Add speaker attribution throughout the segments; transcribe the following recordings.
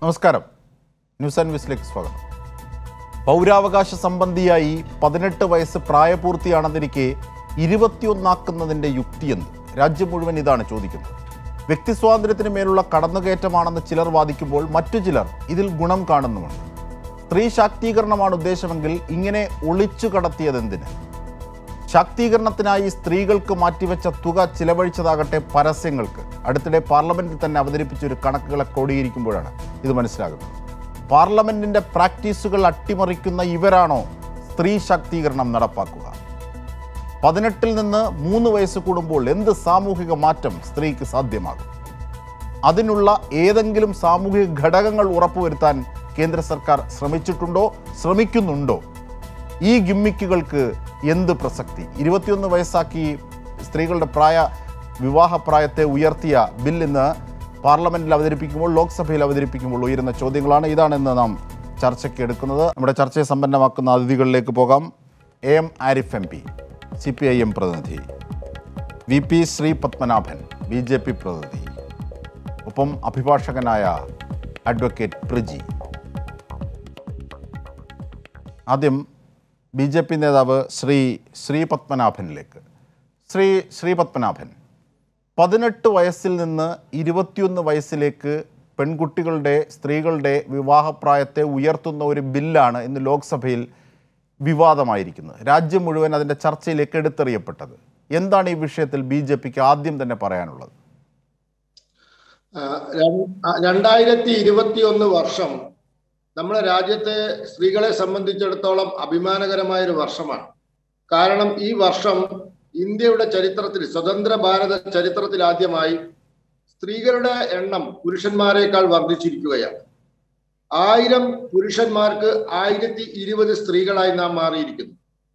Speaker 1: നമസ്കാരം news and വിസിലേക്ക് സ്വാഗതം പൗരാവകാശ സംബന്ധിയായി പതിനെട്ട് വയസ്സ് പ്രായപൂർത്തിയാണെന്നിരിക്കെ ഇരുപത്തിയൊന്നാക്കുന്നതിൻ്റെ യുക്തിയെന്ത് രാജ്യം മുഴുവൻ ഇതാണ് ചോദിക്കുന്നത് വ്യക്തി സ്വാതന്ത്ര്യത്തിന് മേലുള്ള കടന്നുകയറ്റമാണെന്ന് ചിലർ വാദിക്കുമ്പോൾ മറ്റു ചിലർ ഇതിൽ ഗുണം കാണുന്നുമുണ്ട് സ്ത്രീ ശാക്തീകരണമാണ് ഉദ്ദേശമെങ്കിൽ ഇങ്ങനെ ഒളിച്ചു കടത്തിയതെന്തിന് ശാക്തീകരണത്തിനായി സ്ത്രീകൾക്ക് മാറ്റിവെച്ച തുക ചിലവഴിച്ചതാകട്ടെ പരസ്യങ്ങൾക്ക് അടുത്തിടെ പാർലമെന്റിൽ തന്നെ അവതരിപ്പിച്ച ഒരു കണക്കുകളെ ക്രോഡീകരിക്കുമ്പോഴാണ് ഇത് മനസ്സിലാകുന്നത് പാർലമെന്റിന്റെ പ്രാക്ടീസുകൾ അട്ടിമറിക്കുന്ന ഇവരാണോ സ്ത്രീ ശാക്തീകരണം നടപ്പാക്കുക പതിനെട്ടിൽ നിന്ന് മൂന്ന് വയസ്സ് കൂടുമ്പോൾ എന്ത് സാമൂഹിക മാറ്റം സ്ത്രീക്ക് സാധ്യമാകും അതിനുള്ള ഏതെങ്കിലും സാമൂഹിക ഘടകങ്ങൾ ഉറപ്പുവരുത്താൻ കേന്ദ്ര സർക്കാർ ശ്രമിച്ചിട്ടുണ്ടോ ശ്രമിക്കുന്നുണ്ടോ ഈ ഗിമ്മിക്കുകൾക്ക് എന്ത് പ്രസക്തി ഇരുപത്തിയൊന്ന് വയസ്സാക്കി സ്ത്രീകളുടെ പ്രായ വിവാഹപ്രായത്തെ ഉയർത്തിയ ബിൽ ഇന്ന് പാർലമെന്റിൽ അവതരിപ്പിക്കുമ്പോൾ ലോക്സഭയിൽ അവതരിപ്പിക്കുമ്പോൾ ഉയരുന്ന ചോദ്യങ്ങളാണ് ഇതാണ് ഇന്ന് നാം ചർച്ചയ്ക്ക് എടുക്കുന്നത് നമ്മുടെ ചർച്ചയെ സമ്പന്നമാക്കുന്ന അതിഥികളിലേക്ക് പോകാം A M Arif M P C P I M പ്രതിനിധി V P Shri Padmanabhan B J P പ്രതിനിധി ഒപ്പം അഭിഭാഷകനായ അഡ്വക്കേറ്റ് പ്രിജി ആദ്യം ബി ജെ പി നേതാവ് ശ്രീ ശ്രീ പത്മനാഭനിലേക്ക് ശ്രീ ശ്രീ പത്മനാഭൻ പതിനെട്ട് വയസ്സിൽ നിന്ന് ഇരുപത്തിയൊന്ന് വയസ്സിലേക്ക് പെൺകുട്ടികളുടെ സ്ത്രീകളുടെ വിവാഹപ്രായത്തെ ഉയർത്തുന്ന ഒരു ബില്ലാണ് ഇന്ന് ലോക്സഭയിൽ വിവാദമായിരിക്കുന്നത് രാജ്യം മുഴുവൻ അതിൻ്റെ ചർച്ചയിലേക്ക് എടുത്തെറിയപ്പെട്ടത് എന്താണ് ഈ വിഷയത്തിൽ ബി ജെ പിക്ക് ആദ്യം തന്നെ പറയാനുള്ളത്
Speaker 2: ആ, ര- ആ, രണ്ടായിരത്തി ഇരുപത്തി ഒന്ന് വർഷം നമ്മുടെ രാജ്യത്തെ സ്ത്രീകളെ സംബന്ധിച്ചിടത്തോളം അഭിമാനകരമായ ഒരു വർഷമാണ് കാരണം ഈ വർഷം ഇന്ത്യയുടെ ചരിത്രത്തിൽ സ്വതന്ത്ര ഭാരത ചരിത്രത്തിൽ ആദ്യമായി സ്ത്രീകളുടെ എണ്ണം പുരുഷന്മാരെക്കാൾ വർദ്ധിച്ചിരിക്കുകയാണ് ആയിരം പുരുഷന്മാർക്ക് ആയിരത്തി ഇരുപത് സ്ത്രീകളായി നാം മാറിയിരിക്കുന്നു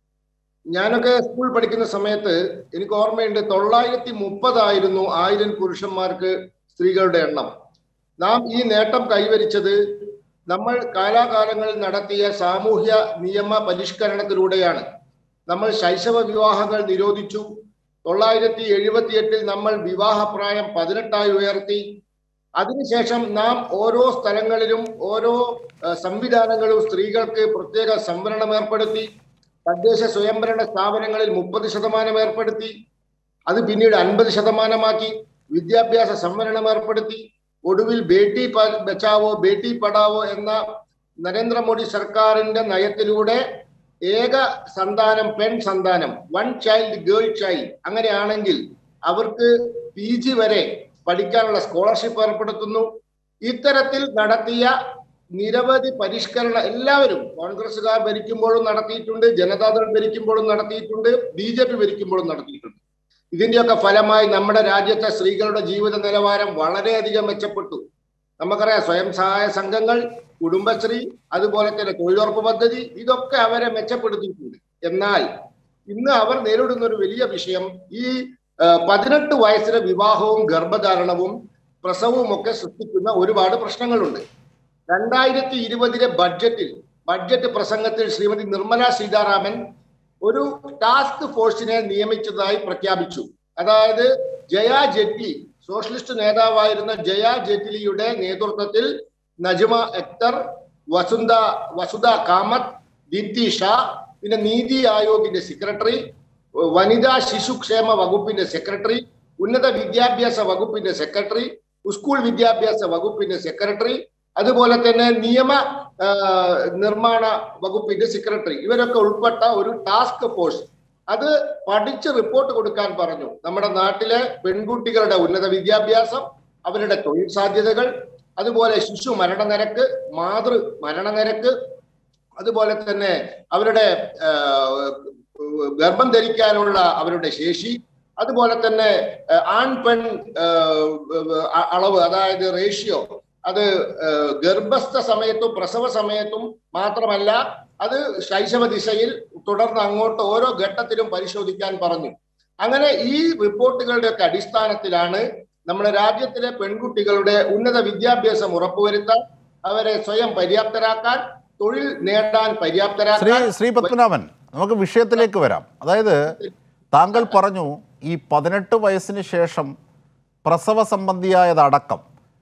Speaker 2: ഞാനൊക്കെ സ്കൂൾ പഠിക്കുന്ന സമയത്ത് എനിക്ക് ഓർമ്മയുണ്ട് തൊള്ളായിരത്തി മുപ്പതായിരുന്നു ആയിരം പുരുഷന്മാർക്ക് സ്ത്രീകളുടെ എണ്ണം നാം ഈ നേട്ടം കൈവരിച്ചത് നമ്മൾ കാലാകാലങ്ങളിൽ നടത്തിയ സാമൂഹ്യ നിയമ പരിഷ്കരണത്തിലൂടെയാണ് നമ്മൾ ശൈശവ വിവാഹങ്ങൾ നിരോധിച്ചു തൊള്ളായിരത്തി എഴുപത്തി എട്ടിൽ നമ്മൾ വിവാഹപ്രായം പതിനെട്ടായി ഉയർത്തി അതിനുശേഷം നാം ഓരോ സ്ഥലങ്ങളിലും ഓരോ ആ, സംവിധാനങ്ങളും സ്ത്രീകൾക്ക് പ്രത്യേക സംവരണം ഏർപ്പെടുത്തി തദ്ദേശ സ്വയംഭരണ സ്ഥാപനങ്ങളിൽ മുപ്പത് ശതമാനം ഏർപ്പെടുത്തി അത് പിന്നീട് അൻപത് ശതമാനമാക്കി വിദ്യാഭ്യാസ സംവരണം ഏർപ്പെടുത്തി ഒടുവിൽ ബേട്ടി പ- ബച്ചാവോ ബേട്ടി പഠാവോ എന്ന നരേന്ദ്രമോദി സർക്കാരിന്റെ നയത്തിലൂടെ ഏക സന്താനം പെൺ സന്താനം വൺ ചൈൽഡ് ഗേൾ ചൈൽഡ് അങ്ങനെയാണെങ്കിൽ അവർക്ക് പി ജി വരെ പഠിക്കാനുള്ള സ്കോളർഷിപ്പ് ഏർപ്പെടുത്തുന്നു ഇത്തരത്തിൽ നടത്തിയ നിരവധി പരിഷ്കരണ എല്ലാവരും കോൺഗ്രസുകാർ ഭരിക്കുമ്പോഴും നടത്തിയിട്ടുണ്ട് ജനതാദൾ ഭരിക്കുമ്പോഴും നടത്തിയിട്ടുണ്ട് ബി ജെ പി ഭരിക്കുമ്പോഴും നടത്തിയിട്ടുണ്ട് ഇതിന്റെയൊക്കെ ഫലമായി നമ്മുടെ രാജ്യത്തെ സ്ത്രീകളുടെ ജീവിത നിലവാരം വളരെയധികം മെച്ചപ്പെട്ടു നമുക്കറിയാം സ്വയം സഹായ സംഘങ്ങൾ കുടുംബശ്രീ അതുപോലെ തന്നെ തൊഴിലുറപ്പ് പദ്ധതി ഇതൊക്കെ അവരെ മെച്ചപ്പെടുത്തിയിട്ടുണ്ട് എന്നാൽ ഇന്ന് അവർ നേരിടുന്ന ഒരു വലിയ വിഷയം ഈ ആ, പതിനെട്ട് വയസ്സിലെ വിവാഹവും ഗർഭധാരണവും പ്രസവവും ഒക്കെ സൃഷ്ടിക്കുന്ന ഒരുപാട് പ്രശ്നങ്ങളുണ്ട് രണ്ടായിരത്തി ഇരുപതിലെ ബഡ്ജറ്റിൽ ബഡ്ജറ്റ് പ്രസംഗത്തിൽ ശ്രീമതി നിർമ്മല സീതാരാമൻ ഒരു ടാസ്ക് ഫോഴ്സിനെ നിയമിച്ചതായി പ്രഖ്യാപിച്ചു അതായത് ജയ ജെറ്റ്ലി സോഷ്യലിസ്റ്റ് നേതാവായിരുന്ന ജയ ജെറ്റ്ലിയുടെ നേതൃത്വത്തിൽ നജ്മ അക്തർ വസുന്ധ വസുധ കാമത്ത് ദീപ്തി ഷാ പിന്നെ നീതി ആയോഗിന്റെ സെക്രട്ടറി വനിതാ ശിശുക്ഷേമ വകുപ്പിന്റെ സെക്രട്ടറി ഉന്നത വിദ്യാഭ്യാസ വകുപ്പിന്റെ സെക്രട്ടറി സ്കൂൾ വിദ്യാഭ്യാസ വകുപ്പിന്റെ സെക്രട്ടറി അതുപോലെ തന്നെ നിയമ ആ, നിർമ്മാണ വകുപ്പിന്റെ സെക്രട്ടറി ഇവരൊക്കെ ഉൾപ്പെട്ട ഒരു ടാസ്ക് ഫോഴ്സ് അത് പഠിച്ച് റിപ്പോർട്ട് കൊടുക്കാൻ പറഞ്ഞു നമ്മുടെ നാട്ടിലെ പെൺകുട്ടികളുടെ ഉന്നത വിദ്യാഭ്യാസം അവരുടെ തൊഴിൽ സാധ്യതകൾ അതുപോലെ ശിശു മരണനിരക്ക് മാതൃ മരണനിരക്ക് അതുപോലെ തന്നെ അവരുടെ ആ, ഗർഭം ധരിക്കാനുള്ള അവരുടെ ശേഷി അതുപോലെ തന്നെ ആ, ആൺ പെൺ ആ, അ- അളവ് അതായത് റേഷ്യോ അത് ആ, ഗർഭസ്ഥ സമയത്തും പ്രസവ സമയത്തും മാത്രമല്ല അത് ശൈശവ ദിശയിൽ തുടർന്ന് അങ്ങോട്ട് ഓരോ ഘട്ടത്തിലും പരിശോധിക്കാൻ പറഞ്ഞു അങ്ങനെ ഈ റിപ്പോർട്ടുകളുടെ ഒക്കെ അടിസ്ഥാനത്തിലാണ് നമ്മുടെ രാജ്യത്തിലെ പെൺകുട്ടികളുടെ ഉന്നത വിദ്യാഭ്യാസം ഉറപ്പുവരുത്താൻ അവരെ സ്വയം പര്യാപ്തരാക്കാൻ തൊഴിൽ നേടാൻ
Speaker 1: ശ്രീ
Speaker 2: പര്യാപ്തരാക്കാൻ
Speaker 1: ശ്രീ പത്മനാഭൻ നമുക്ക് വിഷയത്തിലേക്ക് വരാം അതായത് താങ്കൾ പറഞ്ഞു ഈ പതിനെട്ട് വയസ്സിന് ശേഷം പ്രസവ സംബന്ധിയായതടക്കം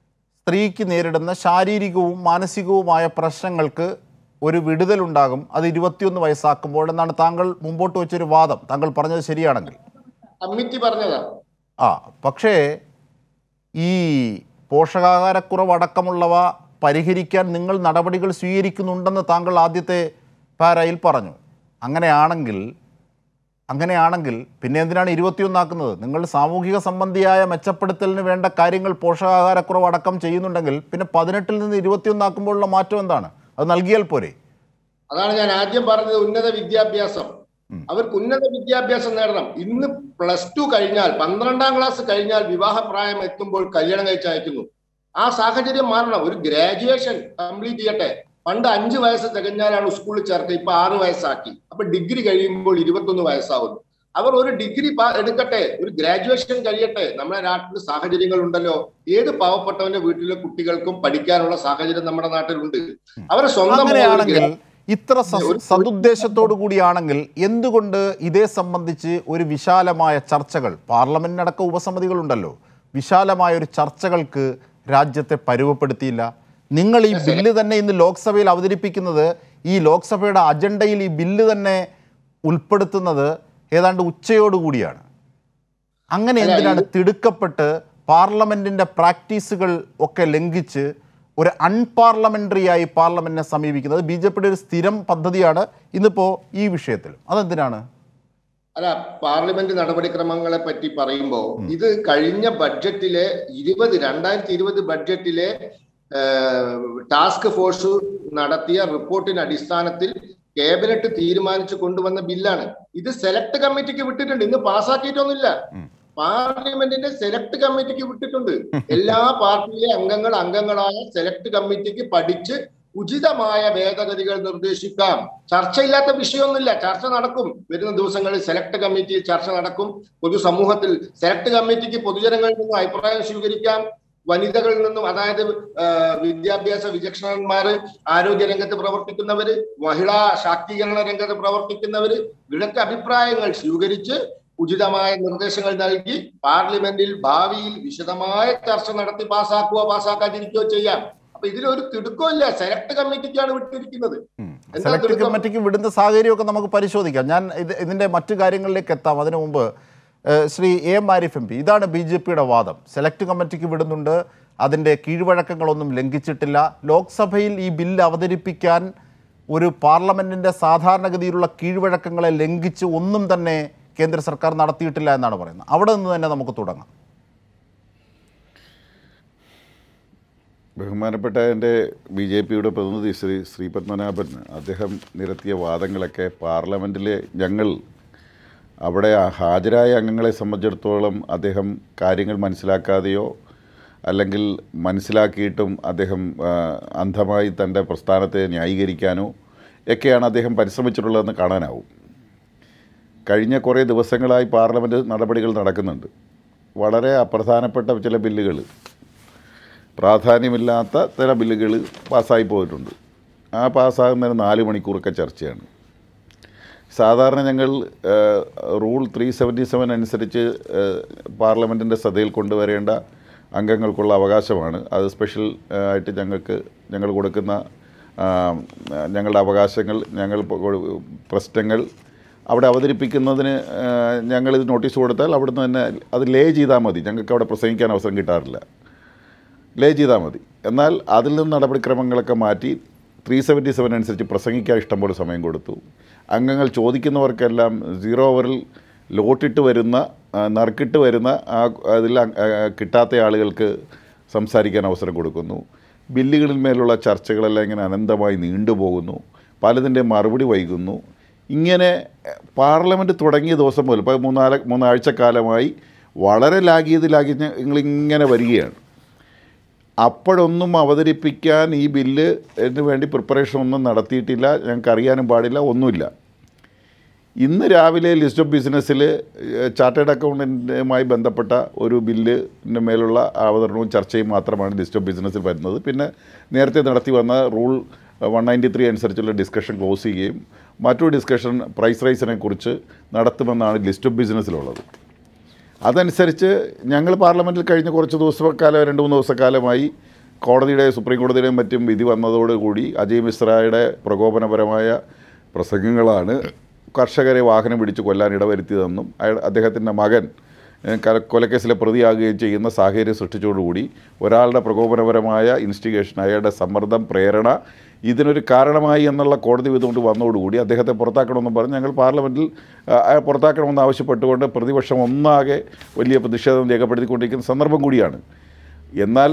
Speaker 1: സ്ത്രീക്ക് നേരിടുന്ന ശാരീരികവും മാനസികവുമായ പ്രശ്നങ്ങൾക്ക് ഒരു വിടുതലുണ്ടാകും അത് ഇരുപത്തിയൊന്ന് വയസ്സാക്കുമ്പോൾ എന്നാണ് താങ്കൾ മുമ്പോട്ട് വെച്ചൊരു വാദം താങ്കൾ പറഞ്ഞത് ശരിയാണെങ്കിൽ
Speaker 2: കമ്മിറ്റി പറഞ്ഞതാ
Speaker 1: ആ പക്ഷേ ഈ പോഷകാഹാരക്കുറവ് അടക്കമുള്ളവ പരിഹരിക്കാൻ നിങ്ങൾ നടപടികൾ സ്വീകരിക്കുന്നുണ്ടെന്ന് താങ്കൾ ആദ്യത്തെ പാരയിൽ പറഞ്ഞു അങ്ങനെയാണെങ്കിൽ അങ്ങനെയാണെങ്കിൽ പിന്നെ എന്തിനാണ് ഇരുപത്തിയൊന്നാക്കുന്നത് നിങ്ങൾ സാമൂഹിക സംബന്ധിയായ മെച്ചപ്പെടുത്തലിന് വേണ്ട കാര്യങ്ങൾ പോഷകാഹാരക്കുറവ് അടക്കം ചെയ്യുന്നുണ്ടെങ്കിൽ പിന്നെ പതിനെട്ടിൽ നിന്ന് ഇരുപത്തിയൊന്നാക്കുമ്പോഴുള്ള മാറ്റം എന്താണ് അത് നൽകിയാൽ പോരെ
Speaker 2: അതാണ് ഞാൻ ആദ്യം പറഞ്ഞത് ഉന്നത വിദ്യാഭ്യാസം അവർക്ക് ഉന്നത വിദ്യാഭ്യാസം നേടണം ഇന്ന് പ്ലസ് ടു കഴിഞ്ഞാൽ പന്ത്രണ്ടാം ക്ലാസ് കഴിഞ്ഞാൽ വിവാഹപ്രായം എത്തുമ്പോൾ കല്യാണം കഴിച്ച് അയക്കുന്നു ആ സാഹചര്യം മാറണം ഒരു ഗ്രാജുവേഷൻ കംപ്ലീറ്റ് ചെയ്യട്ടെ പണ്ട് അഞ്ച് വയസ്സ് തികഞ്ഞാലാണ് സ്കൂളിൽ ചേർക്കുക ഇപ്പൊ ആറ് വയസ്സാക്കി അപ്പൊ ഡിഗ്രി കഴിയുമ്പോൾ ഇരുപത്തൊന്ന് വയസ്സാവുന്നു അവർ ഒരു ഡിഗ്രി എടുക്കട്ടെ ഒരു ഗ്രാജുവേഷൻ കഴിയട്ടെ നമ്മുടെ നാട്ടിൽ സാഹചര്യങ്ങൾ ഉണ്ടല്ലോ ഏത് പാവപ്പെട്ടവന്റെ വീട്ടിലെ കുട്ടികൾക്കും പഠിക്കാനുള്ള സാഹചര്യം നമ്മുടെ നാട്ടിലുണ്ട് അവരെ സ്വന്തം
Speaker 1: അങ്ങനെയാണെങ്കിൽ ഇത്ര സ- സതുദ്ദേശത്തോടു കൂടിയാണെങ്കിൽ എന്തുകൊണ്ട് ഇതേ സംബന്ധിച്ച് ഒരു വിശാലമായ ചർച്ചകൾ പാർലമെന്റിനടക്കം ഉപസമിതികളുണ്ടല്ലോ വിശാലമായ ഒരു ചർച്ചകൾക്ക് രാജ്യത്തെ പരുവപ്പെടുത്തിയില്ല നിങ്ങൾ ഈ ബില്ല് തന്നെ ഇന്ന് ലോക്സഭയിൽ അവതരിപ്പിക്കുന്നത് ഈ ലോക്സഭയുടെ അജണ്ടയിൽ ഈ ബില്ല് തന്നെ ഉൾപ്പെടുത്തുന്നത് ഏതാണ്ട് ഉച്ചയോടുകൂടിയാണ് അങ്ങനെ
Speaker 2: അല്ല,
Speaker 1: എന്തിനാണ് തിടുക്കപ്പെട്ട് പാർലമെന്റിന്റെ പ്രാക്ടീസുകൾ ഒക്കെ ലംഘിച്ച് ഒരു അൺപാർലമെന്ററി ആയി പാർലമെന്റിനെ സമീപിക്കുന്നത് ബി ജെ പിയുടെ ഒരു സ്ഥിരം പദ്ധതിയാണ് ഇന്നിപ്പോ ഈ വിഷയത്തിൽ അതെന്തിനാണ്
Speaker 2: അല്ല പാർലമെന്റ് നടപടിക്രമങ്ങളെ പറ്റി പറയുമ്പോ ഇത് കഴിഞ്ഞ ബഡ്ജറ്റിലെ ഇരുപത് രണ്ടായിരത്തി ഇരുപത് ബഡ്ജറ്റിലെ ടാസ്ക് ഫോഴ്സ് നടത്തിയ റിപ്പോർട്ടിന്റെ അടിസ്ഥാനത്തിൽ ക്യാബിനറ്റ് തീരുമാനിച്ചു കൊണ്ടുവന്ന ബില്ലാണ് ഇത് സെലക്ട് കമ്മിറ്റിക്ക് വിട്ടിട്ടുണ്ട് ഇന്ന് പാസ്സാക്കിയിട്ടൊന്നുമില്ല പാർലമെന്റിന്റെ സെലക്ട് കമ്മിറ്റിക്ക് വിട്ടിട്ടുണ്ട് എല്ലാ പാർട്ടിയിലെ അംഗങ്ങൾ അംഗങ്ങളായ സെലക്ട് കമ്മിറ്റിക്ക് പഠിച്ച് ഉചിതമായ ഭേദഗതികൾ നിർദ്ദേശിക്കാം ചർച്ചയില്ലാത്ത വിഷയമൊന്നുമില്ല ചർച്ച നടക്കും വരുന്ന ദിവസങ്ങളിൽ സെലക്ട് കമ്മിറ്റിയിൽ ചർച്ച നടക്കും പൊതുസമൂഹത്തിൽ സെലക്ട് കമ്മിറ്റിക്ക് പൊതുജനങ്ങളിൽ നിന്നും അഭിപ്രായം സ്വീകരിക്കാം വനിതകളിൽ നിന്നും അതായത് ആ, വിദ്യാഭ്യാസ വിചക്ഷണന്മാര് ആരോഗ്യ രംഗത്ത് പ്രവർത്തിക്കുന്നവര് മഹിളാ ശാക്തീകരണ രംഗത്ത് പ്രവർത്തിക്കുന്നവര് ഇവരൊക്കെ അഭിപ്രായങ്ങൾ സ്വീകരിച്ച് ഉചിതമായ നിർദ്ദേശങ്ങൾ നൽകി പാർലമെന്റിൽ ഭാവിയിൽ വിശദമായ ചർച്ച നടത്തി പാസ്സാക്കുകയോ പാസ്സാക്കാതിരിക്കുകയോ ചെയ്യാം അപ്പൊ ഇതിലൊരു തിടുക്കമില്ല സെലക്ട് കമ്മിറ്റിക്കാണ് വിട്ടിരിക്കുന്നത് എന്താ
Speaker 1: സെലക്ട്
Speaker 2: തിടുക്കം?
Speaker 1: കമ്മിറ്റിക്ക് വിടുന്ന സാഹചര്യമൊക്കെ നമുക്ക് പരിശോധിക്കാം ഞാൻ ഇത് ഇതിന്റെ മറ്റു കാര്യങ്ങളിലേക്ക് എത്താം അതിനു മുമ്പ് ഏഹ്, Shri A M Arif M P ഇതാണ് ബി ജെ പിയുടെ വാദം സെലക്ട് കമ്മിറ്റിക്ക് വിടുന്നുണ്ട് അതിൻ്റെ കീഴ്വഴക്കങ്ങളൊന്നും ലംഘിച്ചിട്ടില്ല ലോക്സഭയിൽ ഈ ബില്ല് അവതരിപ്പിക്കാൻ ഒരു പാർലമെന്റിന്റെ സാധാരണഗതിയിലുള്ള കീഴ്വഴക്കങ്ങളെ ലംഘിച്ച് ഒന്നും തന്നെ കേന്ദ്ര സർക്കാർ നടത്തിയിട്ടില്ല എന്നാണ് പറയുന്നത് അവിടെ നിന്ന് തന്നെ നമുക്ക് തുടങ്ങാം
Speaker 3: ബഹുമാനപ്പെട്ട എൻ്റെ ബി ജെ പിയുടെ പ്രതിനിധി ശ്രീ ശ്രീ പത്മനാഭൻ അദ്ദേഹം നിരത്തിയ വാദങ്ങളൊക്കെ പാർലമെൻറ്റിലെ ഞങ്ങൾ അവിടെ ഹാജരായ അംഗങ്ങളെ സംബന്ധിച്ചിടത്തോളം അദ്ദേഹം കാര്യങ്ങൾ മനസ്സിലാക്കാതെയോ അല്ലെങ്കിൽ മനസ്സിലാക്കിയിട്ടും അദ്ദേഹം ആ, അന്ധമായി തൻ്റെ പ്രസ്ഥാനത്തെ ന്യായീകരിക്കാനോ ഒക്കെയാണ് അദ്ദേഹം പരിശ്രമിച്ചിട്ടുള്ളതെന്ന് കാണാനാവും കഴിഞ്ഞ കുറേ ദിവസങ്ങളായി പാർലമെൻറ്റ് നടപടികൾ നടക്കുന്നുണ്ട് വളരെ അപ്രധാനപ്പെട്ട ചില ബില്ലുകൾ പ്രാധാന്യമില്ലാത്ത ചില ബില്ലുകൾ പാസ്സായി പോയിട്ടുണ്ട് ആ പാസ്സാകുന്നതിന് നാല് മണിക്കൂറൊക്കെ ചർച്ചയാണ് സാധാരണ ഞങ്ങൾ ഏഹ്, റൂൾ ത്രീ സെവൻറ്റി സെവൻ അനുസരിച്ച് ഏഹ്, പാർലമെൻറ്റിൻ്റെ ശ്രദ്ധയിൽ കൊണ്ടുവരേണ്ട അംഗങ്ങൾക്കുള്ള അവകാശമാണ് അത് സ്പെഷ്യൽ ഏഹ്, ആയിട്ട് ഞങ്ങൾക്ക് ഞങ്ങൾ കൊടുക്കുന്ന ആ, ഞങ്ങളുടെ അവകാശങ്ങൾ ഞങ്ങൾ പൊ- കൊ- പ്രശ്നങ്ങൾ അവിടെ അവതരിപ്പിക്കുന്നതിന് ഏഹ്, ഞങ്ങളിത് നോട്ടീസ് കൊടുത്താൽ അവിടുന്ന് തന്നെ അത് ലേ ചെയ്താൽ മതി ഞങ്ങൾക്ക് അവിടെ പ്രസംഗിക്കാൻ അവസരം കിട്ടാറില്ല ലേ ചെയ്താൽ മതി എന്നാൽ അതിൽ നിന്ന് നടപടിക്രമങ്ങളൊക്കെ മാറ്റി ത്രീ സെവൻറ്റി സെവൻ അനുസരിച്ച് പ്രസംഗിക്കാൻ ഇഷ്ടംപോലെ സമയം കൊടുത്തു അംഗങ്ങൾ ചോദിക്കുന്നവർക്കെല്ലാം സീറോ ഓവറിൽ ലോട്ടിട്ട് വരുന്ന ആ, നറുക്കിട്ട് വരുന്ന ആ അതിൽ അ- ആ, കിട്ടാത്ത ആളുകൾക്ക് സംസാരിക്കാൻ അവസരം കൊടുക്കുന്നു ബില്ലുകളിൽ മേലുള്ള ചർച്ചകളെല്ലാം ഇങ്ങനെ അനന്തമായി നീണ്ടുപോകുന്നു പലതിൻ്റെ മറുപടി വൈകുന്നു ഇങ്ങനെ പാർലമെൻറ്റ് തുടങ്ങിയ ദിവസം മുതൽ ഇപ്പോൾ മൂന്നാല് മൂന്നാഴ്ചക്കാലമായി വളരെ ലാഗ് ചെയ്ത് ലാഗ് ചെയ്ത് നിങ്ങളിങ്ങനെ വരികയാണ് അപ്പോഴൊന്നും അവതരിപ്പിക്കാൻ ഈ ബില്ല് ഇതിന് വേണ്ടി പ്രിപ്പറേഷൻ ഒന്നും നടത്തിയിട്ടില്ല ഞങ്ങൾക്ക് അറിയാനും പാടില്ല ഒന്നുമില്ല ഇന്ന് രാവിലെ ലിസ്റ്റ് ഓഫ് ബിസിനസ്സിൽ ചാർട്ടേഡ് അക്കൗണ്ടൻറ്റുമായി ബന്ധപ്പെട്ട ഒരു ബില്ലിൻ്റെ മേലുള്ള അവതരണവും ചർച്ചയും മാത്രമാണ് ലിസ്റ്റ് ഓഫ് ബിസിനസ്സിൽ വരുന്നത് പിന്നെ നേരത്തെ നടത്തി വന്ന റൂൾ വൺ നയൻറ്റി ത്രീ അനുസരിച്ചുള്ള ഡിസ്കഷൻ ക്ലോസ് ചെയ്യുകയും മറ്റൊരു ഡിസ്കഷൻ പ്രൈസ് റൈസിനെ കുറിച്ച് നടത്തുമെന്നാണ് ലിസ്റ്റ് ഓഫ് ബിസിനസ്സിലുള്ളത് അതനുസരിച്ച് ഞങ്ങൾ പാർലമെൻറ്റിൽ കഴിഞ്ഞ കുറച്ച് ദിവസക്കാലം രണ്ട് മൂന്ന് ദിവസക്കാലമായി കോടതിയുടെ സുപ്രീം കോടതിയുടെയും മറ്റും വിധി വന്നതോടുകൂടി അജയ് മിശ്രയുടെ പ്രകോപനപരമായ പ്രസംഗങ്ങളാണ് കർഷകരെ വാഹനം പിടിച്ച് കൊല്ലാൻ ഇടവരുത്തിയതെന്നും അയാൾ അദ്ദേഹത്തിൻ്റെ മകൻ ഏഹ്, കല- കൊലക്കേസിലെ പ്രതിയാകുകയും ചെയ്യുന്ന സാഹചര്യം സൃഷ്ടിച്ചതോടുകൂടി ഒരാളുടെ പ്രകോപനപരമായ ഇൻസ്റ്റിഗേഷൻ അയാളുടെ സമ്മർദ്ദം പ്രേരണ ഇതിനൊരു കാരണമായി എന്നുള്ള കോടതി വിധം കൊണ്ട് വന്നതോടുകൂടി അദ്ദേഹത്തെ പുറത്താക്കണമെന്ന് പറഞ്ഞ് ഞങ്ങൾ പാർലമെൻറ്റിൽ ആ, ആ, പുറത്താക്കണമെന്ന് ആവശ്യപ്പെട്ടുകൊണ്ട് പ്രതിപക്ഷം ഒന്നാകെ വലിയ പ്രതിഷേധം രേഖപ്പെടുത്തിക്കൊണ്ടിരിക്കുന്ന സന്ദർഭം കൂടിയാണ് എന്നാൽ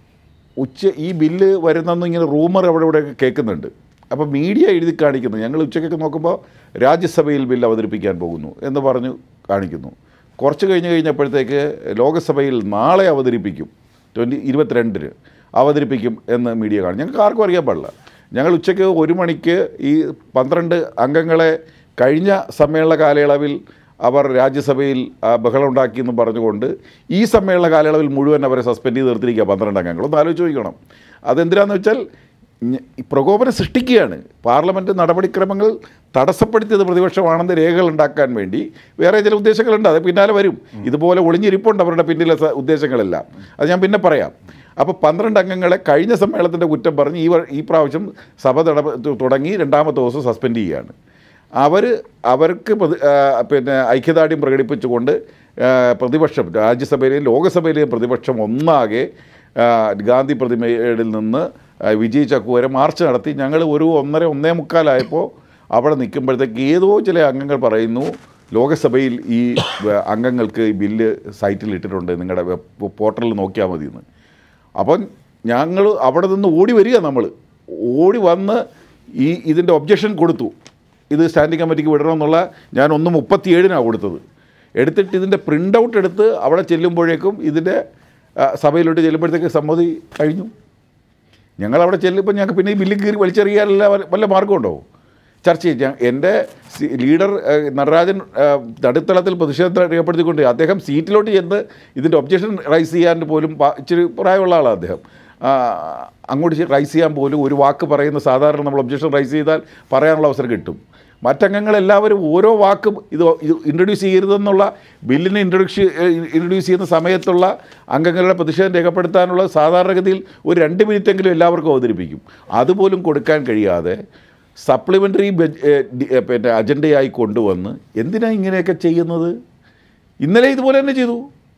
Speaker 3: ഉച്ച ഈ ബില്ല് വരുന്നെന്ന് ഇങ്ങനെ റൂമർ അവിടെ ഇവിടെ കേൾക്കുന്നുണ്ട് അപ്പോൾ മീഡിയ എഴുതി കാണിക്കുന്നു ഞങ്ങൾ ഉച്ചയ്ക്കൊക്കെ നോക്കുമ്പോൾ രാജ്യസഭയിൽ ബില്ല് അവതരിപ്പിക്കാൻ പോകുന്നു എന്ന് പറഞ്ഞു കാണിക്കുന്നു കുറച്ച് കഴിഞ്ഞ് കഴിഞ്ഞപ്പോഴത്തേക്ക് ലോകസഭയിൽ നാളെ അവതരിപ്പിക്കും ട്വൻറ്റി ഇരുപത്തിരണ്ടിന് അവതരിപ്പിക്കും എന്ന് മീഡിയ കാണും ഞങ്ങൾക്ക് ആർക്കും അറിയാൻ പാടില്ല ഞങ്ങൾ ഉച്ചയ്ക്ക് ഒരു മണിക്ക് ഈ പന്ത്രണ്ട് അംഗങ്ങളെ കഴിഞ്ഞ സമ്മേളന കാലയളവിൽ അവർ രാജ്യസഭയിൽ ആ, ബഹളം ഉണ്ടാക്കിയെന്ന് പറഞ്ഞുകൊണ്ട് ഈ സമ്മേളന കാലയളവിൽ മുഴുവൻ അവരെ സസ്പെൻഡ് ചെയ്ത് നിർത്തിയിരിക്കുക പന്ത്രണ്ട് അംഗങ്ങൾ ഒന്ന് ആലോചിച്ച് നോക്കണം അതെന്തിനാന്ന് വെച്ചാൽ ഞ- ഈ പ്രകോപനം സൃഷ്ടിക്കുകയാണ് പാർലമെൻറ്റ് നടപടിക്രമങ്ങൾ തടസ്സപ്പെടുത്തിയത് പ്രതിപക്ഷമാണെന്ന് രേഖകൾ ഉണ്ടാക്കാൻ വേണ്ടി വേറെ ചില ഉദ്ദേശങ്ങളുണ്ട് അത് പിന്നാലെ വരും ഇതുപോലെ ഒളിഞ്ഞിരിപ്പുണ്ട് അവരുടെ പിന്നിലെ സ- ഉദ്ദേശങ്ങളെല്ലാം അത് ഞാൻ പിന്നെ പറയാം അപ്പോൾ പന്ത്രണ്ട് അംഗങ്ങളെ കഴിഞ്ഞ സമ്മേളനത്തിൻ്റെ കുറ്റം പറഞ്ഞ് ഈ വ- ഈ പ്രാവശ്യം സഭ തട- തുടങ്ങി രണ്ടാമത്തെ ദിവസം സസ്പെൻഡ് ചെയ്യുകയാണ് അവർ അവർക്ക് പ്രതി- ആ, പിന്നെ ഐക്യദാർഢ്യം പ്രകടിപ്പിച്ചുകൊണ്ട് ആ, പ്രതിപക്ഷം രാജ്യസഭയിലെയും ലോകസഭയിലെയും പ്രതിപക്ഷം ഒന്നാകെ ആ, ഗാന്ധി പ്രതിമയിൽ നിന്ന് ആ, വിജയ് ചക്കു വരെ മാർച്ച് നടത്തി ഞങ്ങൾ ഒരു ഒന്നര ഒന്നേ മുക്കാലായപ്പോൾ അവിടെ നിൽക്കുമ്പോഴത്തേക്ക് ഏതോ ചില അംഗങ്ങൾ പറയുന്നു ലോകസഭയിൽ ഈ വ- അംഗങ്ങൾക്ക് ഈ ബില്ല് സൈറ്റിൽ ഇട്ടിട്ടുണ്ട് നിങ്ങളുടെ വെബ് പോർട്ടലിൽ നോക്കിയാൽ മതി എന്ന് അപ്പം ഞങ്ങൾ അവിടെ നിന്ന് ഓടി വരിക നമ്മൾ ഓടി വന്ന് ഈ ഇതിൻ്റെ ഒബ്ജക്ഷൻ കൊടുത്തു ഇത് സ്റ്റാൻഡിംഗ് കമ്മിറ്റിക്ക് വിടണമെന്നുള്ള ഞാൻ ഒന്ന് മുപ്പത്തിയേഴിനാണ് കൊടുത്തത് എടുത്തിട്ട് ഇതിൻ്റെ പ്രിൻ്റ് ഔട്ട് എടുത്ത് അവിടെ ചെല്ലുമ്പോഴേക്കും ഇതിൻ്റെ ആ, സഭയിലോട്ട് ചെല്ലുമ്പോഴത്തേക്ക് സമ്മതി കഴിഞ്ഞു ഞങ്ങളവിടെ ചെല്ലുമ്പോൾ ഞങ്ങൾക്ക് പിന്നെ ഈ ബില്ല് കീറി വലിച്ചെറിയാനുള്ള വല്ല- വല്ല മാർഗമുണ്ടോ ചർച്ച ചെയ്യാം എൻ്റെ സി- ലീഡർ ഏഹ്, നടരാജൻ ഏഹ്, നടുത്തളത്തിൽ പ്രതിഷേധം രേഖപ്പെടുത്തിക്കൊണ്ട് അദ്ദേഹം സീറ്റിലോട്ട് ചെന്ന് ഇതിൻ്റെ ഒബ്ജക്ഷൻ റൈസ് ചെയ്യാൻ പോലും പ- ഇച്ചിരി പ്രായമുള്ള ആളാണ് അദ്ദേഹം ആ, അങ്ങോട്ട് ചെ- റൈസ് ചെയ്യാൻ പോലും ഒരു വാക്ക് പറയുന്ന സാധാരണ നമ്മൾ ഒബ്ജക്ഷൻ റൈസ് ചെയ്താൽ പറയാനുള്ള അവസരം കിട്ടും മറ്റംഗങ്ങളെല്ലാവരും ഓരോ വാക്കും ഇത് ഇത് ഇൻട്രൊഡ്യൂസ് ചെയ്യരുതെന്നുള്ള ബില്ലിനെ ഇൻട്രൊഡ്യൂസ് ഇൻട്രൊഡ്യൂസ് ചെയ്യുന്ന സമയത്തുള്ള അംഗങ്ങളുടെ പ്രതിഷേധം രേഖപ്പെടുത്താനുള്ള സാധാരണഗതിയിൽ ഒരു രണ്ട് മിനിറ്റെങ്കിലും എല്ലാവർക്കും അവതരിപ്പിക്കും അതുപോലും കൊടുക്കാൻ കഴിയാതെ സപ്ലിമെൻ്ററി പിന്നെ അജണ്ടയായി കൊണ്ടുവന്ന് എന്തിനാണ് ഇങ്ങനെയൊക്കെ ചെയ്യുന്നത് ഇന്നലെ ഇതുപോലെ തന്നെ ചെയ്തു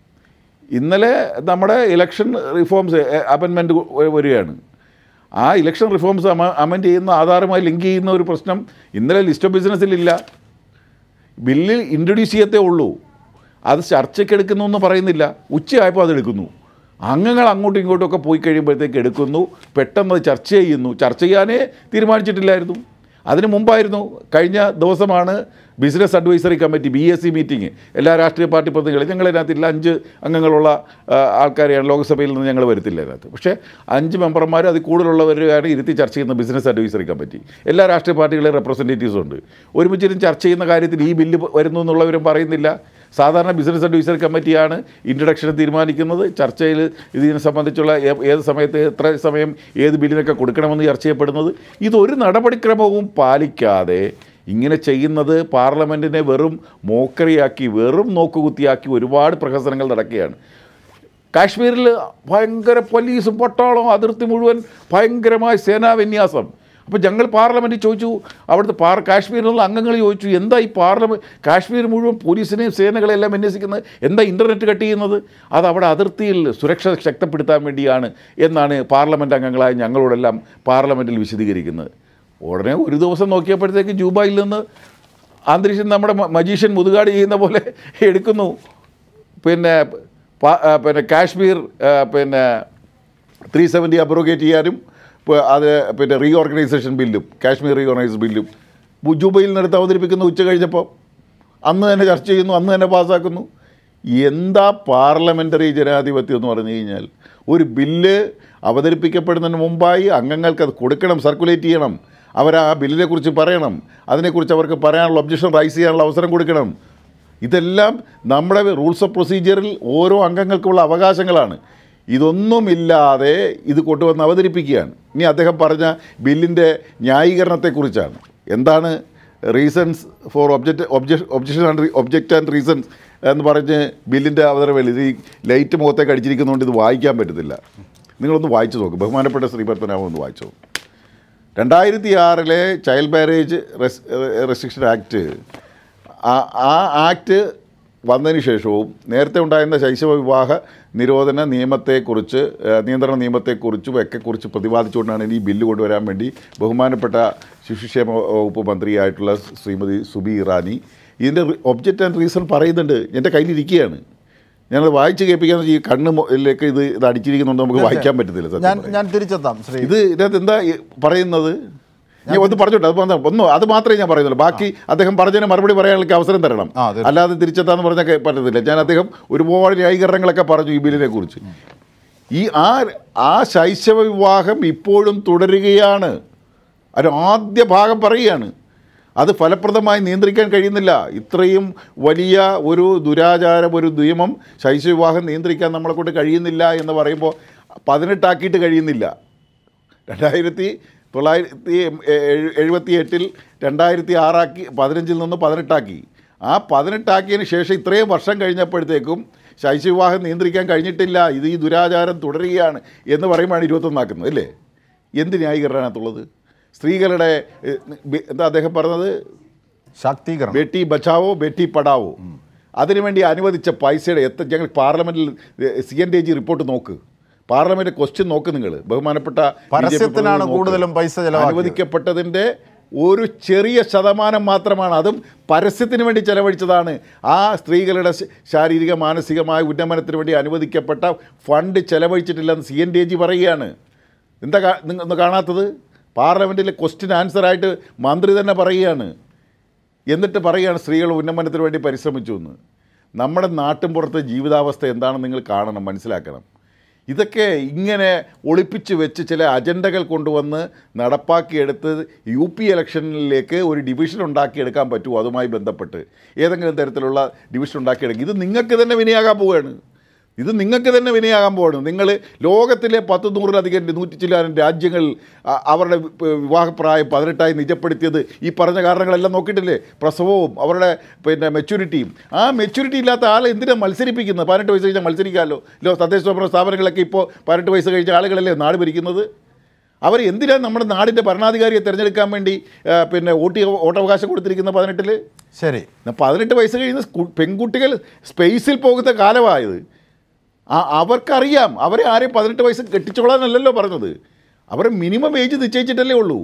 Speaker 3: ഇന്നലെ നമ്മുടെ ഇലക്ഷൻ റിഫോംസ് അമെൻമെൻറ്റ് വരികയാണ് ആ ഇലക്ഷൻ റിഫോംസ് അമെൻഡ് ചെയ്യുന്ന ആധാരമായി ലിങ്ക് ചെയ്യുന്ന ഒരു പ്രശ്നം ഇന്നലെ ലിസ്റ്റ് ഓഫ് ബിസിനസ്സിലില്ല ബില്ലിൽ ഇൻട്രൊഡ്യൂസ് ചെയ്യത്തേ ഉള്ളൂ അത് ചർച്ചയ്ക്ക് എടുക്കുന്നു എന്ന് പറയുന്നില്ല ഉച്ചയായപ്പോൾ അത് എടുക്കുന്നു അംഗങ്ങൾ അങ്ങോട്ടും ഇങ്ങോട്ടും ഒക്കെ പോയി കഴിയുമ്പോഴത്തേക്ക് എടുക്കുന്നു പെട്ടെന്ന് അത് ചർച്ച ചെയ്യുന്നു ചർച്ച ചെയ്യാനേ തീരുമാനിച്ചിട്ടില്ലായിരുന്നു അതിന് മുമ്പായിരുന്നു കഴിഞ്ഞ ദിവസമാണ് business advisory committee B S C meeting എല്ലാ രാഷ്ട്രീയ പാർട്ടി പ്രതിനിധികളും ഞങ്ങളതിനകത്തില്ല അഞ്ച് അംഗങ്ങളുള്ള ആ, ആൾക്കാരെയാണ് ലോക്സഭയിൽ നിന്ന് ഞങ്ങൾ വരുത്തില്ല അതിനകത്ത് പക്ഷേ അഞ്ച് മെമ്പർമാർ അതിൽ കൂടുതലുള്ളവരെയാണ് ഇരുത്തി ചർച്ച ചെയ്യുന്ന ബിസിനസ് അഡ്വൈസറി കമ്മിറ്റി എല്ലാ രാഷ്ട്രീയ പാർട്ടികളെയും റെപ്രസെൻറ്റേറ്റീവ്സും ഉണ്ട് ഒരുമിച്ചിരും ചർച്ച ചെയ്യുന്ന കാര്യത്തിൽ ഈ ബില്ല് വരുന്നു എന്നുള്ളവരും പറയുന്നില്ല സാധാരണ ബിസിനസ് അഡ്വൈസറി കമ്മിറ്റിയാണ് ഇൻട്രഡക്ഷൻ തീരുമാനിക്കുന്നത് ചർച്ചയിൽ ഇതിനെ സംബന്ധിച്ചുള്ള ഏ- ഏത് സമയത്ത് എത്ര സമയം ഏത് ബില്ലിനൊക്കെ കൊടുക്കണമെന്ന് ചർച്ച ചെയ്യപ്പെടുന്നത് ഇതൊരു നടപടിക്രമവും പാലിക്കാതെ ഇങ്ങനെ ചെയ്യുന്നത് പാർലമെൻറ്റിനെ വെറും മോക്കറിയാക്കി വെറും നോക്കുകുത്തിയാക്കി ഒരുപാട് പ്രഹസനങ്ങൾ നടക്കുകയാണ് കാശ്മീരിൽ ഭയങ്കര പോലീസും പട്ടാളവും അതിർത്തി മുഴുവൻ ഭയങ്കരമായ സേനാവിന്യാസം അപ്പോൾ ഞങ്ങൾ പാർലമെൻറ്റിൽ ചോദിച്ചു അവിടുത്തെ പാർ കാശ്മീരിലുള്ള അംഗങ്ങൾ ചോദിച്ചു എന്താ ഈ പാർലമെൻറ്റ് കാശ്മീർ മുഴുവൻ പോലീസിനെയും സേനകളെല്ലാം വിന്യസിക്കുന്നത് എന്താ ഇൻ്റർനെറ്റ് കട്ട് ചെയ്യുന്നത് അത് അവിടെ അതിർത്തിയിൽ സുരക്ഷ ശക്തപ്പെടുത്താൻ വേണ്ടിയാണ് എന്നാണ് പാർലമെൻറ്റ് അംഗങ്ങളായ ഞങ്ങളോടെല്ലാം പാർലമെൻറ്റിൽ വിശദീകരിക്കുന്നത് ഉടനെ ഒരു ദിവസം നോക്കിയപ്പോഴത്തേക്ക് ജൂബായിൽ നിന്ന് അന്തരീക്ഷം നമ്മുടെ മ- മജീഷ്യൻ മുതുകാട് ചെയ്യുന്ന പോലെ എടുക്കുന്നു പിന്നെ പാ- ആ, പിന്നെ കാശ്മീർ ആ, പിന്നെ ത്രീ സെവൻറ്റി അബ്രോഗേറ്റ് ചെയ്യാനും ഇപ്പോൾ അത് പിന്നെ റീഓർഗനൈസേഷൻ ബില്ലും കാശ്മീർ റീഓർഗനൈസേഷൻ ബില്ലും ബു- ജൂബൈയിൽ നിന്നെടുത്ത് അവതരിപ്പിക്കുന്നു ഉച്ച കഴിഞ്ഞപ്പോൾ അന്ന് തന്നെ ചർച്ച ചെയ്യുന്നു അന്ന് തന്നെ പാസ്സാക്കുന്നു എന്താ പാർലമെൻ്ററി ജനാധിപത്യം എന്ന് പറഞ്ഞു കഴിഞ്ഞാൽ ഒരു ബില്ല് അവതരിപ്പിക്കപ്പെടുന്നതിന് മുമ്പായി അംഗങ്ങൾക്ക് അത് കൊടുക്കണം സർക്കുലേറ്റ് ചെയ്യണം അവർ ആ ബില്ലിനെക്കുറിച്ച് പറയണം അതിനെക്കുറിച്ച് അവർക്ക് പറയാനുള്ള ഒബ്ജക്ഷൻ റൈസ് ചെയ്യാനുള്ള അവസരം കൊടുക്കണം ഇതെല്ലാം നമ്മുടെ റൂൾസ് ഓഫ് പ്രൊസീജിയറിൽ ഓരോ അംഗങ്ങൾക്കുള്ള അവകാശങ്ങളാണ് ഇതൊന്നുമില്ലാതെ ഇത് കൊണ്ടുവന്ന് അവതരിപ്പിക്കുകയാണ് ഇനി അദ്ദേഹം പറഞ്ഞ ബില്ലിൻ്റെ ന്യായീകരണത്തെക്കുറിച്ചാണ് എന്താണ് reasons for object object objection and object and reasons എന്ന് പറഞ്ഞ് ബില്ലിൻ്റെ അവതരവേള ഇത് ഈ ലൈറ്റ് മുഖത്തേക്ക് അടിച്ചിരിക്കുന്നതുകൊണ്ട് ഇത് വായിക്കാൻ പറ്റത്തില്ല നിങ്ങളൊന്ന് വായിച്ചു നോക്കും ബഹുമാനപ്പെട്ട ശ്രീ പത്മനാഭം ഒന്ന് വായിച്ചു നോക്കും രണ്ടായിരത്തി ആറിലെ ചൈൽഡ് മാരേജ് റെസ്ട്രിക്ഷൻ ആക്ട് ആ ആ ആക്ട് വന്നതിന് ശേഷവും നേരത്തെ ഉണ്ടായിരുന്ന ശൈശവ വിവാഹ നിരോധന നിയമത്തെക്കുറിച്ച് ഏഹ്, നിയന്ത്രണ നിയമത്തെക്കുറിച്ചും ഒക്കെ കുറിച്ച് പ്രതിപാദിച്ചുകൊണ്ടാണ് ഈ ബില്ല് കൊണ്ടുവരാൻ വേണ്ടി ബഹുമാനപ്പെട്ട ശിശുക്ഷേമ വകുപ്പ് മന്ത്രിയായിട്ടുള്ള ശ്രീമതി സുബി ഇറാനി ഇതിൻ്റെ ഒബ്ജക്റ്റ് ആൻഡ് റീസൺ പറയുന്നുണ്ട് എൻ്റെ കയ്യിലിരിക്കുകയാണ് ഞാനത് വായിച്ച് കേൾപ്പിക്കാന്ന് വെച്ചാൽ ഈ കണ്ണ് മൊ- ഇത് ഇത് അടിച്ചിരിക്കുന്നുണ്ട് നമുക്ക് വായിക്കാൻ പറ്റത്തില്ല സത്യം
Speaker 1: ഞാൻ
Speaker 3: പറയാൻ.
Speaker 1: ഞാൻ തിരിച്ചെത്താം ശ്രീ
Speaker 3: ഇത് ഇതിനകത്ത് എന്താ ഈ പറയുന്നത് ഞാൻ ഒന്ന് പറഞ്ഞോട്ടെ അത് വന്ന- ഒന്നും അത് മാത്രമേ ഞാൻ പറയുന്നുള്ളൂ ബാക്കി അദ്ദേഹം പറഞ്ഞതിന് മറുപടി പറയാനുള്ള അവസരം തരണം
Speaker 1: ആ, തീർച്ചയായും.
Speaker 3: അല്ലാതെ തിരിച്ചെത്താന്ന് പറഞ്ഞാൽ കേ- പറ്റത്തില്ല ഞാൻ അദ്ദേഹം ഒരുപാട് ന്യായീകരണങ്ങളൊക്കെ പറഞ്ഞു ഈ ബില്ലിനെ കുറിച്ച് ഈ ആ ആ ശൈശവ വിവാഹം ഇപ്പോഴും തുടരുകയാണ് ഒരു ആദ്യ ഭാഗം പറയുകയാണ് അത് ഫലപ്രദമായി നിയന്ത്രിക്കാൻ കഴിയുന്നില്ല ഇത്രയും വലിയ ഒരു ദുരാചാരം ഒരു നിയമം ശൈശവ വിവാഹം നിയന്ത്രിക്കാൻ നമ്മളെ കൊണ്ട് കഴിയുന്നില്ല എന്ന് പറയുമ്പോൾ പതിനെട്ടാക്കിയിട്ട് കഴിയുന്നില്ല രണ്ടായിരത്തി തൊള്ളായിരത്തി എഴുപത്തി എട്ടിൽ രണ്ടായിരത്തി ആറാക്കി പതിനഞ്ചിൽ നിന്ന് പതിനെട്ടാക്കി ആ പതിനെട്ടാക്കിയതിന് ശേഷം ഇത്രയും വർഷം കഴിഞ്ഞപ്പോഴത്തേക്കും ശൈശവിവാഹം നിയന്ത്രിക്കാൻ കഴിഞ്ഞിട്ടില്ല ഇത് ഈ ദുരാചാരം തുടരുകയാണ് എന്ന് പറയുമ്പോഴാണ് ഇരുപത്തൊന്നാക്കുന്നത് അല്ലേ എന്ത് ന്യായീകരണത്തുള്ളത് സ്ത്രീകളുടെ ഏഹ്, ബി- എന്താ അദ്ദേഹം പറഞ്ഞത്
Speaker 1: ശാക്തീകരണം
Speaker 3: ബേട്ടി ബച്ചാവോ ബേട്ടി പഠാവോ അതിനുവേണ്ടി അനുവദിച്ച പൈസയുടെ എത്ര ഞങ്ങൾ പാർലമെൻറ്റിൽ C N D G report നോക്ക് പാർലമെൻറ്റ് ക്വസ്റ്റ്യൻ നോക്ക് നിങ്ങൾ ബഹുമാനപ്പെട്ട BJP
Speaker 1: പരസ്യത്തിനാണ്
Speaker 3: പ്രതിനിധി നോക്ക്.
Speaker 1: കൂടുതലും പൈസ ചെലവാക്കിയത്.
Speaker 3: അനുവദിക്കപ്പെട്ടതിൻ്റെ ഒരു ചെറിയ ശതമാനം മാത്രമാണ് അതും പരസ്യത്തിന് വേണ്ടി ചെലവഴിച്ചതാണ് ആ സ്ത്രീകളുടെ ശ- ശാരീരിക മാനസികമായ ഉന്നമനത്തിന് വേണ്ടി അനുവദിക്കപ്പെട്ട ഫണ്ട് ചെലവഴിച്ചിട്ടില്ലെന്ന് സി എൻ ഡി ജി പറയുകയാണ് എന്താ കാ- നിങ്ങൾ ഒന്ന് കാണാത്തത് പാർലമെൻറ്റിലെ ക്വസ്റ്റ്യൻ ആൻസറായിട്ട് മന്ത്രി തന്നെ പറയുകയാണ് എന്നിട്ട് പറയുകയാണ് സ്ത്രീകൾ ഉന്നമനത്തിന് വേണ്ടി പരിശ്രമിച്ചു എന്ന് നമ്മുടെ നാട്ടിൻപുറത്തെ ജീവിതാവസ്ഥ എന്താണെന്ന് നിങ്ങൾ കാണണം മനസ്സിലാക്കണം ഇതൊക്കെ ഇങ്ങനെ ഒളിപ്പിച്ച് വെച്ച് ചില അജണ്ടകൾ കൊണ്ടുവന്ന് നടപ്പാക്കിയെടുത്ത് യു പി ഇലക്ഷനിലേക്ക് ഒരു ഡിവിഷൻ ഉണ്ടാക്കിയെടുക്കാൻ പറ്റുമോ അതുമായി ബന്ധപ്പെട്ട് ഏതെങ്കിലും തരത്തിലുള്ള ഡിവിഷൻ ഉണ്ടാക്കിയെടുക്കുക ഇത് നിങ്ങൾക്ക് തന്നെ വിനയാകാൻ പോവുകയാണ് ഇത് നിങ്ങൾക്ക് തന്നെ വിനയാകാൻ പോവാണ് നിങ്ങൾ ലോകത്തിലെ പത്ത് നൂറിലധികം നൂറ്റി ചില്ലാനും രാജ്യങ്ങൾ അ- അവരുടെ വി- വിവാഹപ്രായം പതിനെട്ടായി നിജപ്പെടുത്തിയത് ഈ പറഞ്ഞ കാരണങ്ങളെല്ലാം നോക്കിയിട്ടില്ലേ പ്രസവവും അവരുടെ പിന്നെ മെച്യൂരിറ്റിയും ആ മെച്യൂരിറ്റി ഇല്ലാത്ത ആളെ എന്തിനാണ് മത്സരിപ്പിക്കുന്നത് പതിനെട്ട് വയസ്സ് കഴിഞ്ഞാൽ മത്സരിക്കാമല്ലോ ലോ തദ്ദേശ സ്വയംഭരണ സ്ഥാപനങ്ങളൊക്കെ ഇപ്പോൾ പതിനെട്ട് വയസ്സ് കഴിഞ്ഞ ആളുകളല്ലേ നാട് ഭരിക്കുന്നത് അവർ എന്തിനാണ് നമ്മുടെ നാടിൻ്റെ ഭരണാധികാരിയെ തിരഞ്ഞെടുക്കാൻ വേണ്ടി ആ, പിന്നെ വോട്ട് ചെയ്യ- വോട്ടവകാശം കൊടുത്തിരിക്കുന്ന പതിനെട്ടിൽ
Speaker 1: ശരി
Speaker 3: പതിനെട്ട് വയസ്സ് കഴിയുന്ന സ്കൂ- പെൺകുട്ടികൾ സ്പേസിൽ പോകുന്ന കാലമായത് ആ അവർക്കറിയാം അവരെ ആരെയും പതിനെട്ട് വയസ്സ് കെട്ടിച്ചോളാനല്ലല്ലോ പറഞ്ഞത് അവരെ മിനിമം ഏജ് നിശ്ചയിച്ചിട്ടല്ലേ ഉള്ളൂ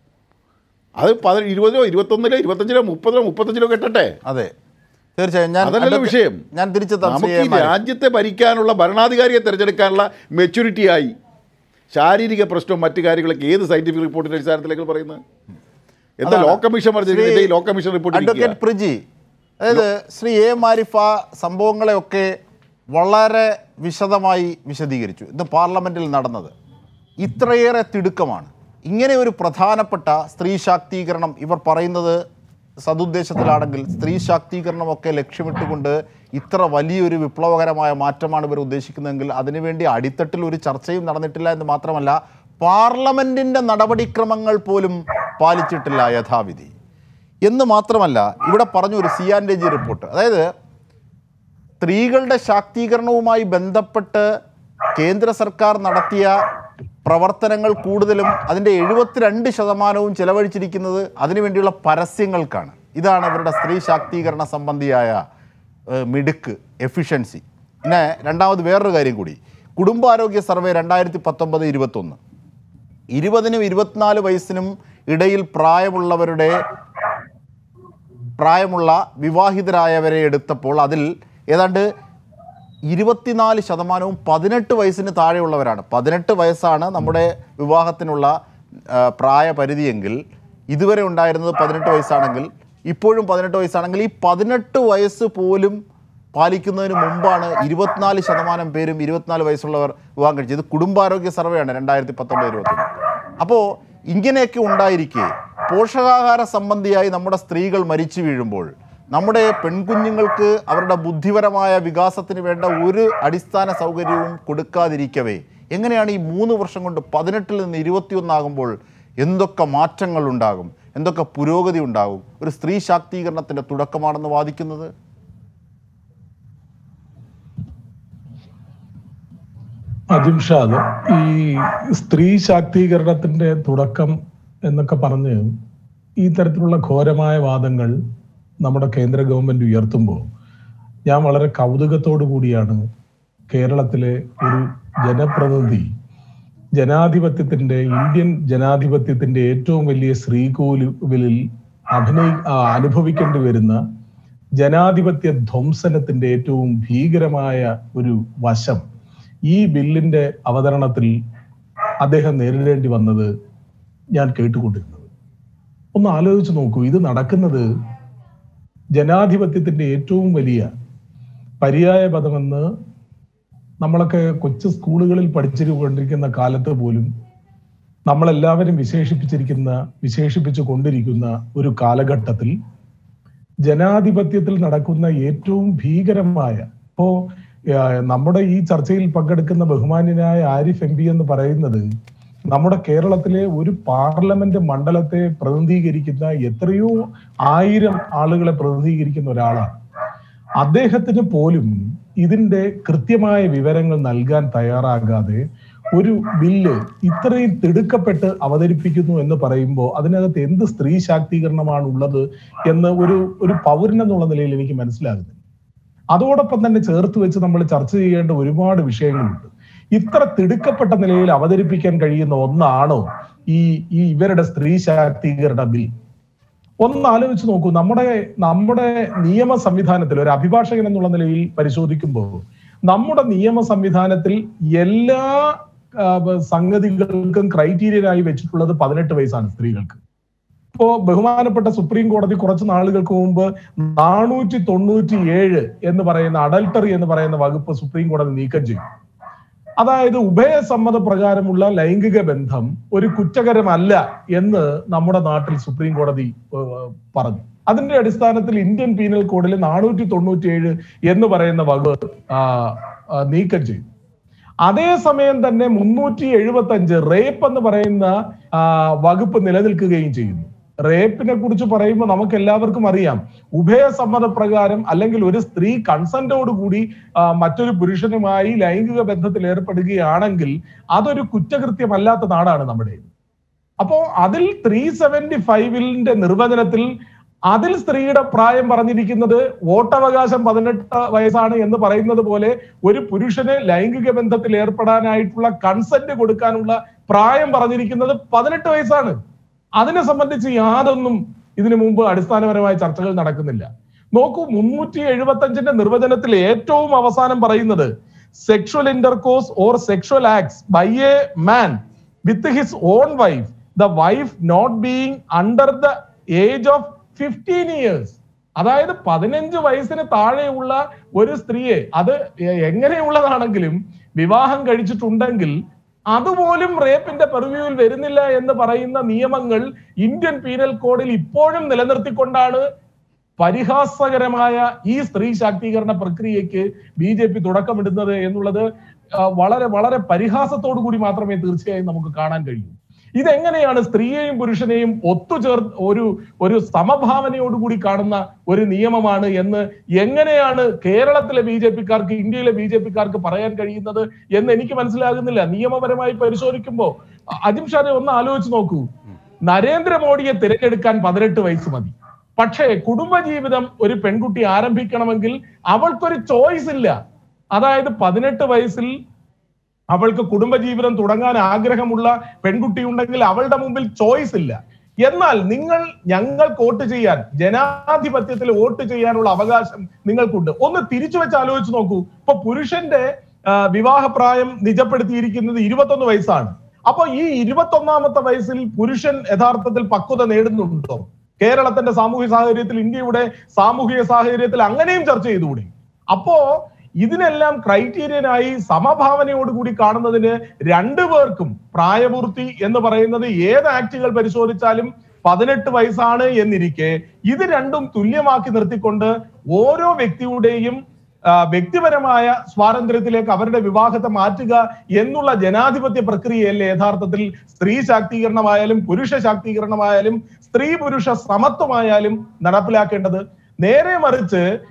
Speaker 3: അത് പതി ഇരുപതിലോ ഇരുപത്തൊന്നിലോ ഇരുപത്തഞ്ചിലോ മുപ്പതിലോ മുപ്പത്തഞ്ചിലോ കെട്ടട്ടെ
Speaker 1: അതെ തീർച്ചയായും ഞാൻ
Speaker 3: അതല്ലല്ലോ
Speaker 1: അഡ്വക്കേ-
Speaker 3: വിഷയം.
Speaker 1: ഞാൻ തിരിച്ചെത്താം ശ്രീ
Speaker 3: നമുക്ക്
Speaker 1: എ.
Speaker 3: ഈ
Speaker 1: മാരി.
Speaker 3: രാജ്യത്തെ ഭരിക്കാനുള്ള ഭരണാധികാരിയെ തിരഞ്ഞെടുക്കാനുള്ള മെച്യൂരിറ്റി ആയി ശാരീരിക പ്രശ്നവും മറ്റു കാര്യങ്ങളൊക്കെ ഏത് സയന്റിഫിക് റിപ്പോർട്ടിന്റെ അടിസ്ഥാനത്തിലേക്ക് പറയുന്നത് എന്താ
Speaker 1: അതാണ്.
Speaker 3: ലോ കമ്മീഷൻ പറഞ്ഞിരിക്കുന്നത്
Speaker 1: ശ്രീ
Speaker 3: ഈ law commission report
Speaker 1: advocate Priji അതായത് ശ്രീ എ മാരിഫ സംഭവങ്ങളെയൊക്കെ വളരെ വിശദമായി വിശദീകരിച്ചു ഇന്ന് പാർലമെന്റിൽ നടന്നത് ഇത്രയേറെ തിടുക്കമാണ് ഇങ്ങനെ ഒരു പ്രധാനപ്പെട്ട സ്ത്രീ ശാക്തീകരണം ഇവർ പറയുന്നത് സതുദ്ദേശത്തിലാണെങ്കിൽ സ്ത്രീ ശാക്തീകരണമൊക്കെ ലക്ഷ്യമിട്ടുകൊണ്ട് ഇത്ര വലിയൊരു വിപ്ലവകരമായ മാറ്റമാണ് ഇവർ ഉദ്ദേശിക്കുന്നതെങ്കിൽ അതിനുവേണ്ടി അടിത്തട്ടിൽ ഒരു ചർച്ചയും നടന്നിട്ടില്ല എന്ന് മാത്രമല്ല പാർലമെന്റിന്റെ നടപടിക്രമങ്ങൾ പോലും പാലിച്ചിട്ടില്ല യഥാവിധി എന്ന് മാത്രമല്ല ഇവിടെ പറഞ്ഞു ഒരു സി ആൻഡ് ജി റിപ്പോർട്ട് അതായത് സ്ത്രീകളുടെ ശാക്തീകരണവുമായി ബന്ധപ്പെട്ട് കേന്ദ്ര സർക്കാർ നടത്തിയ പ്രവർത്തനങ്ങൾ കൂടുതലും അതിൻ്റെ എഴുപത്തിരണ്ട് ശതമാനവും ചെലവഴിച്ചിരിക്കുന്നത് അതിനുവേണ്ടിയുള്ള പരസ്യങ്ങൾക്കാണ് ഇതാണ് ഇവരുടെ സ്ത്രീ ശാക്തീകരണ സംബന്ധിയായ ഏഹ്, മിടുക്ക് എഫിഷ്യൻസി പിന്നെ രണ്ടാമത് വേറൊരു കാര്യം കൂടി കുടുംബാരോഗ്യ സർവേ രണ്ടായിരത്തി പത്തൊമ്പത് ഇരുപത്തൊന്ന് ഇരുപതിനും ഇരുപത്തിനാല് വയസ്സിനും ഇടയിൽ പ്രായമുള്ളവരുടെ പ്രായമുള്ള വിവാഹിതരായവരെ എടുത്തപ്പോൾ അതിൽ ഏതാണ്ട് ഇരുപത്തിനാല് ശതമാനവും പതിനെട്ട് വയസ്സിന് താഴെയുള്ളവരാണ് പതിനെട്ട് വയസ്സാണ് നമ്മുടെ വിവാഹത്തിനുള്ള ആ, പ്രായപരിധിയെങ്കിൽ ഇതുവരെ ഉണ്ടായിരുന്നത് പതിനെട്ട് വയസ്സാണെങ്കിൽ ഇപ്പോഴും പതിനെട്ട് വയസ്സാണെങ്കിൽ ഈ പതിനെട്ട് വയസ്സ് പോലും പാലിക്കുന്നതിന് മുമ്പാണ് ഇരുപത്തിനാല് ശതമാനം പേരും ഇരുപത്തിനാല് വയസ്സുള്ളവർ വിവാഹം കഴിച്ചത് ഇത് കുടുംബാരോഗ്യ സർവേയാണ് രണ്ടായിരത്തി പത്തൊമ്പത് ഇരുപത്തൊന്ന് അപ്പോൾ ഇങ്ങനെയൊക്കെ ഉണ്ടായിരിക്കെ പോഷകാഹാര സംബന്ധിയായി നമ്മുടെ സ്ത്രീകൾ മരിച്ചു വീഴുമ്പോൾ നമ്മുടെ പെൺകുഞ്ഞുങ്ങൾക്ക് അവരുടെ ബുദ്ധിപരമായ വികാസത്തിന് വേണ്ട ഒരു അടിസ്ഥാന സൗകര്യവും കൊടുക്കാതിരിക്കവേ എങ്ങനെയാണ് ഈ മൂന്ന് വർഷം കൊണ്ട് പതിനെട്ടിൽ നിന്ന് ഇരുപത്തിയൊന്നാകുമ്പോൾ എന്തൊക്കെ മാറ്റങ്ങൾ ഉണ്ടാകും എന്തൊക്കെ പുരോഗതി ഉണ്ടാകും ഒരു സ്ത്രീ ശാക്തീകരണത്തിൻ്റെ തുടക്കമാണെന്ന് വാദിക്കുന്നത്
Speaker 4: അജിംഷാദ് ഈ സ്ത്രീ ശാക്തീകരണത്തിന്റെ തുടക്കം എന്നൊക്കെ പറഞ്ഞ് ഈ തരത്തിലുള്ള ഘോരമായ വാദങ്ങൾ നമ്മുടെ കേന്ദ്ര ഗവൺമെന്റ് ഉയർത്തുമ്പോൾ ഞാൻ വളരെ കൗതുകത്തോടു കൂടിയാണ് കേരളത്തിലെ ഒരു ജനപ്രതിനിധി ജനാധിപത്യത്തിന്റെ ഇന്ത്യൻ ജനാധിപത്യത്തിന്റെ ഏറ്റവും വലിയ ശ്രീകോവിലിൽ അഭിനയി ആ, അനുഭവിക്കേണ്ടി വരുന്ന ജനാധിപത്യ ധ്വംസനത്തിന്റെ ഏറ്റവും ഭീകരമായ ഒരു വശം ഈ ബില്ലിന്റെ അവതരണത്തിൽ അദ്ദേഹം നേരിടേണ്ടി വന്നത് ഞാൻ കേട്ടുകൊണ്ടിരുന്നത് ഒന്ന് ആലോചിച്ച് നോക്കൂ ഇത് നടക്കുന്നത് ജനാധിപത്യത്തിന്റെ ഏറ്റവും വലിയ പര്യായ പദമെന്ന് നമ്മളൊക്കെ കൊച്ചു സ്കൂളുകളിൽ പഠിച്ചുകൊണ്ടിരിക്കുന്ന കാലത്ത് പോലും നമ്മളെല്ലാവരും വിശേഷിപ്പിച്ചിരിക്കുന്ന വിശേഷിപ്പിച്ചു കൊണ്ടിരിക്കുന്ന ഒരു കാലഘട്ടത്തിൽ ജനാധിപത്യത്തിൽ നടക്കുന്ന ഏറ്റവും ഭീകരമായ ഇപ്പോ ആ, നമ്മുടെ ഈ ചർച്ചയിൽ പങ്കെടുക്കുന്ന ബഹുമാന്യനായ ആരിഫ് എം പി എന്ന് പറയുന്നത് നമ്മുടെ കേരളത്തിലെ ഒരു പാർലമെന്റ് മണ്ഡലത്തെ പ്രതിനിധീകരിക്കുന്ന എത്രയോ ആയിരം ആളുകളെ പ്രതിനിധീകരിക്കുന്ന ഒരാളാണ് അദ്ദേഹത്തിന് പോലും ഇതിന്റെ കൃത്യമായ വിവരങ്ങൾ നൽകാൻ തയ്യാറാകാതെ ഒരു ബില്ല് ഇത്രയും തിടുക്കപ്പെട്ട് അവതരിപ്പിക്കുന്നു എന്ന് പറയുമ്പോൾ അതിനകത്ത് എന്ത് സ്ത്രീ ശാക്തീകരണമാണ് ഉള്ളത് എന്ന് ഒരു ഒരു പൗരൻ എന്നുള്ള നിലയിൽ എനിക്ക് മനസ്സിലാകുന്നില്ല അതോടൊപ്പം തന്നെ ചേർത്ത് വെച്ച് നമ്മൾ ചർച്ച ചെയ്യേണ്ട ഒരുപാട് വിഷയങ്ങളുണ്ട് ഇത്ര തിടുക്കപ്പെട്ട നിലയിൽ അവതരിപ്പിക്കാൻ കഴിയുന്ന ഒന്നാണോ ഈ ഈ ഇവരുടെ സ്ത്രീ ശാക്തീകരണ ബിൽ ഒന്ന് ആലോചിച്ച് നോക്കൂ നമ്മുടെ നമ്മുടെ നിയമ സംവിധാനത്തിൽ ഒരു അഭിഭാഷകൻ എന്നുള്ള നിലയിൽ പരിശോധിക്കുമ്പോൾ നമ്മുടെ നിയമ സംവിധാനത്തിൽ എല്ലാ ആ, സംഗതികൾക്കും ക്രൈറ്റീരിയനായി വെച്ചിട്ടുള്ളത് പതിനെട്ട് വയസ്സാണ് സ്ത്രീകൾക്ക് ഇപ്പോ ബഹുമാനപ്പെട്ട സുപ്രീം കോടതി കുറച്ച് നാളുകൾക്ക് മുമ്പ് നാനൂറ്റി തൊണ്ണൂറ്റി ഏഴ് എന്ന് പറയുന്ന അഡൽട്ടറി എന്ന് പറയുന്ന വകുപ്പ് സുപ്രീം കോടതി നീക്കം ചെയ്തു അതായത് ഉഭയസമ്മത പ്രകാരമുള്ള ലൈംഗിക ബന്ധം ഒരു കുറ്റകരമല്ല എന്ന് നമ്മുടെ നാട്ടിൽ സുപ്രീം കോടതി ഏഹ്, പറഞ്ഞു അതിന്റെ അടിസ്ഥാനത്തിൽ ഇന്ത്യൻ പീനൽ കോഡിൽ നാനൂറ്റി തൊണ്ണൂറ്റി ഏഴ് എന്ന് പറയുന്ന വകുപ്പ് ആ, ആ, നീക്കം ചെയ്തു അതേസമയം തന്നെ മുന്നൂറ്റി എഴുപത്തി അഞ്ച് റേപ്പ് എന്ന് പറയുന്ന ആ, വകുപ്പ് നിലനിൽക്കുകയും ചെയ്യുന്നു റേപ്പിനെ കുറിച്ച് പറയുമ്പോൾ നമുക്ക് എല്ലാവർക്കും അറിയാം ഉഭയസമ്മത പ്രകാരം അല്ലെങ്കിൽ ഒരു സ്ത്രീ കൺസെന്റോട് കൂടി ആ, മറ്റൊരു പുരുഷനുമായി ലൈംഗിക ബന്ധത്തിൽ ഏർപ്പെടുകയാണെങ്കിൽ അതൊരു കുറ്റകൃത്യമല്ലാത്ത നാടാണ് നമ്മുടെ അപ്പോ അതിൽ ത്രീ സെവന്റി ഫൈവിന്റെ നിർവചനത്തിൽ അതിൽ സ്ത്രീയുടെ പ്രായം പറഞ്ഞിരിക്കുന്നത് വോട്ടവകാശം പതിനെട്ട് വയസ്സാണ് എന്ന് പറയുന്നത് പോലെ ഒരു പുരുഷന് ലൈംഗിക ബന്ധത്തിൽ ഏർപ്പെടാനായിട്ടുള്ള കൺസെന്റ് കൊടുക്കാനുള്ള പ്രായം പറഞ്ഞിരിക്കുന്നത് പതിനെട്ട് വയസ്സാണ് അതിനെ സംബന്ധിച്ച് യാതൊന്നും ഇതിനു മുമ്പ് അടിസ്ഥാനപരമായ ചർച്ചകൾ നടക്കുന്നില്ല നോക്കൂ മുന്നൂറ്റി എഴുപത്തി അഞ്ചിന്റെ നിർവചനത്തിൽ ഏറ്റവും അവസാനം പറയുന്നത് sexual intercourse or sexual acts by a man with his own wife the wife not being under the age of fifteen years അതായത് പതിനഞ്ച് വയസ്സിന് താഴെയുള്ള ഒരു സ്ത്രീയെ അത് എ- എങ്ങനെയുള്ളതാണെങ്കിലും വിവാഹം കഴിച്ചിട്ടുണ്ടെങ്കിൽ അതുപോലും റേപ്പിന്റെ പെർവ്യൂവിൽ വരുന്നില്ല എന്ന് പറയുന്ന നിയമങ്ങൾ ഇന്ത്യൻ പീനൽ കോഡിൽ ഇപ്പോഴും നിലനിർത്തിക്കൊണ്ടാണ് പരിഹാസകരമായ ഈ സ്ത്രീ ശാക്തീകരണ പ്രക്രിയയ്ക്ക് ബി ജെ പി തുടക്കമിടുന്നത് എന്നുള്ളത് ആ, വളരെ വളരെ പരിഹാസത്തോടു കൂടി മാത്രമേ തീർച്ചയായും നമുക്ക് കാണാൻ കഴിയൂ ഇതെങ്ങനെയാണ് സ്ത്രീയെയും പുരുഷനെയും ഒത്തുചേർ ഒരു ഒരു സമഭാവനയോടുകൂടി കാണുന്ന ഒരു നിയമമാണ് എന്ന് എങ്ങനെയാണ് കേരളത്തിലെ ബി ജെ പിക്കാർക്ക് ഇന്ത്യയിലെ ബി ജെ പിക്കാർക്ക് പറയാൻ കഴിയുന്നത് എന്ന് എനിക്ക് മനസ്സിലാകുന്നില്ല നിയമപരമായി പരിശോധിക്കുമ്പോൾ അജിം ഷാനെ ഒന്ന് ആലോചിച്ച് നോക്കൂ നരേന്ദ്രമോദിയെ തിരഞ്ഞെടുക്കാൻ പതിനെട്ട് വയസ്സ് മതി പക്ഷേ കുടുംബജീവിതം ഒരു പെൺകുട്ടി ആരംഭിക്കണമെങ്കിൽ അവൾക്കൊരു ചോയ്സ് ഇല്ല അതായത് പതിനെട്ട് വയസ്സിൽ അവൾക്ക് കുടുംബജീവിതം തുടങ്ങാൻ ആഗ്രഹമുള്ള പെൺകുട്ടി ഉണ്ടെങ്കിൽ അവളുടെ മുമ്പിൽ ചോയ്സ് ഇല്ല എന്നാൽ നിങ്ങൾ ഞങ്ങൾക്ക് വോട്ട് ചെയ്യാൻ ജനാധിപത്യത്തിൽ വോട്ട് ചെയ്യാനുള്ള അവകാശം നിങ്ങൾക്കുണ്ട് ഒന്ന് തിരിച്ചു വെച്ച് ആലോചിച്ച് നോക്കൂ ഇപ്പൊ പുരുഷന്റെ ആ, വിവാഹപ്രായം നിജപ്പെടുത്തിയിരിക്കുന്നത് ഇരുപത്തൊന്ന് വയസ്സാണ് അപ്പൊ ഈ ഇരുപത്തൊന്നാമത്തെ വയസ്സിൽ പുരുഷൻ യഥാർത്ഥത്തിൽ പക്വത നേടുന്നുണ്ടോ കേരളത്തിന്റെ സാമൂഹ്യ സാഹചര്യത്തിൽ ഇന്ത്യയുടെ സാമൂഹിക സാഹചര്യത്തിൽ അങ്ങനെയും ചർച്ച ചെയ്തുകൂടി അപ്പോ ഇതിനെല്ലാം ക്രൈറ്റീരിയനായി സമഭാവനയോടുകൂടി കാണുന്നതിന് രണ്ടു പേർക്കും പ്രായപൂർത്തി എന്ന് പറയുന്നത് ഏത് ആക്ടുകൾ പരിശോധിച്ചാലും പതിനെട്ട് വയസ്സാണ് എന്നിരിക്കെ ഇത് രണ്ടും തുല്യമാക്കി നിർത്തിക്കൊണ്ട് ഓരോ വ്യക്തിയുടെയും ആ, വ്യക്തിപരമായ സ്വാതന്ത്ര്യത്തിലേക്ക് അവരുടെ വിവാഹത്തെ മാറ്റുക എന്നുള്ള ജനാധിപത്യ പ്രക്രിയയല്ലേ യഥാർത്ഥത്തിൽ സ്ത്രീ ശാക്തീകരണമായാലും പുരുഷ ശാക്തീകരണമായാലും സ്ത്രീ പുരുഷ സമത്വമായാലും നടപ്പിലാക്കേണ്ടത് നേരെ മറിച്ച്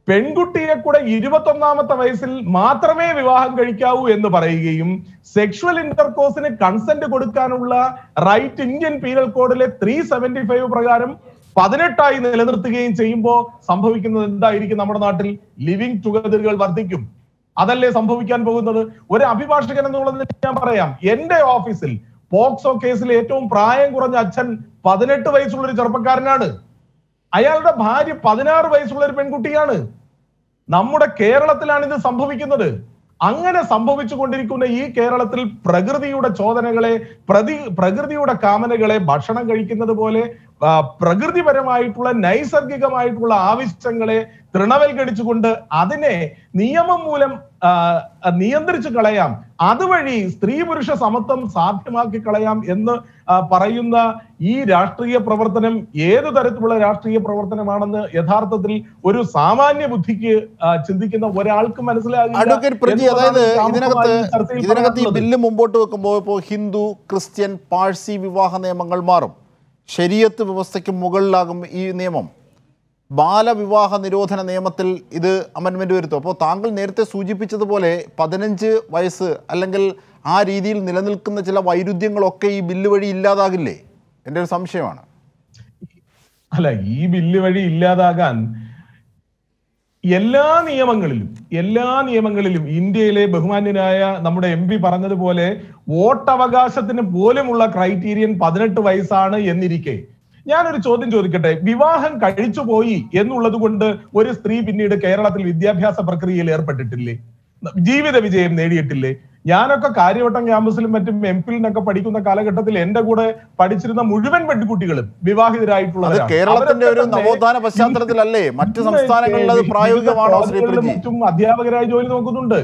Speaker 4: പെൺകുട്ടിയെ കൂടെ ഇരുപത്തൊന്നാമത്തെ വയസ്സിൽ മാത്രമേ വിവാഹം കഴിക്കാവൂ എന്ന് പറയുകയും സെക്ഷുവൽ ഇന്റർകോഴ്സിന് കൺസെന്റ് കൊടുക്കാനുള്ള റൈറ്റ് ഇന്ത്യൻ പീനൽ കോഡിലെ ത്രീ സെവന്റി ഫൈവ് പ്രകാരം പതിനെട്ടായി നിലനിർത്തുകയും ചെയ്യുമ്പോൾ സംഭവിക്കുന്നത് എന്തായിരിക്കും നമ്മുടെ നാട്ടിൽ ലിവിങ് ടുഗദറുകൾ വർദ്ധിക്കും അതല്ലേ സംഭവിക്കാൻ പോകുന്നത് ഒരു അഭിഭാഷകൻ എന്നുള്ളതിന് ഞാൻ പറയാം എന്റെ ഓഫീസിൽ പോക്സോ കേസിൽ ഏറ്റവും പ്രായം കുറഞ്ഞ അച്ഛൻ പതിനെട്ട് വയസ്സുള്ള ഒരു ചെറുപ്പക്കാരനാണ് അയാളുടെ ഭാര്യ പതിനാറ് വയസ്സുള്ള ഒരു പെൺകുട്ടിയാണ് നമ്മുടെ കേരളത്തിലാണ് ഇത് സംഭവിക്കുന്നത് അങ്ങനെ സംഭവിച്ചു കൊണ്ടിരിക്കുന്ന ഈ കേരളത്തിൽ പ്രകൃതിയുടെ ചോദനകളെ പ്രതി പ്രകൃതിയുടെ കാമനകളെ ഭക്ഷണം കഴിക്കുന്നത് പോലെ ആ, പ്രകൃതിപരമായിട്ടുള്ള നൈസർഗികമായിട്ടുള്ള ആവശ്യങ്ങളെ തൃണവൽക്കരിച്ചുകൊണ്ട് അതിനെ നിയമം മൂലം ആ, നിയന്ത്രിച്ചു കളയാം അതുവഴി സ്ത്രീ പുരുഷ സമത്വം സാധ്യമാക്കി കളയാം എന്ന് ആ, പറയുന്ന ഈ രാഷ്ട്രീയ പ്രവർത്തനം ഏതു തരത്തിലുള്ള രാഷ്ട്രീയ പ്രവർത്തനമാണെന്ന് യഥാർത്ഥത്തിൽ ഒരു സാമാന്യ ബുദ്ധിക്ക് ആ, ചിന്തിക്കുന്ന ഒരാൾക്ക് മനസ്സിലാകില്ല
Speaker 1: അഡ്വക്കേറ്റ് പ്രജി
Speaker 4: എന്നുള്ളതാണ്
Speaker 1: അതായത് ഇതിനകത്ത്
Speaker 4: സാമൂഹ്യമായി ചർച്ചയിൽ
Speaker 1: ഇതിനകത്ത് ഈ
Speaker 4: പറയാനുള്ളത്.
Speaker 1: ബില്ല് മുമ്പോട്ട് വെക്കുമ്പോൾ ഇപ്പോൾ ഹിന്ദു ക്രിസ്ത്യൻ പാഴ്സി വിവാഹ നിയമങ്ങൾ മാറും ശരീരത്ത് വ്യവസ്ഥയ്ക്ക് മുകളിലാകും ഈ നിയമം ബാലവിവാഹ നിരോധന നിയമത്തിൽ ഇത് അമെൻമെന്റ് വരുത്തും അപ്പോൾ താങ്കൾ നേരത്തെ സൂചിപ്പിച്ചതുപോലെ പതിനഞ്ച് വയസ്സ് അല്ലെങ്കിൽ ആ രീതിയിൽ നിലനിൽക്കുന്ന ചില വൈരുദ്ധ്യങ്ങളൊക്കെ ഈ ബില്ല് വഴി ഇല്ലാതാകില്ലേ എൻ്റെ ഒരു സംശയമാണ്
Speaker 4: അല്ല ഈ ബില്ല് വഴി ഇല്ലാതാകാൻ എല്ലാ നിയമങ്ങളിലും എല്ലാ നിയമങ്ങളിലും ഇന്ത്യയിലെ ബഹുമാന്യനായ നമ്മുടെ എം പി പറഞ്ഞതുപോലെ വോട്ടവകാശത്തിന് പോലുമുള്ള ക്രൈറ്റീരിയൻ പതിനെട്ട് വയസ്സാണ് എന്നിരിക്കെ ഞാനൊരു ചോദ്യം ചോദിക്കട്ടെ വിവാഹം കഴിച്ചു പോയി എന്നുള്ളത് കൊണ്ട് ഒരു സ്ത്രീ പിന്നീട് കേരളത്തിൽ വിദ്യാഭ്യാസ പ്രക്രിയയിൽ ഏർപ്പെട്ടിട്ടില്ലേ ജീവിത വിജയം നേടിയിട്ടില്ലേ ഞാനൊക്കെ കാര്യവട്ടം ക്യാമ്പസിലും മറ്റും എം പിലിനൊക്കെ പഠിക്കുന്ന കാലഘട്ടത്തിൽ എന്റെ കൂടെ പഠിച്ചിരുന്ന മുഴുവൻ പെൺകുട്ടികളും
Speaker 1: അത്
Speaker 4: വിവാഹിതരായിട്ടുള്ളവരാണ്
Speaker 1: കേരളത്തിന്റെ ഒരു
Speaker 4: അവരൊക്കെ തന്നെ
Speaker 1: നവോത്ഥാന പശ്ചാത്തലത്തിലല്ലേ മറ്റ്
Speaker 4: ഇന്ന്
Speaker 1: സംസ്ഥാനങ്ങളിൽ അത്
Speaker 4: വിവിധ
Speaker 1: പ്രായോഗികമാണോ ശ്രീ
Speaker 4: കോളേജുകളിലും
Speaker 1: പ്രജി
Speaker 4: മറ്റും അധ്യാപകരായി ജോലി നോക്കുന്നുണ്ട്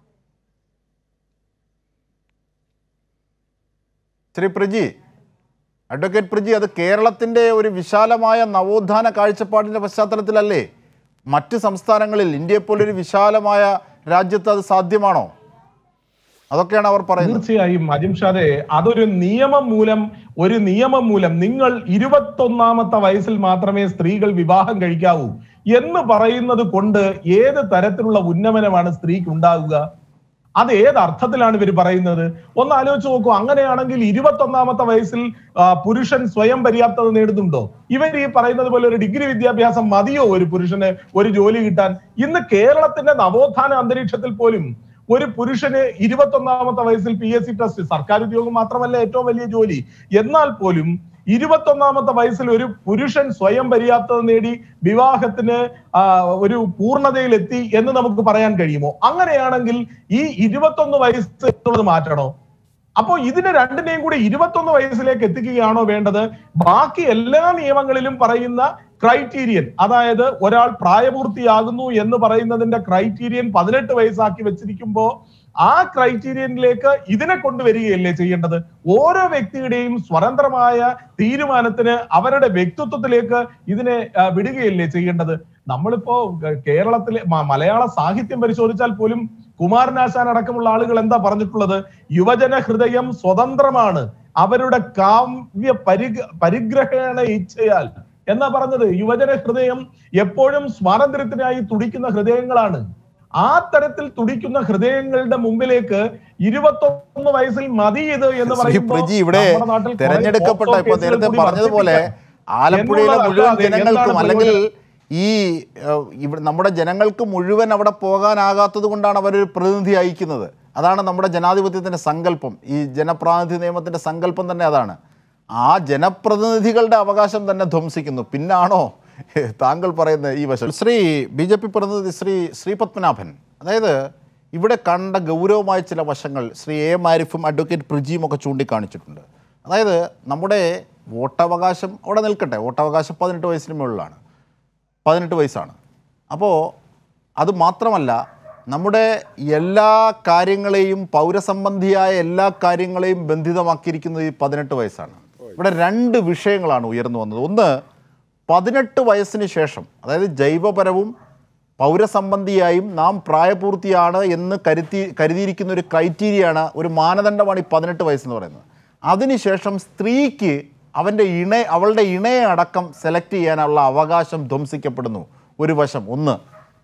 Speaker 1: ശ്രീ പ്രജി അഡ്വക്കേറ്റ് പ്രജി അത് കേരളത്തിന്റെ ഒരു വിശാലമായ നവോത്ഥാന കാഴ്ചപ്പാടിന്റെ പശ്ചാത്തലത്തിലല്ലേ മറ്റ് സംസ്ഥാനങ്ങളിൽ ഇന്ത്യയെ പോലൊരു വിശാലമായ രാജ്യത്ത് അത് സാധ്യമാണോ അതൊക്കെയാണ് അവർ പറയുന്നത്
Speaker 4: തീർച്ചയായും അജിംഷാദെ അതൊരു നിയമം മൂലം ഒരു നിയമം മൂലം നിങ്ങൾ ഇരുപത്തൊന്നാമത്തെ വയസ്സിൽ മാത്രമേ സ്ത്രീകൾ വിവാഹം കഴിക്കാവൂ എന്ന് പറയുന്നത് കൊണ്ട് ഏത് തരത്തിലുള്ള ഉന്നമനമാണ് സ്ത്രീക്ക് ഉണ്ടാകുക അത് ഏത് അർത്ഥത്തിലാണ് ഇവർ പറയുന്നത് ഒന്ന് ആലോചിച്ച് നോക്കൂ അങ്ങനെയാണെങ്കിൽ ഇരുപത്തൊന്നാമത്തെ വയസ്സിൽ ആ, പുരുഷൻ സ്വയം പര്യാപ്തത നേടുന്നുണ്ടോ ഇവർ ഈ പറയുന്നത് പോലെ ഒരു ഡിഗ്രി വിദ്യാഭ്യാസം മതിയോ ഒരു പുരുഷന് ഒരു ജോലി കിട്ടാൻ ഇന്ന് കേരളത്തിന്റെ നവോത്ഥാന അന്തരീക്ഷത്തിൽ പോലും ഒരു പുരുഷന് ഇരുപത്തൊന്നാമത്തെ വയസ്സിൽ പി എസ് സി ടെസ്റ്റ് സർക്കാർ ഉദ്യോഗം മാത്രമല്ല ഏറ്റവും വലിയ ജോലി എന്നാൽ പോലും ഇരുപത്തൊന്നാമത്തെ വയസ്സിൽ ഒരു പുരുഷൻ സ്വയം പര്യാപ്തത നേടി വിവാഹത്തിന് ആ, ഒരു പൂർണ്ണതയിലെത്തി എന്ന് നമുക്ക് പറയാൻ കഴിയുമോ അങ്ങനെയാണെങ്കിൽ ഈ ഇരുപത്തൊന്ന് വയസ്സ് എന്നുള്ളത് മാറ്റണോ അപ്പോ ഇതിനെ രണ്ടിനെയും കൂടി ഇരുപത്തൊന്ന് വയസ്സിലേക്ക് എത്തിക്കുകയാണോ വേണ്ടത് ബാക്കി എല്ലാ നിയമങ്ങളിലും പറയുന്ന ക്രൈറ്റീരിയൻ അതായത് ഒരാൾ പ്രായപൂർത്തിയാകുന്നു എന്ന് പറയുന്നതിന്റെ ക്രൈറ്റീരിയൻ പതിനെട്ട് വയസ്സാക്കി വെച്ചിരിക്കുമ്പോ ആ ക്രൈറ്റീരിയനിലേക്ക് ഇതിനെ കൊണ്ടുവരികയല്ലേ ചെയ്യേണ്ടത് ഓരോ വ്യക്തിയുടെയും സ്വതന്ത്രമായ തീരുമാനത്തിന് അവരുടെ വ്യക്തിത്വത്തിലേക്ക് ഇതിനെ ആ, വിടുകയല്ലേ ചെയ്യേണ്ടത് നമ്മളിപ്പോ ഗ- കേരളത്തിലെ മ- മലയാള സാഹിത്യം പരിശോധിച്ചാൽ പോലും കുമാരനാശാൻ അടക്കമുള്ള ആളുകൾ എന്താ പറഞ്ഞിട്ടുള്ളത് യുവജന ഹൃദയം സ്വതന്ത്രമാണ് അവരുടെ കാവ്യ പരിഗ പരിഗ്രഹണ ഇച്ഛയാൽ എന്നാ പറഞ്ഞത് യുവജന ഹൃദയം എപ്പോഴും സ്വാതന്ത്ര്യത്തിനായി തുടിക്കുന്ന ഹൃദയങ്ങളാണ് ആ തരത്തിൽ തുടിക്കുന്ന ഹൃദയങ്ങളുടെ മുമ്പിലേക്ക് ഇരുപത്തൊന്ന് വയസ്സിൽ മതി ഇത് എന്ന്
Speaker 1: ശ്രീ
Speaker 4: പറയുമ്പോൾ
Speaker 1: പ്രജി ഇവിടെ
Speaker 4: നമ്മുടെ നാട്ടിൽ കുറെ
Speaker 1: തെരഞ്ഞെടുക്കപ്പെട്ട
Speaker 4: പോക്സോ
Speaker 1: ഇപ്പൊ
Speaker 4: കേസുകൾ
Speaker 1: നേരത്തെ
Speaker 4: കൂടി
Speaker 1: പറഞ്ഞതുപോലെ
Speaker 4: വർദ്ധിപ്പിക്കാം.
Speaker 1: ആലപ്പുഴയിലെ
Speaker 4: എന്നുള്ളതല്ലാതെ
Speaker 1: മുഴുവൻ
Speaker 4: എന്താണ്
Speaker 1: ജനങ്ങൾക്കും അല്ലെങ്കിൽ
Speaker 4: പ്രയോജനം?
Speaker 1: ഈ ഏഹ്, ഇവിടെ നമ്മുടെ ജനങ്ങൾക്ക് മുഴുവൻ അവിടെ പോകാനാകാത്തത് കൊണ്ടാണ് അവരൊരു പ്രതിനിധി അയക്കുന്നത് അതാണ് നമ്മുടെ ജനാധിപത്യത്തിന്റെ സങ്കല്പം ഈ ജനപ്രാതിനിധ്യ നിയമത്തിന്റെ സങ്കല്പം തന്നെ അതാണ് ആ ജനപ്രതിനിധികളുടെ അവകാശം തന്നെ ധ്വംസിക്കുന്നു പിന്നാണോ താങ്കൾ പറയുന്ന ഈ വശം ശ്രീ ബി ജെ പി പ്രതിനിധി ശ്രീ ശ്രീ പത്മനാഭൻ അതായത് ഇവിടെ കണ്ട ഗൗരവമായ ചില വശങ്ങൾ ശ്രീ എ മാരിഫും അഡ്വക്കേറ്റ് പ്രിജിയും ഒക്കെ ചൂണ്ടിക്കാണിച്ചിട്ടുണ്ട് അതായത് നമ്മുടെ വോട്ടവകാശം അവിടെ നിൽക്കട്ടെ വോട്ടവകാശം പതിനെട്ട് വയസ്സിന് മുകളിലാണ് പതിനെട്ട് വയസ്സാണ് അപ്പോൾ അത് മാത്രമല്ല നമ്മുടെ എല്ലാ കാര്യങ്ങളെയും പൗരസംബന്ധിയായ എല്ലാ കാര്യങ്ങളെയും ബന്ധിതമാക്കിയിരിക്കുന്നത് ഈ പതിനെട്ട് വയസ്സാണ് ഇവിടെ രണ്ട് വിഷയങ്ങളാണ് ഉയർന്നു വന്നത് ഒന്ന് പതിനെട്ട് വയസ്സിന് ശേഷം അതായത് ജൈവപരവും പൗരസംബന്ധിയായും നാം പ്രായപൂർത്തിയാണ് എന്ന് കരുതി കരുതിയിരിക്കുന്ന ഒരു ക്രൈറ്റീരിയയാണ് ഒരു മാനദണ്ഡമാണ് ഈ പതിനെട്ട് വയസ്സെന്ന് പറയുന്നത് അതിനുശേഷം സ്ത്രീക്ക് അവൻ്റെ ഇണ അവളുടെ ഇണയെ അടക്കം സെലക്ട് ചെയ്യാനുള്ള അവകാശം ധ്വംസിക്കപ്പെടുന്നു ഒരു വശം ഒന്ന്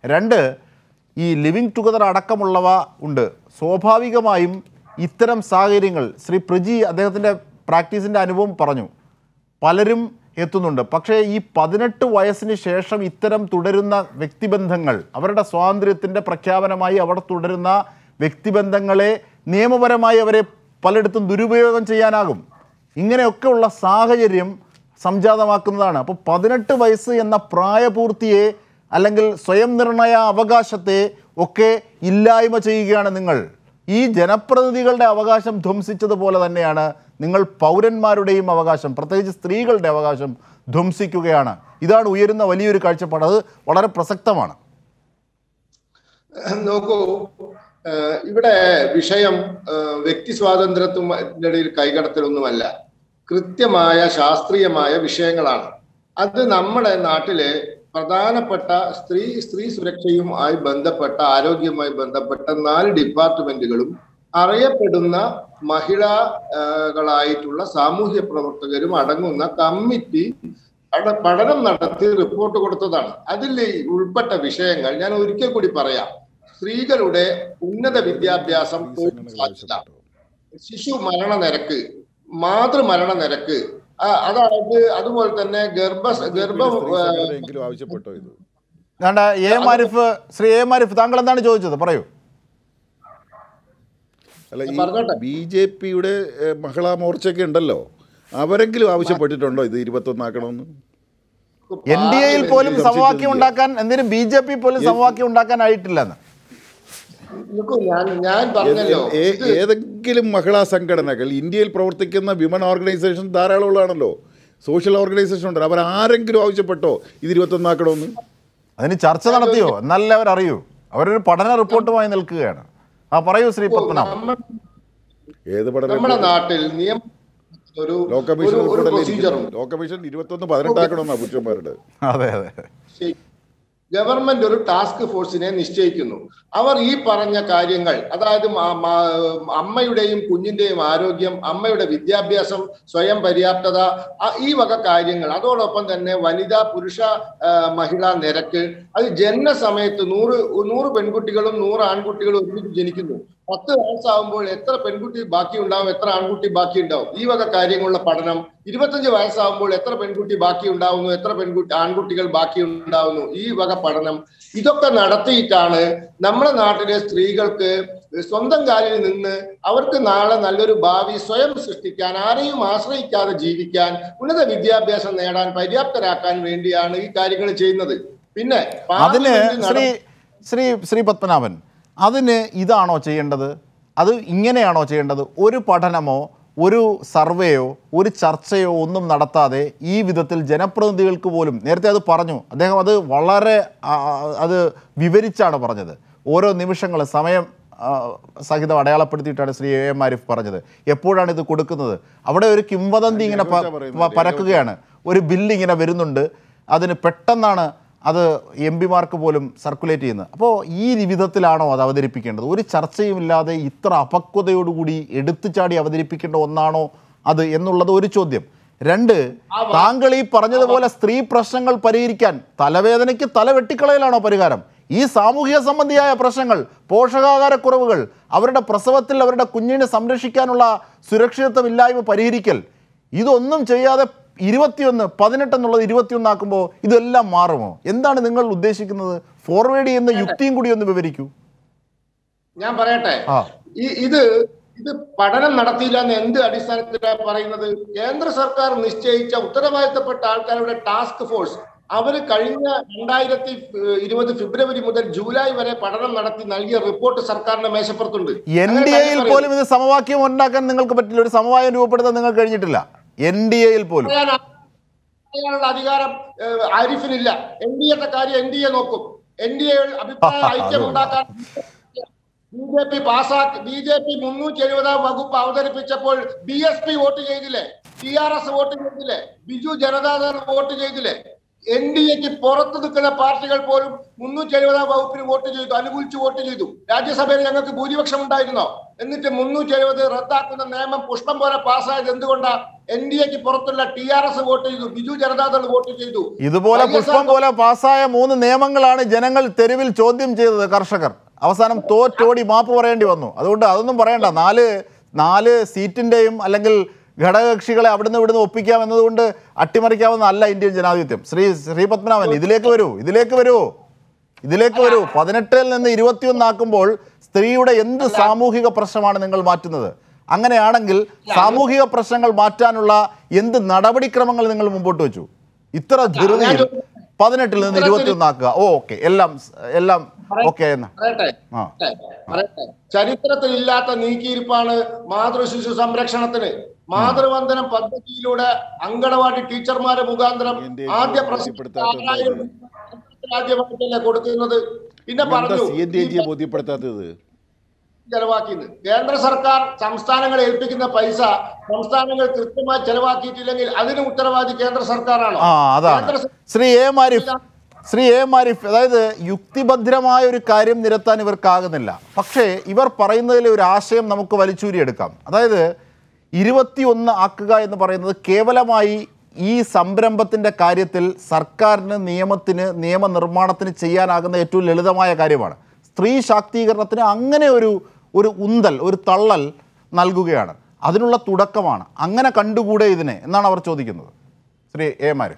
Speaker 1: രണ്ട് ഈ ലിവിങ് ടുഗദർ അടക്കമുള്ളവ ഉണ്ട് സ്വാഭാവികമായും ഇത്തരം സാഹചര്യങ്ങൾ ശ്രീ പ്രജി അദ്ദേഹത്തിൻ്റെ പ്രാക്ടീസിൻ്റെ അനുഭവം പറഞ്ഞു പലരും എത്തുന്നുണ്ട് പക്ഷേ ഈ പതിനെട്ട് വയസ്സിന് ശേഷം ഇത്തരം തുടരുന്ന വ്യക്തിബന്ധങ്ങൾ അവരുടെ സ്വാതന്ത്ര്യത്തിൻ്റെ പ്രഖ്യാപനമായി അവിടെ തുടരുന്ന വ്യക്തിബന്ധങ്ങളെ നിയമപരമായി അവരെ പലയിടത്തും ദുരുപയോഗം ചെയ്യാനാകും ഇങ്ങനെയൊക്കെയുള്ള സാഹചര്യം സംജാതമാക്കുന്നതാണ് അപ്പോൾ പതിനെട്ട് വയസ്സ് എന്ന പ്രായപൂർത്തിയെ അല്ലെങ്കിൽ സ്വയം നിർണയ അവകാശത്തെ ഒക്കെ ഇല്ലായ്മ ചെയ്യുകയാണ് നിങ്ങൾ ഈ ജനപ്രതിനിധികളുടെ അവകാശം ധ്വംസിച്ചതുപോലെ തന്നെയാണ് നിങ്ങൾ പൗരന്മാരുടെയും അവകാശം പ്രത്യേകിച്ച് സ്ത്രീകളുടെ അവകാശം ധ്വംസിക്കുകയാണ് ഇതാണ് ഉയരുന്ന വലിയൊരു കാഴ്ചപ്പാട് അത് വളരെ പ്രസക്തമാണ്
Speaker 2: നോക്കൂ ഏഹ് ഇവിടെ വിഷയം ഏഹ് വ്യക്തി സ്വാതന്ത്ര്യത്തിൻ്റെ ഇടയിൽ കൈകടത്തലൊന്നുമല്ല കൃത്യമായ ശാസ്ത്രീയമായ വിഷയങ്ങളാണ് അത് നമ്മുടെ നാട്ടിലെ പ്രധാനപ്പെട്ട സ്ത്രീ സ്ത്രീ സുരക്ഷയുമായി ബന്ധപ്പെട്ട ആരോഗ്യവുമായി ബന്ധപ്പെട്ട നാല് ഡിപ്പാർട്ട്മെന്റുകളും അറിയപ്പെടുന്ന മഹിളകളായിട്ടുള്ള സാമൂഹ്യ പ്രവർത്തകരും അടങ്ങുന്ന കമ്മിറ്റി പഠ- പഠനം നടത്തി റിപ്പോർട്ട് കൊടുത്തതാണ് അതിൽ ഉൾപ്പെട്ട വിഷയങ്ങൾ ഞാൻ ഒരിക്കൽ കൂടി പറയാം സ്ത്രീകളുടെ ഉന്നത വിദ്യാഭ്യാസം തൊഴിൽ സാധ്യത ശിശു മരണനിരക്ക് മാതൃമരണ നിരക്ക് ആ, അതായത് അതുപോലെ തന്നെ ഗർഭ ഗർഭം ആ,
Speaker 3: എങ്കിലും ആവശ്യപ്പെട്ടോ ഇത്
Speaker 1: വേണ്ട A M Arif Shri A M Arif താങ്കൾ എന്താണ് ചോദിച്ചത് പറയൂ
Speaker 3: അല്ല ഈ
Speaker 2: പറഞ്ഞോട്ടെ.
Speaker 3: ബി ജെ പിയുടെ മഹിളാ മോർച്ചയൊക്കെ ഉണ്ടല്ലോ അവരെങ്കിലും ആവശ്യപ്പെട്ടിട്ടുണ്ടോ ഇത് ഇരുപത്തൊന്നാക്കണമെന്ന്
Speaker 1: എൻ ഡി എയിൽ പോലും സമവാക്യം ഉണ്ടാക്കാൻ എന്തിനു ബി ജെ പി പോലും സമവാക്യം ഉണ്ടാക്കാനായിട്ടില്ലെന്ന്
Speaker 2: നോക്കൂ, ഞാൻ ഞാൻ പറഞ്ഞല്ലോ
Speaker 3: ഏ-
Speaker 2: ഇത്
Speaker 3: ഏതെങ്കിലും മഹിളാ സംഘടനകൾ ഇന്ത്യയിൽ പ്രവർത്തിക്കുന്ന വിമൻ ഓർഗനൈസേഷൻ ധാരാളം ഉള്ളതാണല്ലോ സോഷ്യൽ ഓർഗനൈസേഷൻ ഉണ്ട് അവർ ആരെങ്കിലും ആവശ്യപ്പെട്ടോ ഇത് ഇരുപത്തൊന്നാക്കണമെന്ന്
Speaker 1: അതിന് ചർച്ച നടത്തിയോ എന്നല്ല അവർ അറിയൂ അവരൊരു പഠന റിപ്പോർട്ടുമായി നിൽക്കുകയാണ് ആ പറയൂ ശ്രീ പത്മനാഭൻ
Speaker 2: നമ്മ-
Speaker 3: ഏത് പഠനം
Speaker 2: നമ്മുടെ നാട്ടിൽ നിയമം ഒരു
Speaker 3: ലോ കമ്മീഷൻ
Speaker 2: ഒരു- ഒരു
Speaker 3: റിപ്പോർട്ടല്ലേ
Speaker 2: പ്രൊസീജിയർ
Speaker 3: ഇരിക്കുന്നത്?
Speaker 2: ഉണ്ട്
Speaker 3: ലോ കമ്മീഷൻ ഇരുപത്തൊന്ന് പതിനെട്ടാക്കണമെന്നാണ് പുരുഷന്മാരുടെ
Speaker 1: അതെ അതെ
Speaker 2: ശരി. ഗവൺമെന്റ് ഒരു ടാസ്ക് ഫോഴ്സിനെ നിശ്ചയിക്കുന്നു അവർ ഈ പറഞ്ഞ കാര്യങ്ങൾ അതായത് മ- മ- അമ്മയുടെയും കുഞ്ഞിന്റെയും ആരോഗ്യം അമ്മയുടെ വിദ്യാഭ്യാസം സ്വയം പര്യാപ്തത ആ- ഈ വക കാര്യങ്ങൾ അതോടൊപ്പം തന്നെ വനിതാ പുരുഷ ആ, മഹിളാ നിരക്ക് അത് ജനന സമയത്ത് നൂറ് നൂറ് പെൺകുട്ടികളും നൂറ് ആൺകുട്ടികളും ഒരുമിച്ച് ജനിക്കുന്നു പത്ത് വയസ്സാകുമ്പോൾ എത്ര പെൺകുട്ടി ബാക്കി ഉണ്ടാവും എത്ര ആൺകുട്ടി ബാക്കി ഉണ്ടാവും ഈ വക കാര്യങ്ങളുള്ള പഠനം ഇരുപത്തഞ്ച് വയസ്സാകുമ്പോൾ എത്ര പെൺകുട്ടി ബാക്കി ഉണ്ടാവുന്നു എത്ര പെൺകുട്ടി ആൺകുട്ടികൾ ബാക്കി ഉണ്ടാവുന്നു ഈ വക പഠനം ഇതൊക്കെ നടത്തിയിട്ടാണ് നമ്മുടെ നാട്ടിലെ സ്ത്രീകൾക്ക് സ്വന്തം കാലിൽ നിന്ന് അവർക്ക് നാളെ നല്ലൊരു ഭാവി സ്വയം സൃഷ്ടിക്കാൻ ആരെയും ആശ്രയിക്കാതെ ജീവിക്കാൻ ഉന്നത വിദ്യാഭ്യാസം നേടാൻ പര്യാപ്തരാക്കാൻ വേണ്ടിയാണ് ഈ കാര്യങ്ങൾ ചെയ്യുന്നത് പിന്നെ
Speaker 1: അതിന്
Speaker 2: പാർലമെന്റ് നട-
Speaker 1: ശ്രീ ശ്രീ ശ്രീ പത്മനാഭൻ അതിന് ഇതാണോ ചെയ്യേണ്ടത് അത് ഇങ്ങനെയാണോ ചെയ്യേണ്ടത് ഒരു പഠനമോ ഒരു സർവേയോ ഒരു ചർച്ചയോ ഒന്നും നടത്താതെ ഈ വിധത്തിൽ ജനപ്രതിനിധികൾക്ക് പോലും നേരത്തെ അത് പറഞ്ഞു അദ്ദേഹം അത് വളരെ ആ, അത് വിവരിച്ചാണ് പറഞ്ഞത് ഓരോ നിമിഷങ്ങൾ സമയം ആ, സഹിതം അടയാളപ്പെടുത്തിയിട്ടാണ് ശ്രീ എ എം ആരിഫ് പറഞ്ഞത് എപ്പോഴാണ് ഇത് കൊടുക്കുന്നത് അവിടെ ഒരു കിംവദന്തി ഇങ്ങനെ പ- പ- പരക്കുകയാണ് ഒരു ബില്ല് ഇങ്ങനെ വരുന്നുണ്ട് അതിന് പെട്ടെന്നാണ് അത് എം പിമാർക്ക് പോലും സർക്കുലേറ്റ് ചെയ്യുന്നത് അപ്പോൾ ഈ വിധത്തിലാണോ അത് അവതരിപ്പിക്കേണ്ടത് ഒരു ചർച്ചയും ഇല്ലാതെ ഇത്ര അപക്വതയോടുകൂടി എടുത്തുചാടി അവതരിപ്പിക്കേണ്ട ഒന്നാണോ അത് എന്നുള്ളത് ഒരു ചോദ്യം രണ്ട് താങ്കൾ ഈ പറഞ്ഞതുപോലെ സ്ത്രീ പ്രശ്നങ്ങൾ പരിഹരിക്കാൻ തലവേദനയ്ക്ക് തല വെട്ടിക്കളയലാണോ പരിഹാരം ഈ സാമൂഹിക സംബന്ധിയായ പ്രശ്നങ്ങൾ പോഷകാഹാരക്കുറവുകൾ അവരുടെ പ്രസവത്തിൽ അവരുടെ കുഞ്ഞിനെ സംരക്ഷിക്കാനുള്ള സുരക്ഷിതത്വമില്ലായ്മ പരിഹരിക്കൽ ഇതൊന്നും ചെയ്യാതെ ഇരുപത്തിയൊന്ന് പതിനെട്ട് എന്നുള്ളത് ഇരുപത്തിയൊന്നാക്കുമ്പോൾ ഇതെല്ലാം മാറുമോ എന്താണ് നിങ്ങൾ ഉദ്ദേശിക്കുന്നത് ഫോർവേഡ് ചെയ്യുന്ന യുക്തിയും കൂടി ഒന്ന് വിവരിക്കൂ
Speaker 2: ഞാൻ പറയട്ടെ
Speaker 1: ആ
Speaker 2: ഈ ഇത് ഇത് പഠനം നടത്തിയില്ല എന്ന് എന്ത് അടിസ്ഥാനത്തിലാണ് പറയുന്നത് കേന്ദ്ര സർക്കാർ നിശ്ചയിച്ച ഉത്തരവാദിത്തപ്പെട്ട ആൾക്കാരുടെ ടാസ്ക് ഫോഴ്സ് അവര് കഴിഞ്ഞ രണ്ടായിരത്തി ഇരുപത് ഫെബ്രുവരി മുതൽ ജൂലൈ വരെ പഠനം നടത്തി നൽകിയ റിപ്പോർട്ട് സർക്കാരിന്റെ മേശപ്പുറത്തുണ്ട്
Speaker 1: എൻ
Speaker 2: അങ്ങനെ
Speaker 1: ഡി എയിൽ
Speaker 2: കാര്യം
Speaker 1: പോലും ഇത് സമവാക്യം ഉണ്ടാക്കാൻ നിങ്ങൾക്ക് പറ്റില്ല ഒരു സമവായം രൂപപ്പെടുത്താൻ നിങ്ങൾക്ക് കഴിഞ്ഞിട്ടില്ല എൻ ഡി എയിൽ പോലും
Speaker 2: പറയാൻ പറയാനുള്ള അധികാരം ഏഹ്, ആരിഫിനില്ല എൻ ഡി എത്തെ കാര്യം എൻ ഡി എ നോക്കും എൻ ഡി എ അഭിപ്രായ ഐക്യം ഉണ്ടാക്കാൻ ബി ജെ പി പാസാക്കി ബി ജെ പി മുന്നൂറ്റി എഴുപതാം വകുപ്പ് അവതരിപ്പിച്ചപ്പോൾ ബി എസ് പി വോട്ട് ചെയ്തില്ലേ ടി ആർ എസ് വോട്ട് ചെയ്തില്ലേ ബിജു ജനതാദൾ വോട്ട് ചെയ്തില്ലേ എൻ ഡി എക്ക് പുറത്ത് നിൽക്കുന്ന പാർട്ടികൾ പോലും മുന്നൂറ്റി എഴുപതാം വകുപ്പിന് വോട്ട് ചെയ്തു അനുകൂലിച്ച് വോട്ട് ചെയ്തു രാജ്യസഭയിൽ ഞങ്ങൾക്ക് ഭൂരിപക്ഷം ഉണ്ടായിരുന്നോ എന്നിട്ട് മുന്നൂറ്റി എഴുപത് റദ്ദാക്കുന്ന നിയമം പുഷ്പം പോലെ പാസ്സായത് എന്തുകൊണ്ടാ എൻ ഡി എക്ക് പുറത്തുള്ള ടി ആർ എസ് വോട്ട് ചെയ്തു ബിജു ജനതാദൾ വോട്ട് ചെയ്തു
Speaker 1: ഇതുപോലെ
Speaker 2: ISR
Speaker 1: പുഷ്പം പോലെ പാസ്സായ മൂന്ന് നിയമങ്ങളാണ് ജനങ്ങൾ തെരുവിൽ ചോദ്യം ചെയ്തത് കർഷകർ അവസാനം തോറ്റോടി മാപ്പ് പറയേണ്ടി വന്നു അതുകൊണ്ട് അതൊന്നും പറയണ്ട നാല് നാല് സീറ്റിന്റെയും അല്ലെങ്കിൽ ഘടകകക്ഷികളെ അവിടുന്ന് ഇവിടുന്ന് ഒപ്പിക്കാം എന്നതുകൊണ്ട് അട്ടിമറിക്കാവുന്ന അല്ല ഇന്ത്യൻ ജനാധിപത്യം ശ്രീ ശ്രീ പത്മനാഭൻ ഇതിലേക്ക് വരൂ ഇതിലേക്ക് വരൂ ഇതിലേക്ക് വരൂ പതിനെട്ടിൽ നിന്ന് ഇരുപത്തിയൊന്നാക്കുമ്പോൾ സ്ത്രീയുടെ എന്ത് സാമൂഹിക പ്രശ്നമാണ് നിങ്ങൾ മാറ്റുന്നത് അങ്ങനെയാണെങ്കിൽ സാമൂഹിക പ്രശ്നങ്ങൾ മാറ്റാനുള്ള എന്ത് നടപടിക്രമങ്ങൾ നിങ്ങൾ മുമ്പോട്ട് വെച്ചു ഇത്ര ധൃതിയിൽ പതിനെട്ടിൽ നിന്ന് ഇരുപത്തിയൊന്നാക്കുക ഓ ഓക്കെ എല്ലാം എല്ലാം ഓക്കെ എന്നാ
Speaker 2: പറയട്ടെ
Speaker 1: ആ
Speaker 2: പറയട്ടെ ചരിത്രത്തിൽ ഇല്ലാത്ത നീക്കിയിരിപ്പാണ് മാതൃശിശു സംരക്ഷണത്തിന് മാതൃവന്ദനം പദ്ധതിയിലൂടെ അങ്കണവാടി ടീച്ചർമാരെ മുഖാന്തരം
Speaker 3: എന്റെ
Speaker 2: ആദ്യ
Speaker 3: ബോധ്യപ്പെടുത്താത്തത്
Speaker 2: ആറായിരം ആദ്യമായിട്ടല്ലേ കൊടുക്കുന്നത് പിന്നെ പറഞ്ഞു
Speaker 3: സി എൻ ഡി ജിയെ ബോധ്യപ്പെടുത്താത്തത്
Speaker 2: ചെലവാക്കിയത് കേന്ദ്ര സർക്കാർ സംസ്ഥാനങ്ങളെ ഏൽപ്പിക്കുന്ന പൈസ സംസ്ഥാനങ്ങൾ കൃത്യമായി ചെലവാക്കിയിട്ടില്ലെങ്കിൽ അതിന് ഉത്തരവാദി കേന്ദ്ര സർക്കാരാണോ
Speaker 1: ആ അതാണ്
Speaker 2: കേന്ദ്ര സർ-
Speaker 1: ശ്രീ എ മാരിഫ് ശ്രീ എ മാരിഫ് അതായത് യുക്തിഭദ്രമായ ഒരു കാര്യം നിരത്താൻ ഇവർക്കാകുന്നില്ല പക്ഷേ ഇവർ പറയുന്നതിലെ ഒരു ആശയം നമുക്ക് വലിച്ചൂരിയെടുക്കാം അതായത് ഇരുപത്തിയൊന്ന് ആക്കുക എന്ന് പറയുന്നത് കേവലമായി ഈ സംരംഭത്തിൻ്റെ കാര്യത്തിൽ സർക്കാരിന് നിയമത്തിന് നിയമനിർമ്മാണത്തിന് ചെയ്യാനാകുന്ന ഏറ്റവും ലളിതമായ കാര്യമാണ് സ്ത്രീ ശാക്തീകരണത്തിന് അങ്ങനെ ഒരു ഒരു ഉന്തൽ ഒരു തള്ളൽ നൽകുകയാണ് അതിനുള്ള തുടക്കമാണ് അങ്ങനെ കണ്ടുകൂടെ ഇതിനെ എന്നാണ് അവർ ചോദിക്കുന്നത് ശ്രീ എ മാരിഫ്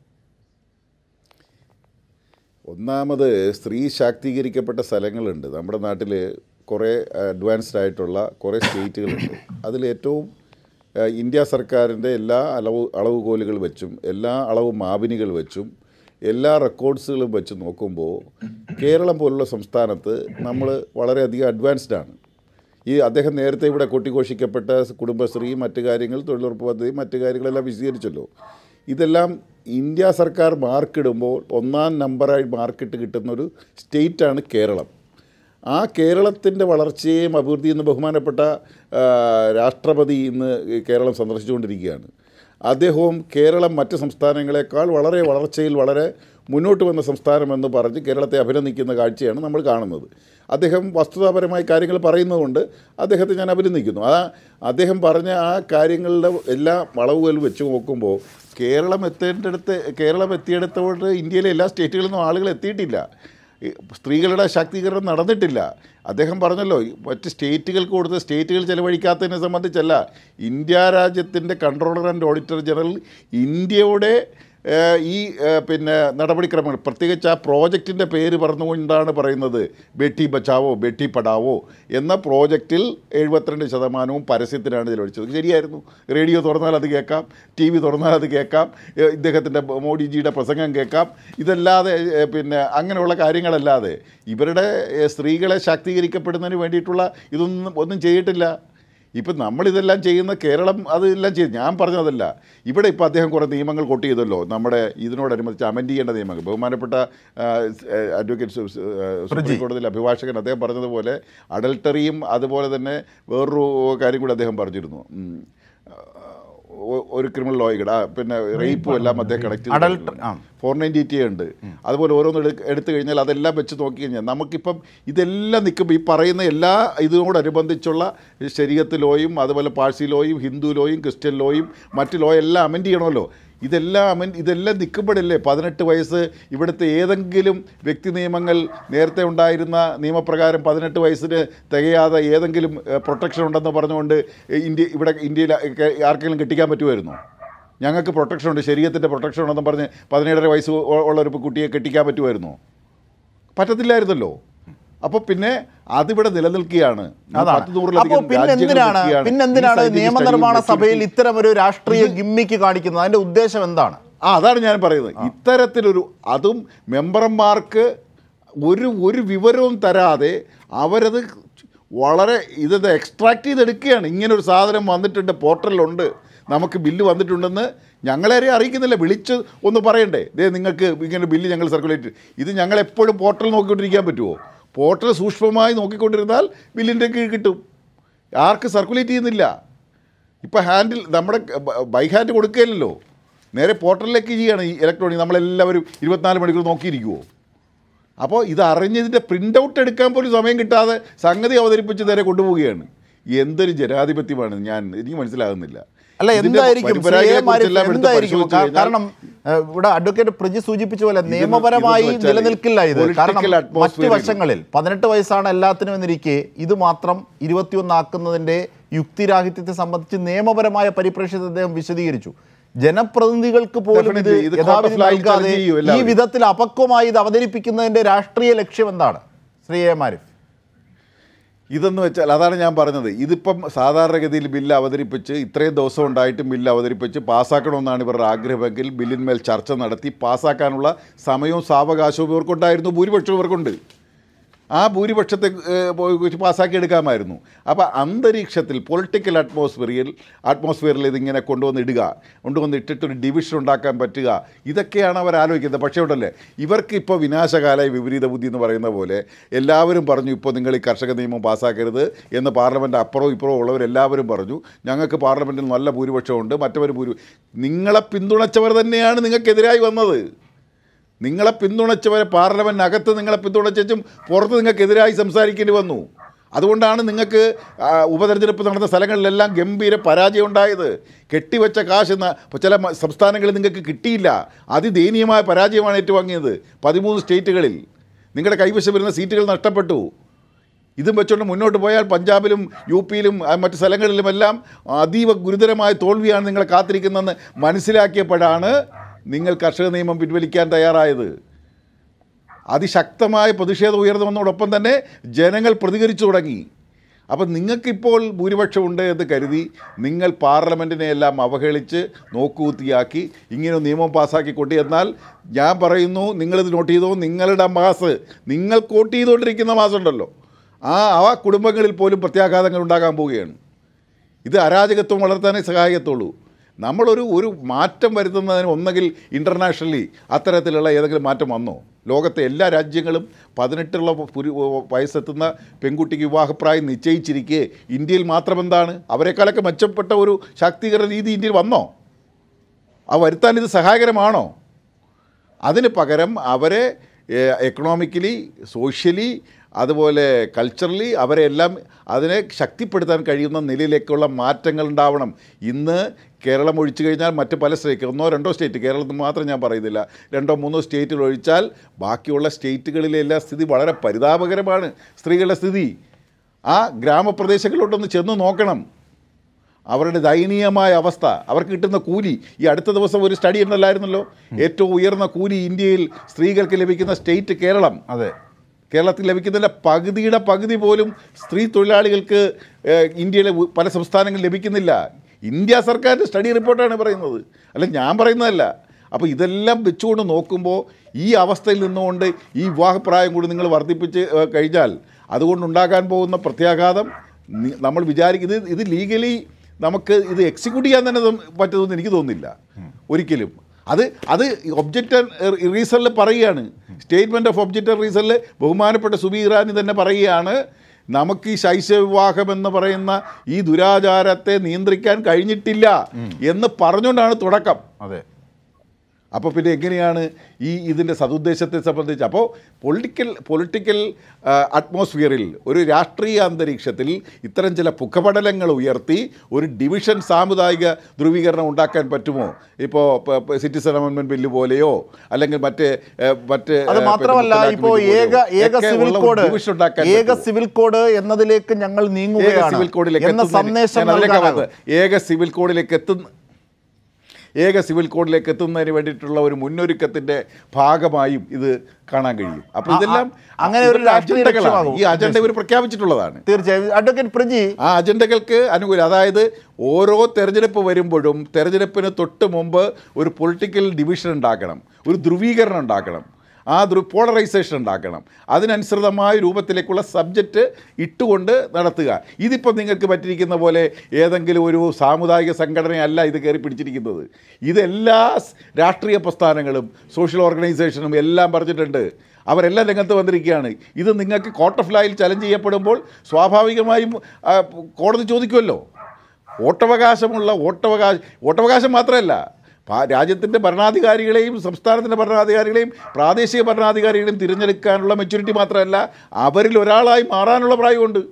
Speaker 3: ഒന്നാമത് സ്ത്രീ ശാക്തീകരിക്കപ്പെട്ട സ്ഥലങ്ങളുണ്ട് നമ്മുടെ നാട്ടിൽ കുറേ അഡ്വാൻസ്ഡ് ആയിട്ടുള്ള കുറേ സ്റ്റേറ്റുകളുണ്ട് അതിൽ ഏറ്റവും ആ, ഇന്ത്യ സർക്കാരിൻ്റെ എല്ലാ അളവ് അളവുകോലുകൾ വെച്ചും എല്ലാ അളവ് മാപിനികൾ വെച്ചും എല്ലാ റെക്കോർഡ്സുകളും വെച്ച് നോക്കുമ്പോൾ കേരളം പോലുള്ള സംസ്ഥാനത്ത് നമ്മൾ വളരെയധികം അഡ്വാൻസ്ഡ് ആണ് ഈ അദ്ദേഹം നേരത്തെ ഇവിടെ കൊട്ടിഘോഷിക്കപ്പെട്ട കുടുംബശ്രീ മറ്റു കാര്യങ്ങൾ തൊഴിലുറപ്പ് പദ്ധതി മറ്റു കാര്യങ്ങളെല്ലാം വിശദീകരിച്ചല്ലോ ഇതെല്ലാം ഇന്ത്യ സർക്കാർ മാർക്കിടുമ്പോൾ ഒന്നാം നമ്പറായി മാർക്കിട്ട് കിട്ടുന്ന ഒരു സ്റ്റേറ്റാണ് കേരളം ആ കേരളത്തിൻ്റെ വളർച്ചയെയും അഭിവൃദ്ധിയും ഇന്ന് ബഹുമാനപ്പെട്ട ആ, രാഷ്ട്രപതി ഇന്ന് കേരളം സന്ദർശിച്ചുകൊണ്ടിരിക്കുകയാണ് അദ്ദേഹവും കേരളം മറ്റ് സംസ്ഥാനങ്ങളെക്കാൾ വളരെ വളർച്ചയിൽ വളരെ മുന്നോട്ട് വന്ന സംസ്ഥാനമെന്ന് പറഞ്ഞ് കേരളത്തെ അഭിനന്ദിക്കുന്ന കാഴ്ചയാണ് നമ്മൾ കാണുന്നത് അദ്ദേഹം വസ്തുതാപരമായ കാര്യങ്ങൾ പറയുന്നതുകൊണ്ട് അദ്ദേഹത്തെ ഞാൻ അഭിനന്ദിക്കുന്നു ആ അദ്ദേഹം പറഞ്ഞ ആ കാര്യങ്ങളുടെ എല്ലാ വളവുകൾ വെച്ച് നോക്കുമ്പോൾ കേരളം എത്തേണ്ടടുത്ത് കേരളം എത്തിയിടത്തോട്ട് ഇന്ത്യയിലെ എല്ലാ സ്റ്റേറ്റുകളിൽ നിന്നും ആളുകൾ എത്തിയിട്ടില്ല ഈ സ്ത്രീകളുടെ ശാക്തീകരണം നടന്നിട്ടില്ല അദ്ദേഹം പറഞ്ഞല്ലോ ഈ മറ്റ് സ്റ്റേറ്റുകൾക്ക് കൊടുത്ത് സ്റ്റേറ്റുകൾ ചെലവഴിക്കാത്തതിനെ സംബന്ധിച്ചല്ല ഇന്ത്യ രാജ്യത്തിൻ്റെ കൺട്രോളർ ആൻഡ് ഓഡിറ്റർ ജനറൽ ഇന്ത്യയുടെ ഏഹ്, ഈ ഏഹ്, പിന്നെ നടപടിക്രമങ്ങൾ പ്രത്യേകിച്ച് ആ പ്രോജക്റ്റിൻ്റെ പേര് പറഞ്ഞുകൊണ്ടാണ് പറയുന്നത് ബേട്ടി ബച്ചാവോ ബേട്ടി പഠാവോ എന്ന പ്രോജക്റ്റിൽ എഴുപത്തിരണ്ട് ശതമാനവും പരസ്യത്തിനാണ് ചെലവഴിച്ചത് ശരിയായിരുന്നു റേഡിയോ തുറന്നാൽ അത് കേൾക്കാം ടി വി തുറന്നാൽ അത് കേൾക്കാം ഏഹ്, ഇദ്ദേഹത്തിൻ്റെ മോഡിജിയുടെ പ്രസംഗം കേൾക്കാം ഇതല്ലാതെ ഏഹ്, പിന്നെ അങ്ങനെയുള്ള കാര്യങ്ങളല്ലാതെ ഇവരുടെ ഏഹ്, സ്ത്രീകളെ ശാക്തീകരിക്കപ്പെടുന്നതിന് വേണ്ടിയിട്ടുള്ള ഇതൊന്നും ഒന്നും ചെയ്തിട്ടില്ല ഇപ്പം നമ്മളിതെല്ലാം ചെയ്യുന്ന കേരളം അതെല്ലാം ചെയ്ത് ഞാൻ പറഞ്ഞതല്ല ഇവിടെ ഇപ്പോൾ അദ്ദേഹം കുറേ നിയമങ്ങൾ കൊട്ട് ചെയ്തല്ലോ നമ്മുടെ ഇതിനോടനുബന്ധിച്ച് അമെൻഡ് ചെയ്യേണ്ട നിയമങ്ങൾ ബഹുമാനപ്പെട്ട ആ, സ്- ആ, അഡ്വക്കേറ്റ് സു- സു- ആ, സുപ്രീം കോടതിയിലെ അഭിഭാഷകൻ അദ്ദേഹം പറഞ്ഞതുപോലെ അഡൾട്ടറിയും അതുപോലെ തന്നെ വേറൊരു കാര്യം കൂടി അദ്ദേഹം പറഞ്ഞിരുന്നു ഉം. ഒ- ഒരു ക്രിമിനൽ ലോയുടെ പിന്നെ റേപ്പും എല്ലാം അദ്ദേഹം കണക്ട്
Speaker 1: Adult- ആ.
Speaker 3: ഫോർ നയൻറ്റി ടി ഉണ്ട് അതുപോലെ ഓരോന്ന് എടു എടുത്തു കഴിഞ്ഞാൽ അതെല്ലാം വെച്ച് നോക്കി കഴിഞ്ഞാൽ നമുക്കിപ്പം ഇതെല്ലാം നിൽക്കുമ്പോൾ ഈ പറയുന്ന എല്ലാ ഇതിനോടനുബന്ധിച്ചുള്ള ശരീരത്ത് ലോയും അതുപോലെ പാഴ്സി ലോയും ഹിന്ദു ലോയും ക്രിസ്ത്യൻ ലോയും മറ്റ് ലോ എല്ലാം അമെൻഡ് ചെയ്യണമല്ലോ ഇതെല്ലാം അമെൻ ഇതെല്ലാം നിൽക്കുമ്പോഴല്ലേ പതിനെട്ട് വയസ്സ് ഇവിടുത്തെ ഏതെങ്കിലും വ്യക്തി നിയമങ്ങൾ നേരത്തെ ഉണ്ടായിരുന്ന നിയമപ്രകാരം പതിനെട്ട് വയസ്സിന് തികയാതെ ഏതെങ്കിലും പ്രൊട്ടക്ഷൻ ഉണ്ടെന്ന് പറഞ്ഞുകൊണ്ട് ഇന്ത്യ ഇവിടെ ഇന്ത്യയിൽ ആർക്കെങ്കിലും കെട്ടിക്കാൻ പറ്റുമായിരുന്നോ ഞങ്ങൾക്ക് പ്രൊട്ടക്ഷൻ ഉണ്ട് ശരീരത്തിൻ്റെ പ്രൊട്ടക്ഷൻ ഉണ്ടെന്ന് പറഞ്ഞ് പതിനേഴര വയസ്സ് ഉ- ഉള്ള ഒരു കുട്ടിയെ കെട്ടിക്കാൻ പറ്റുമായിരുന്നോ പറ്റത്തില്ലായിരുന്നല്ലോ അപ്പോൾ പിന്നെ അതിവിടെ നിലനിൽക്കുകയാണ് ഈ
Speaker 1: അതാണ്
Speaker 3: പത്ത് നൂറിലധികം
Speaker 1: അപ്പോൾ പിന്നെ
Speaker 3: രാജ്യങ്ങൾ
Speaker 1: എന്തിനാണ്
Speaker 3: നിൽക്കുകയാണ്.
Speaker 1: പിന്നെ
Speaker 3: ഈ
Speaker 1: എന്തിനാണ്
Speaker 3: scientific
Speaker 1: നിയമനിർമ്മാണ
Speaker 3: study
Speaker 1: സഭയിൽ
Speaker 3: activity-
Speaker 1: ഇത്തരം ഒരു രാഷ്ട്രീയ ഗിമ്മിക്ക് കാണിക്കുന്നത് അതിന്റെ ഉദ്ദേശം എന്താണ്
Speaker 3: ആ അതാണ് ഞാൻ പറയുന്നത് ഇത്തരത്തിലൊരു അതും മെമ്പർമാർക്ക് ഒരു ഒരു വിവരവും തരാതെ അവരത് വളരെ ഇത് എക്സ്ട്രാക്ട് ചെയ്തെടുക്കുകയാണ് ഇങ്ങനെ ഒരു സാധനം വന്നിട്ടുണ്ട് പോർട്ടലിലുണ്ട് നമുക്ക് ബില്ല് വന്നിട്ടുണ്ടെന്ന് ഞങ്ങളെ അറിയിക്കുന്നില്ല വിളിച്ച് ഒന്ന് പറയണ്ടേ ദേ നിങ്ങൾക്ക് ഇങ്ങനെ ബില്ല് ഞങ്ങൾ സർക്കുലേറ്റ് ഇത് ഞങ്ങൾ എപ്പോഴും പോർട്ടൽ നോക്കിക്കൊണ്ടിരിക്കാൻ പറ്റുമോ പോർട്ടൽ സൂക്ഷ്മമായി നോക്കിക്കൊണ്ടിരുന്നാൽ ബില്ലിൻ്റെ കീഴ് കിട്ടും ആർക്ക് സർക്കുലേറ്റ് ചെയ്യുന്നില്ല ഇപ്പോൾ ഹാൻഡിൽ നമ്മുടെ ബൈ ഹാൻഡ് കൊടുക്കുകയില്ലല്ലോ നേരെ പോർട്ടലിലേക്ക് ചെയ്യാണ് ഈ ഇലക്ട്രോണിക് നമ്മളെല്ലാവരും ഇരുപത്തിനാല് മണിക്കൂർ നോക്കിയിരിക്കുമോ അപ്പോൾ ഇത് അറിഞ്ഞതിൻ്റെ പ്രിൻ്റ് ഔട്ട് എടുക്കാൻ പോലും സമയം കിട്ടാതെ സംഗതി അവതരിപ്പിച്ച് നേരെ കൊണ്ടുപോവുകയാണ് എന്തൊരു ജനാധിപത്യമാണ് ഞാൻ എനിക്ക് മനസ്സിലാകുന്നില്ല
Speaker 1: അല്ല
Speaker 3: ഇതിന്റെ
Speaker 1: എന്തായിരിക്കും ശ്രീ എ.
Speaker 3: പരമ്പരാഗതയെ
Speaker 1: മാരിഫ്
Speaker 3: കുറിച്ചെല്ലാം എടുത്ത്
Speaker 1: എന്തായിരിക്കും
Speaker 3: പരിശോധിച്ച്
Speaker 1: കാ-
Speaker 3: കഴിഞ്ഞാൽ
Speaker 1: കാരണം ഏഹ്, ഇവിടെ അഡ്വക്കേറ്റ് പ്രജി സൂചിപ്പിച്ച പോലെ
Speaker 3: ഇതെന്ന്
Speaker 1: നിയമപരമായി
Speaker 3: ഇതെന്ന് വെച്ചാൽ
Speaker 1: നിലനിൽക്കില്ല ഇത്
Speaker 3: political
Speaker 1: കാരണം മറ്റ്
Speaker 3: atmosphere ൽ
Speaker 1: വശങ്ങളിൽ പതിനെട്ട് വയസ്സാണ് എല്ലാത്തിനും എന്നിരിക്കെ ഇത് മാത്രം ഇരുപത്തിയൊന്നാക്കുന്നതിന്റെ യുക്തിരാഹിത്യത്തെ സംബന്ധിച്ച് നിയമപരമായ പരിപ്രേക്ഷ്യത്തെ അദ്ദേഹം വിശദീകരിച്ചു ജനപ്രതിനിധികൾക്ക് പോലും ഇത്
Speaker 3: Definitely. ഇത് court of
Speaker 1: യഥാവിധി
Speaker 3: law യിൽ
Speaker 1: നൽകാതെ
Speaker 3: ചർച്ച ചെയ്യും
Speaker 1: ഈ
Speaker 3: എല്ലാവരും.
Speaker 1: വിധത്തിൽ അപക്വമായി ഇത് അവതരിപ്പിക്കുന്നതിന്റെ രാഷ്ട്രീയ ലക്ഷ്യം എന്താണ് ശ്രീ എ മാരിഫ്
Speaker 3: ഇതെന്ന് വെച്ചാൽ അതാണ് ഞാൻ പറഞ്ഞത് ഇതിപ്പം സാധാരണഗതിയിൽ ബില്ല് അവതരിപ്പിച്ച് ഇത്രയും ദിവസം ഉണ്ടായിട്ടും ബില്ല് അവതരിപ്പിച്ച് പാസ്സാക്കണമെന്നാണ് ഇവരുടെ ആഗ്രഹമെങ്കിൽ ബില്ലിന്മേൽ ചർച്ച നടത്തി പാസ്സാക്കാനുള്ള സമയവും സാവകാശവും ഇവർക്കുണ്ടായിരുന്നു ഭൂരിപക്ഷവും ഇവർക്കുണ്ട് ആ ഭൂരിപക്ഷത്തെ ഏഹ്, പോയി പാസ്സാക്കി എടുക്കാമായിരുന്നു അപ്പോൾ അന്തരീക്ഷത്തിൽ പൊളിറ്റിക്കൽ അറ്റ്മോസ്ഫിയറിൽ അറ്റ്മോസ്ഫിയറിൽ ഇതിങ്ങനെ കൊണ്ടുവന്ന് ഇടുക കൊണ്ടുവന്ന് ഇട്ടിട്ടൊരു ഡിവിഷൻ ഉണ്ടാക്കാൻ പറ്റുക ഇതൊക്കെയാണ് അവർ ആലോചിക്കുന്നത് പക്ഷേ ഉണ്ടല്ലേ ഇവർക്ക് ഇപ്പോൾ വിനാശകാല വിപരീത ബുദ്ധി എന്ന് പറയുന്ന പോലെ എല്ലാവരും പറഞ്ഞു ഇപ്പോൾ നിങ്ങൾ ഈ കർഷക നിയമം പാസ്സാക്കരുത് എന്ന് പാർലമെൻറ്റ് അപ്പുറവും ഇപ്പുറവും ഉള്ളവരെല്ലാവരും പറഞ്ഞു ഞങ്ങൾക്ക് പാർലമെൻറ്റിൽ നല്ല ഭൂരിപക്ഷമുണ്ട് മറ്റവർ ഭൂരി നിങ്ങളെ പിന്തുണച്ചവർ തന്നെയാണ് നിങ്ങൾക്കെതിരായി വന്നത് നിങ്ങളെ പിന്തുണച്ചവരെ പാർലമെൻറ്റിനകത്ത് നിങ്ങളെ പിന്തുണച്ചും പുറത്ത് നിങ്ങൾക്കെതിരായി സംസാരിക്കേണ്ടി വന്നു അതുകൊണ്ടാണ് നിങ്ങൾക്ക് ആ, ഉപതെരഞ്ഞെടുപ്പ് നടന്ന സ്ഥലങ്ങളിലെല്ലാം ഗംഭീര പരാജയം ഉണ്ടായത് കെട്ടിവെച്ച കാശ് ന- ചില മ- സംസ്ഥാനങ്ങളിൽ നിങ്ങൾക്ക് കിട്ടിയില്ല അതിദയനീയമായ പരാജയമാണ് ഏറ്റുവാങ്ങിയത് പതിമൂന്ന് സ്റ്റേറ്റുകളിൽ നിങ്ങളുടെ കൈവശം വരുന്ന സീറ്റുകൾ നഷ്ടപ്പെട്ടു ഇതും വെച്ചുകൊണ്ട് മുന്നോട്ട് പോയാൽ പഞ്ചാബിലും യു പിയിലും ആ, മറ്റ് സ്ഥലങ്ങളിലുമെല്ലാം അതീവ ഗുരുതരമായ തോൽവിയാണ് നിങ്ങളെ കാത്തിരിക്കുന്നതെന്ന് മനസ്സിലാക്കിയപ്പോഴാണ് നിങ്ങൾ കർഷക നിയമം പിൻവലിക്കാൻ തയ്യാറായത് അതിശക്തമായ പ്രതിഷേധം ഉയർന്നു വന്നതോടൊപ്പം തന്നെ ജനങ്ങൾ പ്രതികരിച്ചു തുടങ്ങി അപ്പം നിങ്ങൾക്കിപ്പോൾ ഭൂരിപക്ഷമുണ്ട് എന്ന് കരുതി നിങ്ങൾ പാർലമെൻറ്റിനെ എല്ലാം അവഹേളിച്ച് നോക്കുകുത്തിയാക്കി ഇങ്ങനെ നിയമം പാസ്സാക്കി കൊണ്ടു എന്നാൽ ഞാൻ പറയുന്നു നിങ്ങളിത് നോട്ട് ചെയ്തോ നിങ്ങളുടെ മാസ് നിങ്ങൾ കോട്ട് ചെയ്തുകൊണ്ടിരിക്കുന്ന മാസം ഉണ്ടല്ലോ ആ ആ കുടുംബങ്ങളിൽ പോലും പ്രത്യാഘാതങ്ങൾ ഉണ്ടാകാൻ പോവുകയാണ് ഇത് അരാജകത്വം വളർത്താനേ സഹായിക്കത്തുള്ളൂ നമ്മളൊരു ഒരു മാറ്റം വരുത്തുന്നതിന് ഒന്നെങ്കിൽ ഇൻ്റർനാഷണലി അത്തരത്തിലുള്ള ഏതെങ്കിലും മാറ്റം വന്നോ ലോകത്തെ എല്ലാ രാജ്യങ്ങളും പതിനെട്ടുള്ള പുരു വയസ്സെത്തുന്ന പെൺകുട്ടിക്ക് വിവാഹപ്രായം നിശ്ചയിച്ചിരിക്കെ ഇന്ത്യയിൽ മാത്രമെന്താണ് അവരെക്കാളൊക്കെ മെച്ചപ്പെട്ട ഒരു ശാക്തീകരണ രീതി ഇന്ത്യയിൽ വന്നോ ആ വരുത്താൻ ഇത് സഹായകരമാണോ അതിന് പകരം അവരെ എക്കണോമിക്കലി സോഷ്യലി അതുപോലെ കൾച്ചറലി അവരെ എല്ലാം അതിനെ ശക്തിപ്പെടുത്താൻ കഴിയുന്ന നിലയിലേക്കുള്ള മാറ്റങ്ങൾ ഉണ്ടാവണം ഇന്ന് കേരളം ഒഴിച്ചു കഴിഞ്ഞാൽ മറ്റ് പല സ്റ്റേറ്റ് ഒന്നോ രണ്ടോ സ്റ്റേറ്റ് കേരളത്തിൽ മാത്രം ഞാൻ പറയുന്നില്ല രണ്ടോ മൂന്നോ സ്റ്റേറ്റുകൾ ഒഴിച്ചാൽ ബാക്കിയുള്ള സ്റ്റേറ്റുകളിലെ എല്ലാ സ്ഥിതി വളരെ പരിതാപകരമാണ് സ്ത്രീകളുടെ സ്ഥിതി ആ ഗ്രാമപ്രദേശങ്ങളിലോട്ടൊന്ന് ചെന്ന് നോക്കണം അവരുടെ ദയനീയമായ അവസ്ഥ അവർക്ക് കിട്ടുന്ന കൂലി ഈ അടുത്ത ദിവസം ഒരു സ്റ്റഡി ഉണ്ടല്ലായിരുന്നല്ലോ ഏറ്റവും ഉയർന്ന കൂലി ഇന്ത്യയിൽ സ്ത്രീകൾക്ക് ലഭിക്കുന്ന സ്റ്റേറ്റ് കേരളം
Speaker 1: അതെ
Speaker 3: കേരളത്തിൽ ലഭിക്കുന്നതിൻ്റെ പകുതിയുടെ പകുതി പോലും സ്ത്രീ തൊഴിലാളികൾക്ക് ഏഹ്, ഇന്ത്യയിലെ ഉ- പല സംസ്ഥാനങ്ങളിൽ ലഭിക്കുന്നില്ല ഇന്ത്യ സർക്കാരിൻ്റെ സ്റ്റഡി റിപ്പോർട്ടാണ് പറയുന്നത് അല്ല ഞാൻ പറയുന്നതല്ല അപ്പോൾ ഇതെല്ലാം വെച്ചുകൊണ്ട് നോക്കുമ്പോൾ ഈ അവസ്ഥയിൽ നിന്നുകൊണ്ട് ഈ വിവാഹപ്രായം കൂടി നിങ്ങൾ വർദ്ധിപ്പിച്ച് ഏഹ്, കഴിഞ്ഞാൽ അതുകൊണ്ടുണ്ടാകാൻ പോകുന്ന പ്രത്യാഘാതം നി- നമ്മൾ വിചാരിക്കുന്നത് ഇത് ലീഗലി നമുക്ക് ഇത് എക്സിക്യൂട്ട് ചെയ്യാൻ തന്നെ തൊ- പറ്റുമെന്ന് എനിക്ക് തോന്നുന്നില്ല ഒരിക്കലും അത് അത് ഒബ്ജക്റ്റ് റീസണിൽ പറയുകയാണ് സ്റ്റേറ്റ്മെൻറ്റ് ഓഫ് ഒബ്ജക്റ്റ് റീസണിൽ ബഹുമാനപ്പെട്ട സുബി ഇറാനി തന്നെ പറയുകയാണ് നമുക്ക് ഈ ശൈശവിവാഹം എന്ന് പറയുന്ന ഈ ദുരാചാരത്തെ നിയന്ത്രിക്കാൻ കഴിഞ്ഞിട്ടില്ല എന്ന് പറഞ്ഞുകൊണ്ടാണ് തുടക്കം
Speaker 1: അതെ
Speaker 3: അപ്പോൾ പിന്നെ എങ്ങനെയാണ് ഈ ഇതിൻ്റെ സതുദ്ദേശത്തെ സംബന്ധിച്ച് അപ്പോൾ പൊളിറ്റിക്കൽ പൊളിറ്റിക്കൽ അറ്റ്മോസ്ഫിയറിൽ ഒരു രാഷ്ട്രീയ അന്തരീക്ഷത്തിൽ ഇത്തരം ചില പുഖപടലങ്ങൾ ഉയർത്തി ഒരു ഡിവിഷൻ സാമുദായിക ധ്രുവീകരണം ഉണ്ടാക്കാൻ പറ്റുമോ ഇപ്പോൾ സിറ്റിസൺ അമെൻമെൻറ്റ് ബില്ല് പോലെയോ അല്ലെങ്കിൽ മറ്റ് ഏ, മറ്റ്
Speaker 1: അത്
Speaker 3: ഏ,
Speaker 1: മാത്രമല്ല
Speaker 3: പിന്നെ
Speaker 1: ഇപ്പോ
Speaker 3: മുത്തലാഖ് ബില്ല്
Speaker 1: ഏക
Speaker 3: പോലെയോ
Speaker 1: ഏക
Speaker 3: ഒക്കെ
Speaker 1: സിവിൽ
Speaker 3: ഉള്ള ഒരു
Speaker 1: കോഡ്
Speaker 3: division ഉണ്ടാക്കാൻ
Speaker 1: ഏക
Speaker 3: പറ്റുമോ?
Speaker 1: സിവിൽ കോഡ് എന്നതിലേക്ക് ഞങ്ങൾ
Speaker 3: ഏക
Speaker 1: നീങ്ങുകയാണ്
Speaker 3: സിവിൽ കോഡിലേക്ക്
Speaker 1: എന്ന
Speaker 3: എത്തുന്നതിന്
Speaker 1: സന്ദേശം
Speaker 3: ഞാൻ അതിലേക്കാ
Speaker 1: നൽകാനാകും.
Speaker 3: വന്നത്. ഏക സിവിൽ കോഡിലേക്ക് എത്തുന്ന ഏക സിവിൽ കോഡിലേക്ക് എത്തുന്നതിന് വേണ്ടിയിട്ടുള്ള ഒരു മുന്നൊരുക്കത്തിന്റെ ഭാഗമായും ഇത് കാണാൻ കഴിയും അപ്പോൾ
Speaker 1: ആ,
Speaker 3: ഇതെല്ലാം
Speaker 1: ആ, അങ്ങനെ ഒരു
Speaker 3: ഇവരുടെ
Speaker 1: രാഷ്ട്രീയ
Speaker 3: അജണ്ടകളാണ്.
Speaker 1: ലക്ഷ്യമാകും.
Speaker 3: ഈ അജണ്ട ഇവർ പ്രഖ്യാപിച്ചിട്ടുള്ളതാണ്
Speaker 1: തീർച്ചയായും അഡ്വക്കേറ്റ് പ്രജി
Speaker 3: ആ അജണ്ടകൾക്ക് അനുകൂലം അതായത് ഓരോ തെരഞ്ഞെടുപ്പ് വരുമ്പോഴും തെരഞ്ഞെടുപ്പിന് തൊട്ട് മുമ്പ് ഒരു പൊളിറ്റിക്കൽ ഡിവിഷൻ ഉണ്ടാക്കണം ഒരു ധ്രുവീകരണം ഉണ്ടാക്കണം ആ ധ്രു പോളറൈസേഷൻ ഉണ്ടാക്കണം അതിനനുസൃതമായ രൂപത്തിലേക്കുള്ള സബ്ജക്റ്റ് ഇട്ടുകൊണ്ട് നടത്തുക ഇതിപ്പോൾ നിങ്ങൾക്ക് പറ്റിയിരിക്കുന്ന പോലെ ഏതെങ്കിലും ഒരു സാമുദായിക സംഘടനയല്ല ഇത് കയറി പിടിച്ചിരിക്കുന്നത് ഇതെല്ലാ സ് രാഷ്ട്രീയ പ്രസ്ഥാനങ്ങളും സോഷ്യൽ ഓർഗനൈസേഷനും എല്ലാം പറഞ്ഞിട്ടുണ്ട് അവരെല്ലാം രംഗത്ത് വന്നിരിക്കുകയാണ് ഇത് നിങ്ങൾക്ക് കോർട്ട് ഓഫ് ലായിൽ ചലഞ്ച് ചെയ്യപ്പെടുമ്പോൾ സ്വാഭാവികമായും ആ, കോടതി ചോദിക്കുമല്ലോ വോട്ടവകാശമുള്ള വോട്ടവകാശം വോട്ടവകാശം മാത്രമല്ല പാ- രാജ്യത്തിൻ്റെ ഭരണാധികാരികളെയും സംസ്ഥാനത്തിൻ്റെ ഭരണാധികാരികളെയും പ്രാദേശിക ഭരണാധികാരികളെയും തിരഞ്ഞെടുക്കാനുള്ള മെച്യൂരിറ്റി മാത്രമല്ല അവരിൽ ഒരാളായി മാറാനുള്ള പ്രായമുണ്ട്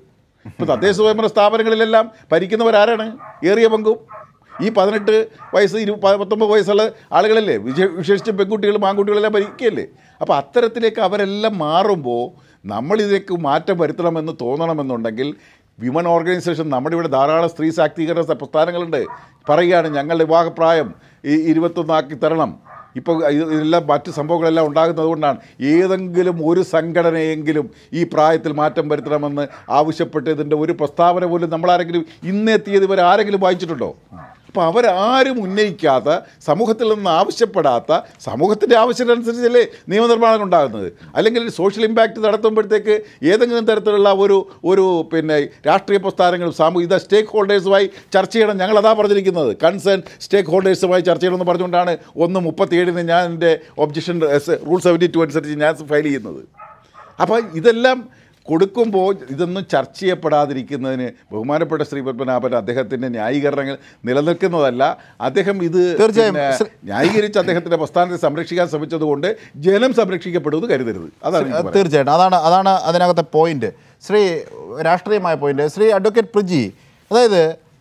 Speaker 3: ഇപ്പോൾ തദ്ദേശ സ്വയംഭരണ സ്ഥാപനങ്ങളിലെല്ലാം ഭരിക്കുന്നവരാരാണ് ഏറിയ പങ്കും ഈ പതിനെട്ട് വയസ്സ് ഇരു പ- പത്തൊമ്പത് വയസ്സുള്ള ആളുകളല്ലേ വിശേ വിശേഷിച്ച് പെൺകുട്ടികളും ആൺകുട്ടികളെല്ലാം ഭരിക്കുകയല്ലേ അപ്പോൾ അത്തരത്തിലേക്ക് അവരെല്ലാം മാറുമ്പോൾ നമ്മളിതിലേക്ക് മാറ്റം വരുത്തണമെന്ന് തോന്നണമെന്നുണ്ടെങ്കിൽ വിമൻ ഓർഗനൈസേഷൻ നമ്മുടെ ഇവിടെ ധാരാളം സ്ത്രീ ശാക്തീകരണ സ- പ്രസ്ഥാനങ്ങളുണ്ട് പറയുകയാണ് ഞങ്ങളുടെ വിവാഹപ്രായം ഈ ഇരുപത്തൊന്നാക്കി തരണം ഇപ്പോൾ ഇത് ഇതെല്ലാം മറ്റ് സംഭവങ്ങളെല്ലാം ഉണ്ടാകുന്നത് കൊണ്ടാണ് ഏതെങ്കിലും ഒരു സംഘടനയെങ്കിലും ഈ പ്രായത്തിൽ മാറ്റം വരുത്തണമെന്ന് ആവശ്യപ്പെട്ടതിൻ്റെ ഒരു പ്രസ്താവന പോലും നമ്മളാരെങ്കിലും ഇന്നേ തീയതി വരെ ആരെങ്കിലും വായിച്ചിട്ടുണ്ടോ അപ്പോൾ അവരാരും ഉന്നയിക്കാത്ത സമൂഹത്തിൽ നിന്ന് ആവശ്യപ്പെടാത്ത സമൂഹത്തിൻ്റെ ആവശ്യത്തിനനുസരിച്ചല്ലേ നിയമനിർമ്മാണം ഉണ്ടാകുന്നത് അല്ലെങ്കിൽ സോഷ്യൽ ഇമ്പാക്റ്റ് നടത്തുമ്പോഴത്തേക്ക് ഏതെങ്കിലും തരത്തിലുള്ള ഒരു ഒരു പിന്നെ രാഷ്ട്രീയ പ്രസ്ഥാനങ്ങളും സാമൂഹിക ഇത് സ്റ്റേക്ക് ഹോൾഡേഴ്സുമായി ചർച്ച ചെയ്യണം ഞങ്ങൾ അതാ പറഞ്ഞിരിക്കുന്നത് കൺസേൺ സ്റ്റേക്ക് ഹോൾഡേഴ്സുമായി ചർച്ച ചെയ്യണമെന്ന് പറഞ്ഞുകൊണ്ടാണ് ഒന്ന് മുപ്പത്തിയേഴിന് ഞാൻ എൻ്റെ ഒബ്ജക്ഷൻ റൂൾ സെവൻറ്റി ടു അനുസരിച്ച് ഞാൻ ഫയൽ ചെയ്യുന്നത് അപ്പോൾ ഇതെല്ലാം കൊടുക്കുമ്പോൾ ഇതൊന്നും ചർച്ച ചെയ്യപ്പെടാതിരിക്കുന്നതിന് ബഹുമാനപ്പെട്ട ശ്രീ പത്മനാഭൻ അദ്ദേഹത്തിൻ്റെ ന്യായീകരണങ്ങൾ നിലനിൽക്കുന്നതല്ല അദ്ദേഹം ഇത്
Speaker 1: തീർച്ചയായും.
Speaker 3: പിന്നെ
Speaker 1: ശ്രീ-
Speaker 3: ന്യായീകരിച്ച് അദ്ദേഹത്തിൻ്റെ പ്രസ്ഥാനത്തെ സംരക്ഷിക്കാൻ ശ്രമിച്ചതുകൊണ്ട് ജനം സംരക്ഷിക്കപ്പെടുമെന്ന് കരുതരുത് അതാണ് എനിക്ക് പറയാനുള്ളത്.
Speaker 1: തീർച്ചയായിട്ടും അതാണ് അതാണ് അതിനകത്തെ പോയിന്റ് ശ്രീ രാഷ്ട്രീയമായ പോയിന്റ് ശ്രീ അഡ്വക്കേറ്റ് പ്രിജി അതായത്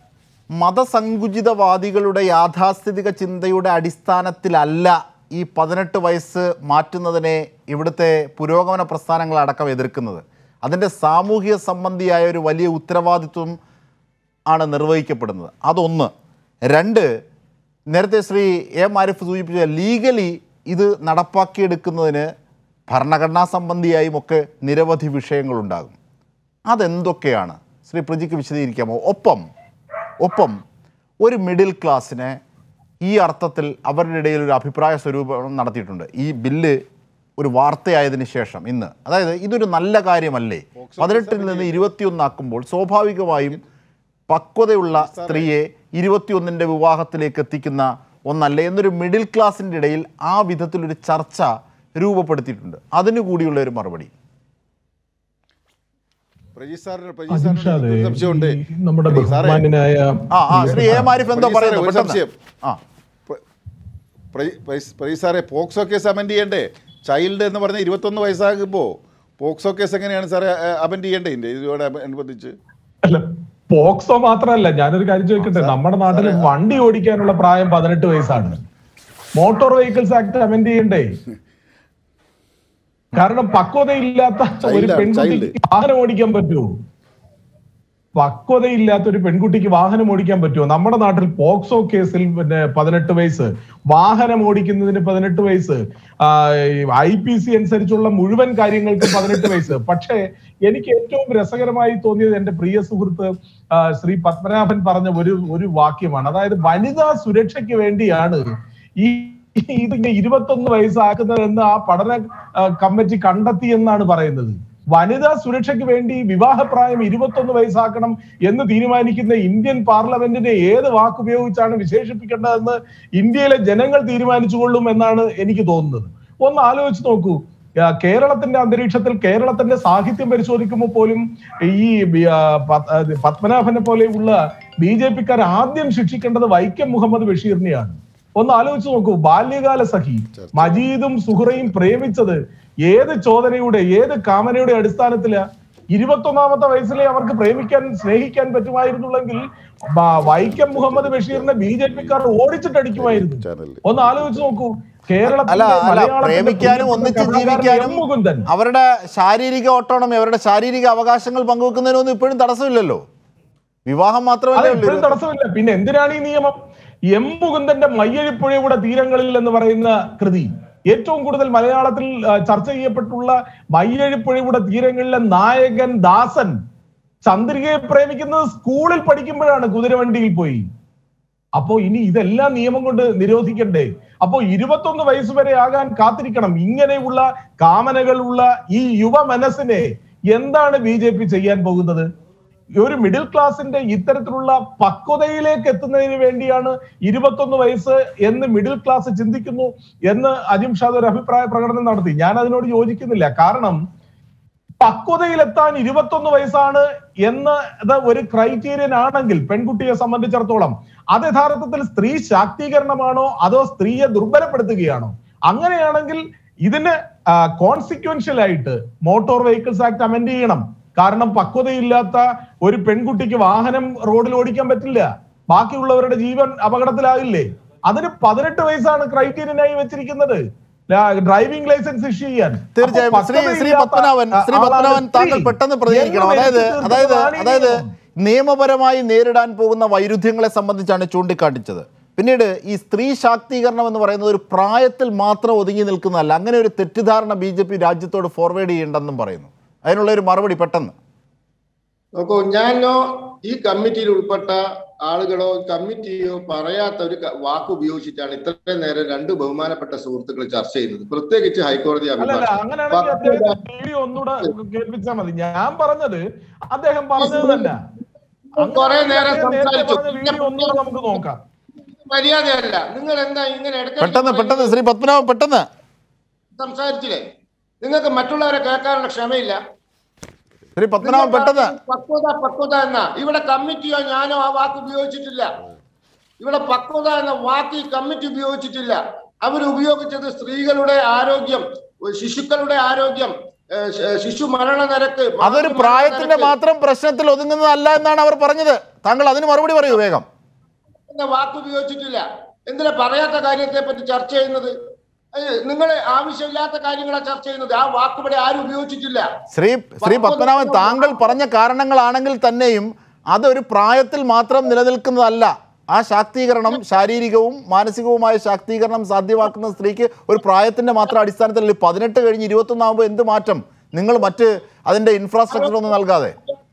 Speaker 1: മതസങ്കുചിതവാദികളുടെ യാഥാസ്ഥിതിക ചിന്തയുടെ അടിസ്ഥാനത്തിലല്ല ഈ പതിനെട്ട് വയസ്സ് മാറ്റുന്നതിനെ ഇവിടുത്തെ പുരോഗമന പ്രസ്ഥാനങ്ങൾ അടക്കം എതിർക്കുന്നത് അതിൻ്റെ സാമൂഹിക സംബന്ധിയായ ഒരു വലിയ ഉത്തരവാദിത്വം ആണ് നിർവഹിക്കപ്പെടുന്നത് അതൊന്ന് രണ്ട് നേരത്തെ ശ്രീ എ മാരിഫ് സൂചിപ്പിച്ച ലീഗലി ഇത് നടപ്പാക്കിയെടുക്കുന്നതിന് ഭരണഘടനാ സംബന്ധിയായും ഒക്കെ നിരവധി വിഷയങ്ങളുണ്ടാകും അതെന്തൊക്കെയാണ് ശ്രീ പ്രജിക്ക് വിശദീകരിക്കാമോ ഒപ്പം ഒപ്പം ഒരു മിഡിൽ ക്ലാസ്സിനെ ഈ അർത്ഥത്തിൽ അവരുടെ ഇടയിൽ ഒരു അഭിപ്രായ സ്വരൂപം നടത്തിയിട്ടുണ്ട് ഈ ബില്ല് ഒരു വാർത്തയായതിനു ശേഷം ഇന്ന് അതായത് ഇതൊരു നല്ല കാര്യമല്ലേ പതിനെട്ടിൽ നിന്ന് ഇരുപത്തിയൊന്നാക്കുമ്പോൾ സ്വാഭാവികമായും പക്വതയുള്ള സ്ത്രീയെ ഇരുപത്തിയൊന്നിൻ്റെ വിവാഹത്തിലേക്ക് എത്തിക്കുന്ന ഒന്നല്ല എന്നൊരു മിഡിൽ ക്ലാസിൻ്റെ ഇടയിൽ ആ വിധത്തിലൊരു ചർച്ച രൂപപ്പെടുത്തിയിട്ടുണ്ട് അതിനു കൂടിയുള്ള ഒരു മറുപടി
Speaker 3: പ്രജി സാറിന് പ്രജി
Speaker 4: അജിംഷാദ്
Speaker 3: സാറിന് ഒരു സംശയമുണ്ട്
Speaker 4: ഈ നമ്മുടെ
Speaker 3: പ്രജി സാറേ,
Speaker 4: ബഹുമാനായ
Speaker 1: ആ ആ ശ്രീ എ മാരിഫ് എന്തോ
Speaker 3: പ്രജി സാറേ,
Speaker 1: പറയുന്നു
Speaker 3: ഒരു
Speaker 1: പെട്ടെന്ന്.
Speaker 3: സംശയം.
Speaker 1: ആ
Speaker 3: പ്ര- പ്രജി- പ്രജി- പ്രജി സാറേ പോക്സോ കേസ് അമെൻഡ് ചെയ്യണ്ടേ ചൈൽഡ് എന്ന് പറഞ്ഞ ഇരുപത്തൊന്ന് വയസ്സാകുമ്പോൾ പോക്സോ കേസ് എങ്ങനെയാണ് സാറേ അമെൻഡ് ചെയ്യണ്ടേ ഇതിൻ്റെ ഇതോടെ അനുബന്ധിച്ച്
Speaker 4: അല്ല പോക്സോ മാത്രമല്ല ഞാനൊരു കാര്യം ചോദിക്കട്ടെ നമ്മുടെ നാട്ടിൽ വണ്ടി ഓടിക്കാനുള്ള പ്രായം പതിനെട്ട് വയസ്സാണ് മോട്ടോർ വെഹിക്കിൾസ് ആക്ട് അമെൻഡ് ചെയ്യണ്ടേ കാരണം പക്വതയില്ലാത്ത ഒരു
Speaker 3: Child ആണ്,
Speaker 4: പെൺകുട്ടിക്ക്
Speaker 3: child.
Speaker 4: വാഹനം ഓടിക്കാൻ പറ്റുമോ പക്വതയില്ലാത്ത ഒരു പെൺകുട്ടിക്ക് വാഹനം ഓടിക്കാൻ പറ്റുമോ നമ്മുടെ നാട്ടിൽ പോക്സോ കേസിൽ പിന്നെ പതിനെട്ട് വയസ്സ് വാഹനം ഓടിക്കുന്നതിന് പതിനെട്ട് വയസ്സ് ഐ പി സി അനുസരിച്ചുള്ള മുഴുവൻ കാര്യങ്ങൾക്കും പതിനെട്ട് വയസ്സ് പക്ഷേ എനിക്ക് ഏറ്റവും രസകരമായി തോന്നിയത് എന്റെ പ്രിയ സുഹൃത്ത് ആ, ശ്രീ പത്മനാഭൻ പറഞ്ഞ ഒരു ഒരു വാക്യമാണ് അതായത് വനിതാ സുരക്ഷയ്ക്ക് വേണ്ടിയാണ് ഈ ഇതിങ്ങനെ ഇരുപത്തൊന്ന് വയസ്സാക്കുന്നതെന്ന് ആ പഠന ആ, കമ്മിറ്റി കണ്ടെത്തി എന്നാണ് പറയുന്നത് വനിതാ സുരക്ഷയ്ക്ക് വേണ്ടി വിവാഹപ്രായം ഇരുപത്തൊന്ന് വയസ്സാക്കണം എന്ന് തീരുമാനിക്കുന്ന ഇന്ത്യൻ പാർലമെന്റിനെ ഏത് വാക്കുപയോഗിച്ചാണ് വിശേഷിപ്പിക്കേണ്ടതെന്ന് ഇന്ത്യയിലെ ജനങ്ങൾ തീരുമാനിച്ചുകൊള്ളും എന്നാണ് എനിക്ക് തോന്നുന്നത് ഒന്ന് ആലോചിച്ച് നോക്കൂ ആ, കേരളത്തിന്റെ അന്തരീക്ഷത്തിൽ കേരളത്തിന്റെ സാഹിത്യം പരിശോധിക്കുമ്പോൾ പോലും ഈ ബി- ആ, പ- ആ, പത്മനാഭനെ പോലെയുള്ള ബി ജെ പിക്കാർ ആദ്യം ശിക്ഷിക്കേണ്ടത് വൈക്കം മുഹമ്മദ് ബഷീറിനെയാണ് ഒന്ന് ആലോചിച്ച് നോക്കൂ ബാല്യകാല സഖി മജീദും സുഹറയും പ്രേമിച്ചത് ഏത് ചോദനയുടെ ഏത് കാമനയുടെ അടിസ്ഥാനത്തിലാ ഇരുപത്തൊന്നാമത്തെ വയസ്സിലെ അവർക്ക് പ്രേമിക്കാൻ സ്നേഹിക്കാൻ പറ്റുമായിരുന്നുള്ളെങ്കിൽ ബ- വൈക്കം മുഹമ്മദ് ബഷീറിനെ ബി ജെ പിക്കാർ ഓടിച്ചിട്ടടിക്കുമായിരുന്നു
Speaker 3: ചാനലിൽ
Speaker 4: ഒന്ന് ആലോചിച്ച് നോക്കൂ
Speaker 1: അല്ല
Speaker 4: കേരളത്തിലെ
Speaker 1: അല്ല
Speaker 4: മലയാളത്തിന്റെ
Speaker 1: പ്രേമിക്കാനും
Speaker 4: പ്രിയപ്പെട്ട
Speaker 1: ഒന്നിച്ച്
Speaker 4: കലാകാരൻ
Speaker 1: ജീവിക്കാനും
Speaker 4: എം. മുകുന്ദൻ
Speaker 1: അവരുടെ ശാരീരിക ഓട്ടോണമി അവരുടെ ശാരീരിക അവകാശങ്ങൾ പങ്കുവെക്കുന്നതിനൊന്നും ഇപ്പോഴും തടസ്സമില്ലല്ലോ വിവാഹം
Speaker 4: അതെ
Speaker 1: മാത്രമല്ലേ
Speaker 4: ഇപ്പോഴും
Speaker 1: ഉള്ളൂ
Speaker 4: തടസ്സമില്ല പിന്നെ എന്തിനാണ് ഈ നിയമം എം മുകുന്ദന്റെ മയ്യഴിപ്പുഴയുടെ തീരങ്ങളിൽ എന്ന് പറയുന്ന കൃതി ഏറ്റവും കൂടുതൽ മലയാളത്തിൽ ആ, ചർച്ച ചെയ്യപ്പെട്ടുള്ള മയ്യഴിപ്പുഴയുടെ തീരങ്ങളിലെ നായകൻ ദാസൻ ചന്ദ്രികയെ പ്രേമിക്കുന്നത് സ്കൂളിൽ പഠിക്കുമ്പോഴാണ് കുതിരവണ്ടിയിൽ പോയി അപ്പോ ഇനി ഇതെല്ലാം നിയമം കൊണ്ട് നിരോധിക്കണ്ടേ അപ്പോ ഇരുപത്തൊന്ന് വയസ്സ് വരെ ആകാൻ കാത്തിരിക്കണം ഇങ്ങനെയുള്ള കാമനകളുള്ള ഈ യുവ മനസ്സിനെ എന്താണ് ബി ജെ പി ചെയ്യാൻ പോകുന്നത് ഒരു മിഡിൽ ക്ലാസിന്റെ ഇത്തരത്തിലുള്ള പക്വതയിലേക്ക് എത്തുന്നതിന് വേണ്ടിയാണ് ഇരുപത്തൊന്ന് വയസ്സ് എന്ന് മിഡിൽ ക്ലാസ് ചിന്തിക്കുന്നു എന്ന് അജിം ഷാദ് ഒരു അഭിപ്രായ പ്രകടനം നടത്തി ഞാൻ അതിനോട് യോജിക്കുന്നില്ല കാരണം പക്വതയിലെത്താൻ ഇരുപത്തൊന്ന് വയസ്സാണ് എന്ന് ഇത് ഒരു ക്രൈറ്റീരിയൻ ആണെങ്കിൽ പെൺകുട്ടിയെ സംബന്ധിച്ചിടത്തോളം അത് യഥാർത്ഥത്തിൽ സ്ത്രീ ശാക്തീകരണമാണോ അതോ സ്ത്രീയെ ദുർബലപ്പെടുത്തുകയാണോ അങ്ങനെയാണെങ്കിൽ ഇതിന് കോൺസിക്വൻഷ്യൽ ആയിട്ട് മോട്ടോർ വെഹിക്കിൾസ് ആക്ട് അമെൻഡ് ചെയ്യണം കാരണം പക്വതയില്ലാത്ത ഒരു പെൺകുട്ടിക്ക് വാഹനം റോഡിൽ ഓടിക്കാൻ പറ്റില്ല ബാക്കിയുള്ളവരുടെ ജീവൻ അപകടത്തിലാകില്ലേ അതിന് പതിനെട്ട് വയസ്സാണ് ക്രൈറ്റീരിയനായി വെച്ചിരിക്കുന്നത് ഡ്രൈവിംഗ് ലൈസൻസ് ഇഷ്യൂ ചെയ്യാൻ
Speaker 1: തീർച്ചയായും
Speaker 4: അപ്പൊ
Speaker 1: ശ്രീ ശ്രീ
Speaker 4: പക്വതയില്ലാത്ത
Speaker 1: പത്മനാഭൻ ശ്രീ
Speaker 4: ആളാണ്
Speaker 1: പത്മനാഭൻ താങ്കൾ
Speaker 4: സ്ത്രീ.
Speaker 1: പെട്ടെന്ന് പ്രതികരിക്കണം
Speaker 4: എന്ന്
Speaker 1: അതായത്
Speaker 4: വരുത്തി
Speaker 1: അതായത്
Speaker 4: തീർക്കുന്നതാണ് ഈ
Speaker 1: അതായത്
Speaker 4: നിയമം.
Speaker 1: നിയമപരമായി നേരിടാൻ പോകുന്ന വൈരുദ്ധ്യങ്ങളെ സംബന്ധിച്ചാണ് ചൂണ്ടിക്കാട്ടിച്ചത് പിന്നീട് ഈ സ്ത്രീ ശാക്തീകരണം എന്ന് പറയുന്നത് ഒരു പ്രായത്തിൽ മാത്രം ഒതുങ്ങി നിൽക്കുന്നതല്ല അങ്ങനെ ഒരു തെറ്റിദ്ധാരണ ബി ജെ പി രാജ്യത്തോട് ഫോർവേഡ് ചെയ്യേണ്ടെന്നും പറയുന്നു അതിനുള്ള ഒരു മറുപടി പെട്ടെന്ന്
Speaker 2: നോക്കൂ ഞാനോ ഈ കമ്മിറ്റിയിൽ ഉൾപ്പെട്ട ആളുകളോ കമ്മിറ്റിയോ പറയാത്ത ഒരു ക- വാക്ക് ഉപയോഗിച്ചിട്ടാണ് ഇത്രയും നേരം രണ്ട് ബഹുമാനപ്പെട്ട സുഹൃത്തുക്കൾ ചർച്ച ചെയ്യുന്നത് പ്രത്യേകിച്ച് ഹൈക്കോടതി
Speaker 4: അല്ലല്ല
Speaker 2: അഭിഭാഷകൻ
Speaker 4: അങ്ങനെയാണെങ്കിൽ അദ്ദേഹം വീഡിയോ ഒന്നുകൂടെ കേൾപ്പിച്ചാൽ മതി ഞാൻ പറഞ്ഞത് അദ്ദേഹം പറഞ്ഞത് തന്നെ
Speaker 2: കുറെ നേരം
Speaker 4: അദ്ദേഹം നേരത്തെ
Speaker 2: സംസാരിച്ചു.
Speaker 4: പറഞ്ഞ വീഡിയോ ഒന്നുകൂടെ നമുക്ക് നോക്കാം
Speaker 2: മര്യാദയല്ല നിങ്ങൾ എന്താ ഇങ്ങനെ ഇടയ്ക്കിടയ്ക്ക്
Speaker 1: പെട്ടെന്ന് പെട്ടെന്ന് ശ്രീ പത്മനാഭൻ പെട്ടെന്ന്
Speaker 2: സംസാരിച്ചില്ലേ നിങ്ങൾക്ക് മറ്റുള്ളവരെ കേൾക്കാനുള്ള ക്ഷമയില്ല
Speaker 1: ശ്രീ പത്മനാഭൻ പെട്ടെന്ന്
Speaker 2: പക്വത പക്വത എന്ന ഇവിടെ കമ്മിറ്റിയോ ഞാനോ ആ വാക്ക് ഉപയോഗിച്ചിട്ടില്ല ഇവിടെ പക്വത എന്ന വാക്ക് ഈ കമ്മിറ്റി ഉപയോഗിച്ചിട്ടില്ല അവർ ഉപയോഗിച്ചത് സ്ത്രീകളുടെ ആരോഗ്യം ശിശുക്കളുടെ ആരോഗ്യം ഏഹ് ശ- ശിശു മരണ നിരക്ക്
Speaker 1: അതൊരു
Speaker 2: മാതൃ
Speaker 1: പ്രായത്തിന്റെ
Speaker 2: മരണ നിരക്ക്
Speaker 1: മാത്രം പ്രശ്നത്തിൽ ഒതുങ്ങുന്നതല്ല എന്നാണ് അവർ പറഞ്ഞത് താങ്കൾ അതിന് മറുപടി പറയൂ വേഗം
Speaker 2: എന്ന വാക്ക് ഉപയോഗിച്ചിട്ടില്ല എന്തിനാ പറയാത്ത കാര്യത്തെ പറ്റി ചർച്ച ചെയ്യുന്നത് നിങ്ങൾ ആവശ്യമില്ലാത്ത കാര്യങ്ങളാണ് ചർച്ച ചെയ്യുന്നത് ആ വാക്ക് ഇവിടെ ആരും ഉപയോഗിച്ചിട്ടില്ല
Speaker 1: ശ്രീ ശ്രീ പത്മനാഭൻ താങ്കൾ പറഞ്ഞ കാരണങ്ങളാണെങ്കിൽ തന്നെയും അതൊരു പ്രായത്തിൽ മാത്രം നിലനിൽക്കുന്നതല്ല ആ ശാക്തീകരണം ശാരീരികവും മാനസികവുമായ ശാക്തീകരണം സാധ്യമാക്കുന്ന സ്ത്രീക്ക് ഒരു പ്രായത്തിന്റെ മാത്രം അടിസ്ഥാനത്തിൽ പതിനെട്ട് കഴിഞ്ഞ് ഇരുപത്തൊന്നാകുമ്പോൾ എന്ത് മാറ്റം നിങ്ങൾ മറ്റ് അതിന്റെ ഇൻഫ്രാസ്ട്രക്ചർ ഒന്നും നൽകാതെ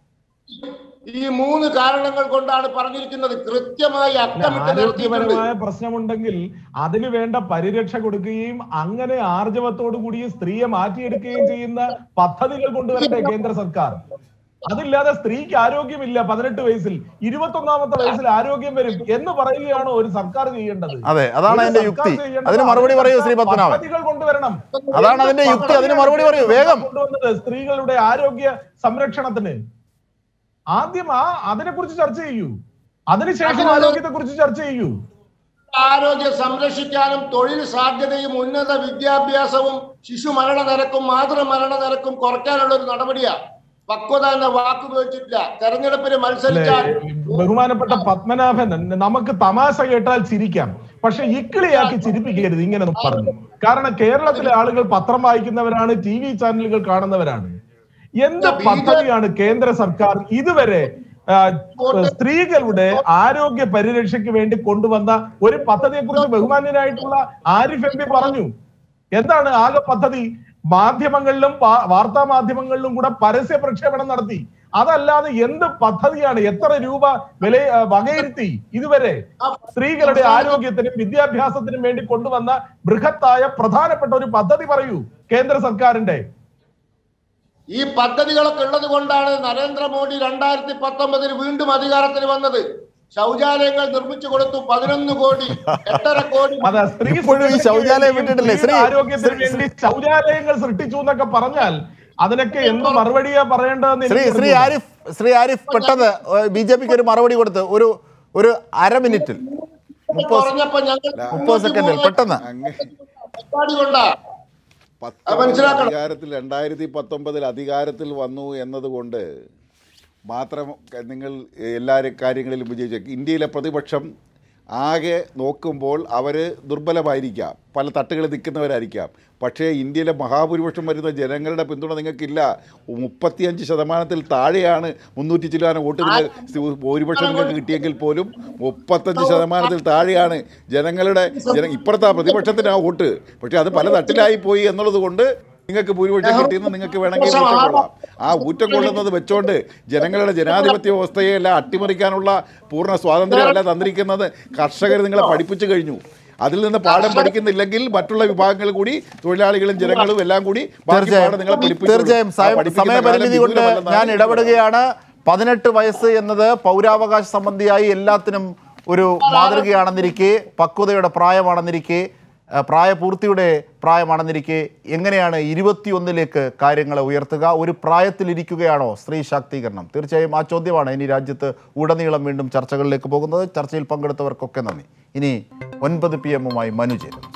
Speaker 2: ഈ മൂന്ന് കാരണങ്ങൾ കൊണ്ടാണ് പറഞ്ഞിരിക്കുന്നത് കൃത്യമായി അക്കമിട്ട് നിർത്തിയിട്ടുണ്ട്
Speaker 4: ആരോഗ്യപരമായ പ്രശ്നമുണ്ടെങ്കിൽ അതിന് വേണ്ട പരിരക്ഷ കൊടുക്കുകയും അങ്ങനെ ആർജവത്തോടു കൂടി സ്ത്രീയെ മാറ്റിയെടുക്കുകയും ചെയ്യുന്ന പദ്ധതികൾ കൊണ്ടുവരട്ടെ കേന്ദ്ര സർക്കാർ അതില്ലാതെ സ്ത്രീക്ക് ആരോഗ്യമില്ല പതിനെട്ട് വയസ്സിൽ ഇരുപത്തൊന്നാമത്തെ വയസ്സിൽ ആരോഗ്യം വരും എന്ന് പറയുകയാണോ ഒരു സർക്കാർ ചെയ്യേണ്ടത്
Speaker 1: അതെ അതാണ്
Speaker 4: ഒരു
Speaker 1: അതിന്റെ
Speaker 4: സർക്കാർ
Speaker 1: യുക്തി
Speaker 4: ചെയ്യേണ്ടത്
Speaker 1: അതിന് മറുപടി പറയൂ ശ്രീ പത്മനാഭൻ
Speaker 4: പദ്ധതികൾ കൊണ്ടുവരണം
Speaker 1: അതാണ് അതിന്റെ യുക്തി അതിന് മറുപടി പറയൂ വേഗം
Speaker 4: കൊണ്ടുവന്നത് സ്ത്രീകളുടെ ആരോഗ്യ സംരക്ഷണത്തിന് ആദ്യം ആ അതിനെ കുറിച്ച് ചർച്ച ചെയ്യൂ അതിനുശേഷം
Speaker 2: അതിനുള്ള-
Speaker 4: ആരോഗ്യത്തെ കുറിച്ച് ചർച്ച ചെയ്യൂ
Speaker 2: ആരോഗ്യം സംരക്ഷിക്കാനും തൊഴിൽ സാധ്യതയും ഉന്നത വിദ്യാഭ്യാസവും ശിശു മരണ നിരക്കും മാതൃമരണ നിരക്കും കുറയ്ക്കാനുള്ള ഒരു നടപടിയാ പക്വത എന്ന വാക്ക് ഉപയോഗിച്ചിട്ടില്ല തെരഞ്ഞെടുപ്പിന് മത്സരിച്ചാൽ
Speaker 4: ബഹുമാനപ്പെട്ട പത്മനാഭൻ നമുക്ക് തമാശ കേട്ടാൽ ചിരിക്കാം പക്ഷെ ഇക്കിളിയാക്കി ചിരിപ്പിക്കരുത് ഇങ്ങനെ ഒന്ന് പറഞ്ഞു കാരണം കേരളത്തിലെ ആളുകൾ പത്രം വായിക്കുന്നവരാണ് ടി വി ചാനലുകൾ കാണുന്നവരാണ് എന്ത്
Speaker 2: ബി ജെ-
Speaker 4: പദ്ധതിയാണ് കേന്ദ്ര സർക്കാർ ഇതുവരെ ആ, സ്ത്രീകളുടെ ആരോഗ്യ പരിരക്ഷയ്ക്ക് വേണ്ടി കൊണ്ടുവന്ന ഒരു പദ്ധതിയെ കുറിച്ച് ബഹുമാന്യനായിട്ടുള്ള ആരിഫ് എം പി പറഞ്ഞു എന്താണ് ആകെ പദ്ധതി മാധ്യമങ്ങളിലും വാ- വാർത്താ മാധ്യമങ്ങളിലും കൂടെ പരസ്യ പ്രക്ഷേപണം നടത്തി അതല്ലാതെ എന്ത് പദ്ധതിയാണ് എത്ര രൂപ വില ആ, വകയിരുത്തി ഇതുവരെ സ്ത്രീകളുടെ ആരോഗ്യത്തിനും വിദ്യാഭ്യാസത്തിനും വേണ്ടി കൊണ്ടുവന്ന ബൃഹത്തായ പ്രധാനപ്പെട്ട ഒരു പദ്ധതി പറയൂ കേന്ദ്ര സർക്കാരിന്റെ
Speaker 2: ഈ പദ്ധതികളൊക്കെ ഉള്ളത് കൊണ്ടാണ് നരേന്ദ്രമോദി രണ്ടായിരത്തി പത്തൊമ്പതിൽ വീണ്ടും അധികാരത്തിൽ വന്നത് ശൗചാലയങ്ങൾ നിർമ്മിച്ചു കൊടുത്തു പതിനൊന്ന് കോടി എട്ടര കോടി
Speaker 4: അതെ സ്ത്രീ
Speaker 1: ഇപ്പോഴും ഈ ശൗചാലയം വിട്ടിട്ടില്ലേ? ശ്രീ-
Speaker 4: സ്ത്രീയുടെ ആരോഗ്യത്തിന്
Speaker 1: ശ്രീ-
Speaker 4: വേണ്ടി ശൗചാലയങ്ങൾ സൃഷ്ടിച്ചു എന്നൊക്കെ പറഞ്ഞാൽ അതിനൊക്കെ എന്ത് മറുപടിയാ പറയേണ്ടതെന്ന്
Speaker 1: ശ്രീ
Speaker 4: എനിക്ക്
Speaker 1: ശ്രീ
Speaker 4: അറിഞ്ഞൂടാ.
Speaker 1: ആരിഫ് ശ്രീ ആരിഫ് പെട്ടെന്ന് ബി ജെ പിക്ക് ഒരു മറുപടി കൊടുത്ത് ഒരു ഒരു അര മിനിറ്റിൽ മുപ്പത്
Speaker 2: കുറഞ്ഞപ്പോ ഞങ്ങൾ
Speaker 1: മുപ്പത് സെക്കൻഡിൽ പെട്ടെന്ന്
Speaker 3: അങ്ങ്
Speaker 2: പരിപാടി കൊണ്ടാ
Speaker 3: പത്തൊമ്പത്
Speaker 2: മനസ്സിലാക്കണം.
Speaker 3: അധികാരത്തിൽ രണ്ടായിരത്തി പത്തൊമ്പതിൽ അധികാരത്തിൽ വന്നു എന്നതുകൊണ്ട് മാത്രം ക- നിങ്ങൾ എല്ലാ കാര്യങ്ങളിലും വിജയിച്ചു ഇന്ത്യയിലെ പ്രതിപക്ഷം ആകെ നോക്കുമ്പോൾ അവർ ദുർബലമായിരിക്കാം പല തട്ടുകളിൽ നിൽക്കുന്നവരായിരിക്കാം പക്ഷേ ഇന്ത്യയിലെ മഹാഭൂരിപക്ഷം വരുന്ന ജനങ്ങളുടെ പിന്തുണ നിങ്ങൾക്കില്ല മുപ്പത്തിയഞ്ച് ശതമാനത്തിൽ താഴെയാണ് മുന്നൂറ്റി ചില്ലാനം വോട്ട് നിങ്ങൾ ഭൂരിപക്ഷം നിങ്ങൾക്ക് കിട്ടിയെങ്കിൽ പോലും മുപ്പത്തഞ്ച് ശതമാനത്തിൽ താഴെയാണ് ജനങ്ങളുടെ ജന ഇപ്പുറത്തെ ആ പ്രതിപക്ഷത്തിന് ആ വോട്ട് പക്ഷേ അത് പല തട്ടിലായി പോയി എന്നുള്ളത് കൊണ്ട് നിങ്ങൾക്ക് ഭൂരിപക്ഷം കിട്ടിയെന്ന് നിങ്ങൾക്ക് വേണമെങ്കിൽ ഊറ്റം കൊള്ളാം ആ ഊറ്റം കൊള്ളുന്നത് വെച്ചോണ്ട് ജനങ്ങളുടെ ജനാധിപത്യ വ്യവസ്ഥയെ എല്ലാം അട്ടിമറിക്കാനുള്ള പൂർണ്ണ സ്വാതന്ത്ര്യമല്ല തന്നിരിക്കുന്നത് കർഷകർ നിങ്ങളെ പഠിപ്പിച്ചു കഴിഞ്ഞു അതിൽ നിന്ന് പാഠം പഠിക്കുന്നില്ലെങ്കിൽ മറ്റുള്ള വിഭാഗങ്ങൾ കൂടി തൊഴിലാളികളും ജനങ്ങളും എല്ലാം കൂടി ബാക്കി പാഠം നിങ്ങളെ
Speaker 1: തീർച്ചയായും
Speaker 3: പഠിപ്പിച്ചു
Speaker 1: തീർച്ചയായും
Speaker 3: കൊടുക്കും. ആ
Speaker 1: സമയ-
Speaker 3: പഠിപ്പിക്കുന്ന
Speaker 1: സമയപരിമിതി
Speaker 3: കാലം
Speaker 1: കൊണ്ട്
Speaker 3: വിദൂരമല്ലെന്നാണ്
Speaker 1: ഞാൻ
Speaker 3: എനിക്ക്
Speaker 1: ഇടപെടുകയാണ് പതിനെട്ട് വയസ്സ് എന്നത് പൗരാവകാശ സംബന്ധിയായി എല്ലാത്തിനും ഒരു മാതൃകയാണെന്നിരിക്കെ പക്വതയുടെ പ്രായമാണെന്നിരിക്കെ ആ, പ്രായപൂർത്തിയുടെ പ്രായമാണെന്നിരിക്കെ എങ്ങനെയാണ് ഇരുപത്തിയൊന്നിലേക്ക് കാര്യങ്ങളെ ഉയർത്തുക ഒരു പ്രായത്തിലിരിക്കുകയാണോ സ്ത്രീ ശാക്തീകരണം തീർച്ചയായും ആ ചോദ്യമാണ് ഇനി രാജ്യത്ത് ഉടനീളം വീണ്ടും ചർച്ചകളിലേക്ക് പോകുന്നത് ചർച്ചയിൽ പങ്കെടുത്തവർക്കൊക്കെ നന്ദി ഇനി ഒൻപത് പി എമ്മുമായി മനു ചേരും